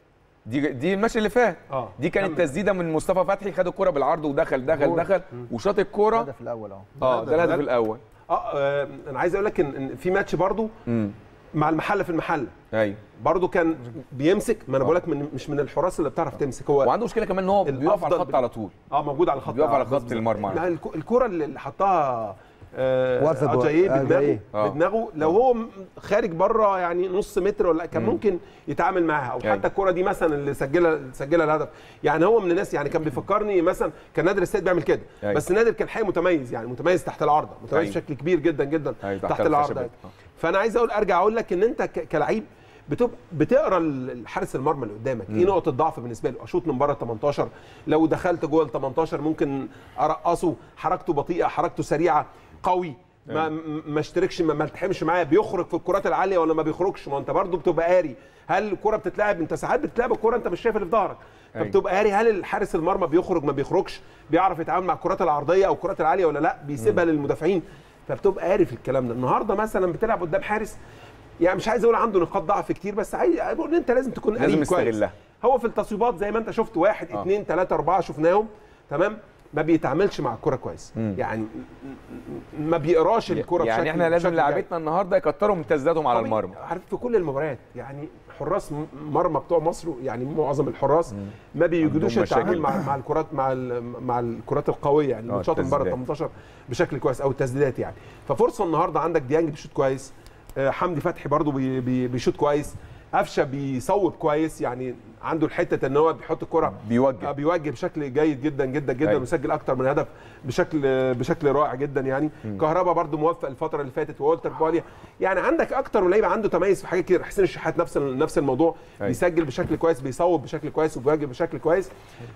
دي دي الماتش اللي فات اه دي كانت كمل. تسديده من مصطفى فتحي خد الكره بالعرض ودخل دخل دخل وشاط الكره الهدف الاول اهو اه ده الهدف الاول اه آه، انا عايز اقول لك ان إن في ماتش برضو امم مع المحله في المحله ايوه برضو كان بيمسك ما انا بقول لك من مش من الحراس اللي بتعرف تمسك هو وعنده مشكله كمان ان هو بيقف على الأفضل الخط بال- على طول اه موجود على الخط بيقف على آه، خط بالظبط. المرمى. لا الك- الكره اللي حطها وقفة آه بو- اجاييه آه، بدماغه أجاييه. آه. بدماغه لو هو م- خارج بره يعني نص متر ولا كان ممكن يتعامل معاها او أيوة. حتى الكره دي مثلا اللي سجلها سجلها الهدف يعني هو من الناس يعني كان بيفكرني مثلا كان نادر السيد بيعمل كده أيوة. بس نادر كان حقيقي متميز يعني متميز تحت العارضه متميز أيوة. بشكل كبير جدا جدا أيوة، تحت تحت الخشبة. العارضه آه. فانا عايز اقول ارجع اقول لك ان انت ك- كلعيب بتبقى بتقرا الحارس المرمى اللي قدامك ايه نقط الضعف بالنسبه له اشوط من بره ال 18 لو دخلت جوه ال 18 ممكن ارقصه حركته بطيئه حركته سريعه قوي ما م- ما اشتركش ما ما التحمش معاه بيخرج في الكرات العاليه ولا ما بيخرجش ما انت برضو بتبقى قاري هل الكره بتتلعب انت ساعات بتلعب الكره انت مش شايف اللي في ظهرك أيوة. فبتبقى قاري هل الحارس المرمى بيخرج ما بيخرجش بيعرف يتعامل مع الكرات العرضيه او الكرات العاليه ولا لا بيسيبها للمدافعين فبتبقى قاري في الكلام ده النهارده مثلا بتلعب قدام حارس يعني مش عايز اقول عنده نقاط ضعف كتير بس عايز اقول ان انت لازم تكون لازم قريب كويس يستغلها. هو في التصويبات زي ما انت شفت واحد آه. اثنين ثلاثة أربعة شفناهم تمام ما بيتعاملش مع الكرة كويس مم. يعني م- م- ما بيقراش الكرة يعني بشكل احنا لازم بشكل جيد. لعبتنا النهارده يكتروا من تسديداتهم على طبيعي. المرمى عارف في كل المباريات يعني حراس م- مرمى بتوع مصر يعني معظم الحراس ما بيوجدوش عندهم مشاكل. التعامل مع مع الكرات مع ال- مع الكرات القويه يعني آه، الماتشات من بره التسديدات. 18 بشكل كويس او التسديدات يعني ففرصه النهارده عندك ديانج بيشوط كويس آه، حمدي فتحي برضو بي بي بيشوط كويس قفشه بيصوب كويس يعني عنده الحته ان هو بيحط الكره بيوجه. آه، بيوجه بشكل جيد جدا جدا جدا أيوة. ويسجل اكتر من هدف بشكل بشكل رائع جدا يعني كهربا برضو موفق الفتره اللي فاتت وولتر بواليا يعني عندك اكتر من لعيبه عنده تميز في حاجات كتير حسين الشحات نفس ال- نفس الموضوع أيوة. بيسجل بشكل كويس بيصوب بشكل كويس وبيواجه بشكل كويس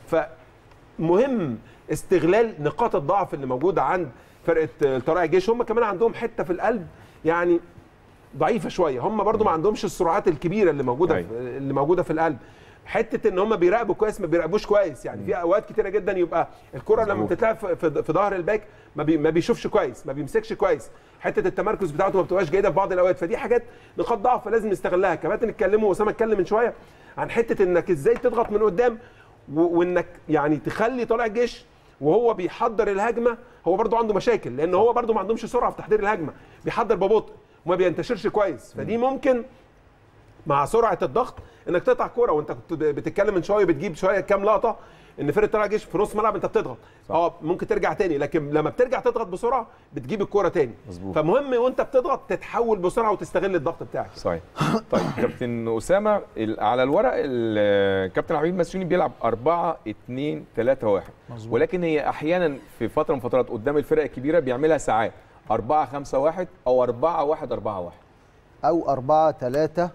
فمهم استغلال نقاط الضعف اللي موجوده عند فرقه طلائع الجيش هم كمان عندهم حته في القلب يعني ضعيفه شويه هم برضو ما عندهمش السرعات الكبيره اللي موجوده أيوة. في اللي موجوده في القلب حته ان هم بيراقبوا كويس ما بيراقبوش كويس يعني في اوقات كتيره جدا يبقى الكره لما مظبوط. بتتلعب في, في, في ظهر الباك ما, بي ما بيشوفش كويس ما بيمسكش كويس حته التمركز بتاعته ما بتبقاش جيده في بعض الاوقات فدي حاجات نقاط ضعف لازم نستغلها كباتن اتكلموا واسامه اتكلم من شويه عن حته انك ازاي تضغط من قدام و- وانك يعني تخلي طالع الجيش وهو بيحضر الهجمه هو برضو عنده مشاكل لان هو برضو ما عندهمش سرعه في تحضير الهجمه بيحضر ببطء وما بينتشرش كويس فدي ممكن مع سرعه الضغط انك تقطع كوره وانت كنت بتتكلم من شويه بتجيب شويه كام لقطه ان فرقه طلائع الجيش في نص ملعب انت بتضغط اه ممكن ترجع تاني لكن لما بترجع تضغط بسرعه بتجيب الكوره تاني مظبوط. فمهم وانت بتضغط تتحول بسرعه وتستغل الضغط بتاعك صحيح طيب كابتن اسامه ال- على الورق ال- كابتن عبد المسيوني بيلعب 4 2 3 1 ولكن هي احيانا في فتره من فترات قدام الفرق الكبيره بيعملها ساعات 4 5 1 او 4 1 4 1 او 4 3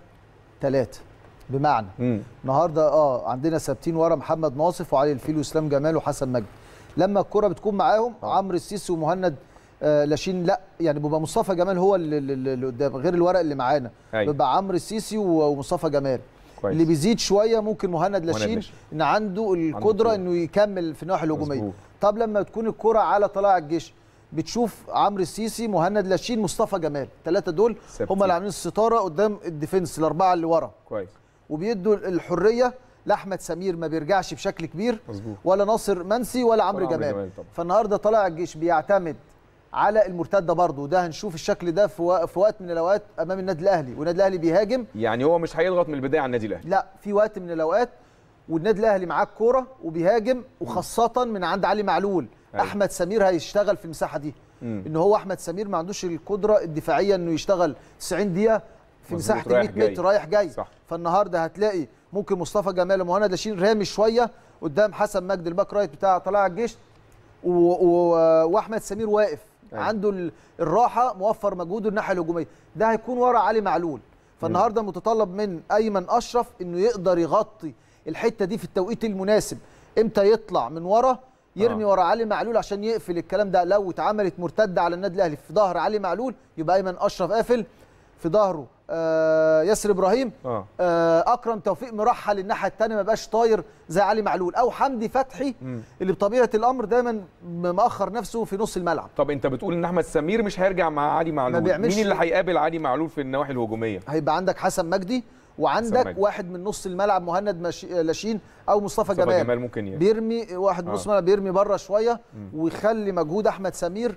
3 بمعنى امم النهارده اه عندنا ثابتين ورا محمد ناصف وعلي الفيل واسلام جمال وحسن مجدي لما الكره بتكون معاهم عمرو السيسي ومهند آه لاشين لا يعني بيبقى مصطفى جمال هو اللي, اللي اللي قدام غير الورق اللي معانا أيوة. بيبقى عمرو السيسي و- ومصطفى جمال كويس. اللي بيزيد شويه ممكن مهند لاشين لاشين. ان عنده القدره القدرة. انه يكمل في الناحيه الهجوميه مظبوط. طب لما تكون الكره على طلائع الجيش بتشوف عمرو السيسي مهند لاشين مصطفى جمال الثلاثه دول ثابتين. هم اللي عاملين الستاره قدام الديفنس الاربعه اللي ورا كويس وبيدوا الحريه لاحمد سمير ما بيرجعش بشكل كبير مظبوط. ولا ناصر منسي ولا عمرو ولا عمرو جمال جمال طبعا. فالنهارده طلع الجيش بيعتمد على المرتده برضه وده هنشوف الشكل ده في وق- في وقت من الاوقات امام النادي الاهلي والنادي الاهلي بيهاجم يعني هو مش هيضغط من البدايه على النادي الاهلي لا في وقت من الاوقات والنادي الاهلي معاه الكوره وبيهاجم وخاصه من عند علي معلول أيوة. احمد سمير هيشتغل في المساحه دي مم. ان هو احمد سمير ما عندوش القدره الدفاعيه انه يشتغل 90 دقيقه في مظبوط، مساحه ال رايح 100 جاي. متر رايح جاي صح. فالنهارده هتلاقي ممكن مصطفى جمال ومهند لاشين رامي شويه قدام حسن مجدي الباك رايت بتاع طلائع الجيش و... و... واحمد سمير واقف أيوة. عنده ال- الراحه موفر مجهوده الناحيه الهجوميه ده هيكون ورا علي معلول فالنهارده متطلب من ايمن اشرف انه يقدر يغطي الحته دي في التوقيت المناسب امتى يطلع من ورا يرمي آه. ورا علي معلول عشان يقفل الكلام ده لو اتعملت مرتده على النادي الاهلي في ظهر علي معلول يبقى ايمن اشرف قافل في ظهره آه ياسر ابراهيم اه آه اكرم توفيق مرحل الناحيه الثانيه ما بقاش طاير زي علي معلول او حمدي فتحي مم. اللي بطبيعه الامر دايما مأخر نفسه في نص الملعب طب انت بتقول ان احمد سمير مش هيرجع مع علي معلول بيعملش- مين اللي هيقابل علي معلول في النواحي الهجوميه هيبقى عندك حسن مجدي وعندك مجدي. واحد من نص الملعب مهند مش... لاشين او مصطفى, مصطفى جمال, جمال ممكن ي- بيرمي واحد من آه. نص الملعب بيرمي بره شويه ويخلي مجهود احمد سمير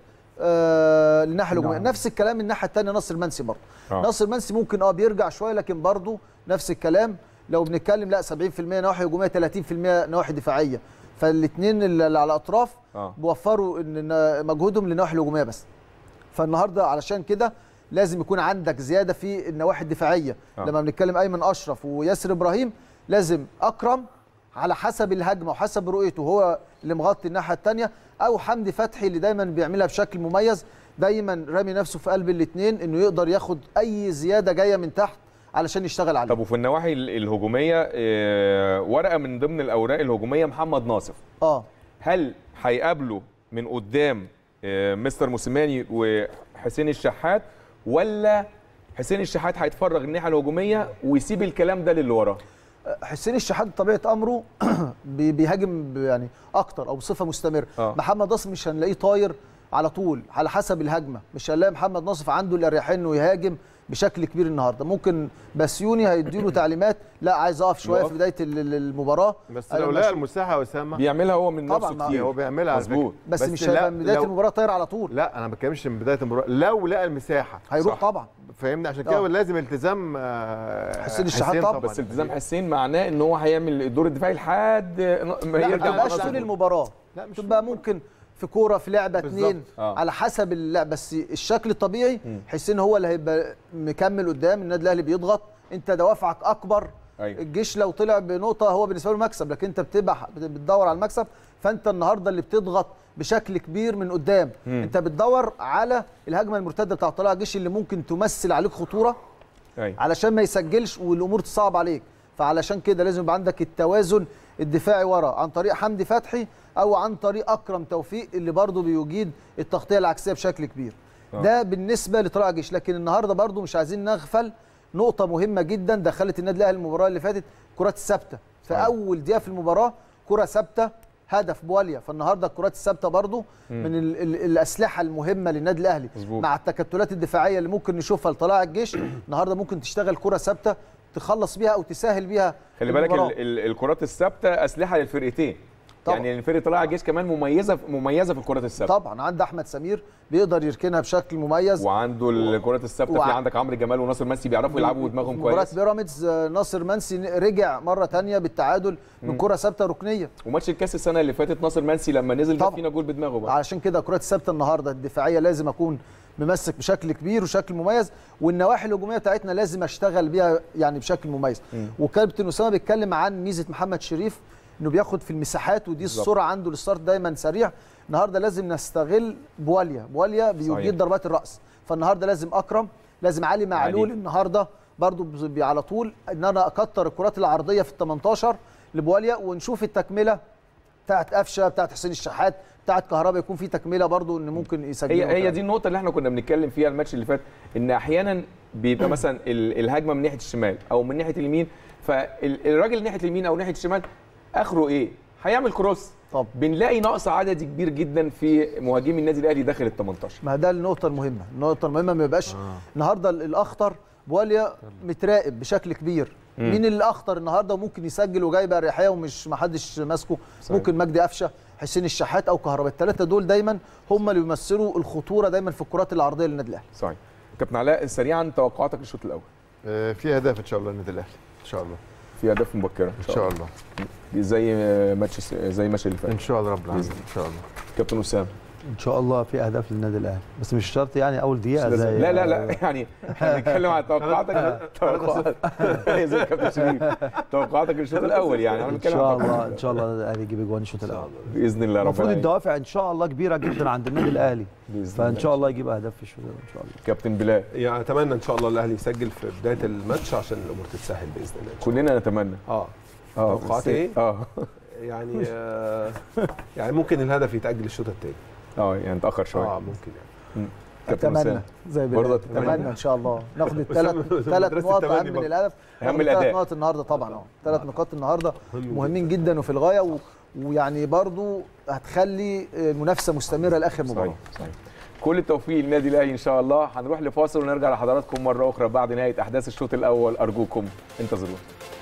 آه للناحيه الهجوميه نعم. نفس الكلام الناحيه الثانيه ناصر منسي برضه آه. ناصر منسي ممكن اه بيرجع شويه لكن برضه نفس الكلام لو بنتكلم لا 70% نواحي هجوميه 30% نواحي دفاعيه فالاثنين اللي على الاطراف آه. بيوفروا ان إن مجهودهم للنواحي الهجوميه بس فالنهارده علشان كده لازم يكون عندك زياده في النواحي الدفاعيه آه. آه. لما بنتكلم ايمن اشرف وياسر ابراهيم لازم اكرم على حسب الهجمه وحسب رؤيته هو اللي مغطي الناحيه الثانيه او حمدي فتحي اللي دايما بيعملها بشكل مميز دايما رامي نفسه في قلب الاثنين انه يقدر ياخد اي زياده جايه من تحت علشان يشتغل عليه طب وفي النواحي ال- الهجوميه آه، ورقه من ضمن الاوراق الهجوميه محمد ناصف اه هل هيقابله من قدام آه، مستر موسيماني وحسين الشحات ولا حسين الشحات هيتفرغ الناحيه الهجوميه ويسيب الكلام ده للي وراه حسين الشحات طبيعه امره بي- بيهاجم ب- يعني اكتر او بصفه مستمره آه. محمد ناصف مش هنلاقيه طاير على طول على حسب الهجمه مش هنلاقي محمد ناصف عنده الاريحيه انه يهاجم بشكل كبير النهارده ممكن بسيوني هيديله تعليمات لا عايز اقف شويه يقف. في بدايه ال- ال- المباراه بس أيوة لو ماشي. لقى المساحه يا اسامه بيعملها هو من طبعاً، نفسه ما- كتير هو بيعملها على مظبوط فكرة. بس, مش لا- هيبقى من بدايه لو- المباراه طاير على طول لا انا ما بتكلمش من بدايه المباراه لو لقى المساحه هيروح صح. طبعا فاهمني عشان كده آه. لازم التزام آه، حسين الشحات طبعاً. بس التزام حسين معناه ان هو هيعمل الدور الدفاعي لحد ما لا ما يرجع تبقاش مرة طول تانية. المباراه لا مش تبقى ممكن في كوره في لعبه بالظبط. اتنين آه. على حسب اللعب بس الشكل الطبيعي حسين هو اللي هيبقى مكمل قدام النادي الاهلي بيضغط انت دوافعك اكبر أيوة. الجيش لو طلع بنقطه هو بالنسبه له مكسب لكن انت بتبقى بتدور على المكسب فانت النهارده اللي بتضغط بشكل كبير من قدام مم. انت بتدور على الهجمه المرتده بتاع طلائع الجيش اللي ممكن تمثل عليك خطوره أيوة. علشان ما يسجلش والامور تصعب عليك فعلشان كده لازم يبقى عندك التوازن الدفاعي ورا عن طريق حمدي فتحي او عن طريق اكرم توفيق اللي برضه بيجيد التغطيه العكسيه بشكل كبير آه. ده بالنسبه لطلائع الجيش لكن النهارده برضه مش عايزين نغفل نقطه مهمه جدا دخلت النادي الاهلي المباراه اللي فاتت كرات الثابته في أيوة. اول دقيقه في المباراه كره ثابته هدف بواليا فالنهارده الكرات الثابته برضه من ال ال الاسلحه المهمه للنادي الاهلي مظبوط. مع التكتلات الدفاعيه اللي ممكن نشوفها لطلائع الجيش النهارده ممكن تشتغل كره ثابته تخلص بيها او تسهل بيها خلي بالك المباراة. ال- ال- الكرات الثابته اسلحه للفرقتين طبعا. يعني فرقه طلائع الجيش كمان مميزه مميزه في الكرات الثابته طبعا عند احمد سمير بيقدر يركنها بشكل مميز وعنده الكرات الثابته وع- في عندك عمرو جمال وناصر منسي بيعرفوا يلعبوا دماغهم مباراة كويس بيراميدز آه، ناصر منسي رجع مره تانية بالتعادل من كره ثابته ركنيه وماتش الكاس السنه اللي فاتت ناصر منسي لما نزل جاب طبعا. فينا جول بدماغه بقى. علشان كده كرات الثابته النهارده الدفاعيه لازم اكون ممسك بشكل كبير وشكل مميز والنواحي الهجوميه بتاعتنا لازم اشتغل بيها يعني بشكل مميز وكابتن اسامه بيتكلم عن ميزه محمد شريف انه بياخد في المساحات ودي السرعه عنده للستارت دايما سريع النهارده لازم نستغل بواليا بواليا صحيح. بيجيد ضربات الراس فالنهارده لازم اكرم لازم علي معلول علي. النهارده برضو بي- على طول ان انا اكتر الكرات العرضيه في ال 18 لبواليا ونشوف التكمله بتاعت قفشه بتاعت حسين الشحات بتاعت كهربا يكون في تكمله برضو ان ممكن يسجلوا هي هي دي النقطه اللي احنا كنا بنتكلم فيها الماتش اللي فات ان احيانا بيبقى مثلا ال- الهجمه من ناحيه الشمال او من ناحيه اليمين فالراجل ناحيه اليمين او ناحيه الشمال اخره ايه هيعمل كروس طب. بنلاقي نقص عددي كبير جدا في مهاجمي النادي الاهلي داخل ال 18 ما ده النقطة المهمة، النقطة المهمة ما يبقاش آه. النهارده الأخطر بواليا متراقب بشكل كبير، مين اللي أخطر النهارده وممكن يسجل وجايب أريحية ومش ما حدش ماسكه، صحيح. ممكن مجدي قفشة، حسين الشحات أو كهرباء، الثلاثة دول دايما هم اللي بيمثلوا الخطورة دايما في الكرات العرضية للنادي الأهلي. صحيح كابتن علاء سريعا توقعاتك للشوط الاول آه، في اهداف ان شاء الله النادي الاهلي ان شاء الله في اهداف مبكره ان شاء الله زي ماتش زي الماتش اللي فات ان شاء الله رب العالمين ان شاء الله كابتن اسامه ان شاء الله في اهداف للنادي الاهلي بس مش شرط يعني اول دقيقه لازم- زي لا لا لا يعني احنا بنتكلم عن توقعاتك توقعات زي كابتن شريف توقعاتك للشوط الاول يعني احنا ان بنتكلم شاء عن الله توقعاتك. ان شاء الله النادي الاهلي يجيب اجوان الشوط الاول باذن الله رب المفروض العالمين الدوافع ان شاء الله كبيره جدا عند النادي الاهلي بإذن فان الله. شاء الله يجيب اهداف في الشوط الاول ان شاء الله كابتن بلال يعني اتمنى ان شاء الله الاهلي يسجل في بدايه الماتش عشان الامور تتسهل باذن الله كلنا نتمنى اه اه توقعات بس- ايه؟ اه يعني آه يعني ممكن الهدف يتاجل الشوط الثاني اه يعني اتاخر شويه اه ممكن يعني كابتن أتمنى أسامة. زي برضه بالله أتمنى. أتمنى إن شاء الله ناخد الثلاث أسامة ثلاث مدرسة نقط التمني أهم من برضه. الهدف أهم ناخد الأداء. ثلاث نقط النهارده طبعا اه ثلاث نقاط النهارده مهمين جدا وفي الغاية و... ويعني برضو هتخلي المنافسة مستمرة لآخر مباراة صحيح صحيح كل التوفيق للنادي الاهلي ان شاء الله هنروح لفاصل ونرجع لحضراتكم مره اخرى بعد نهايه احداث الشوط الاول ارجوكم انتظرونا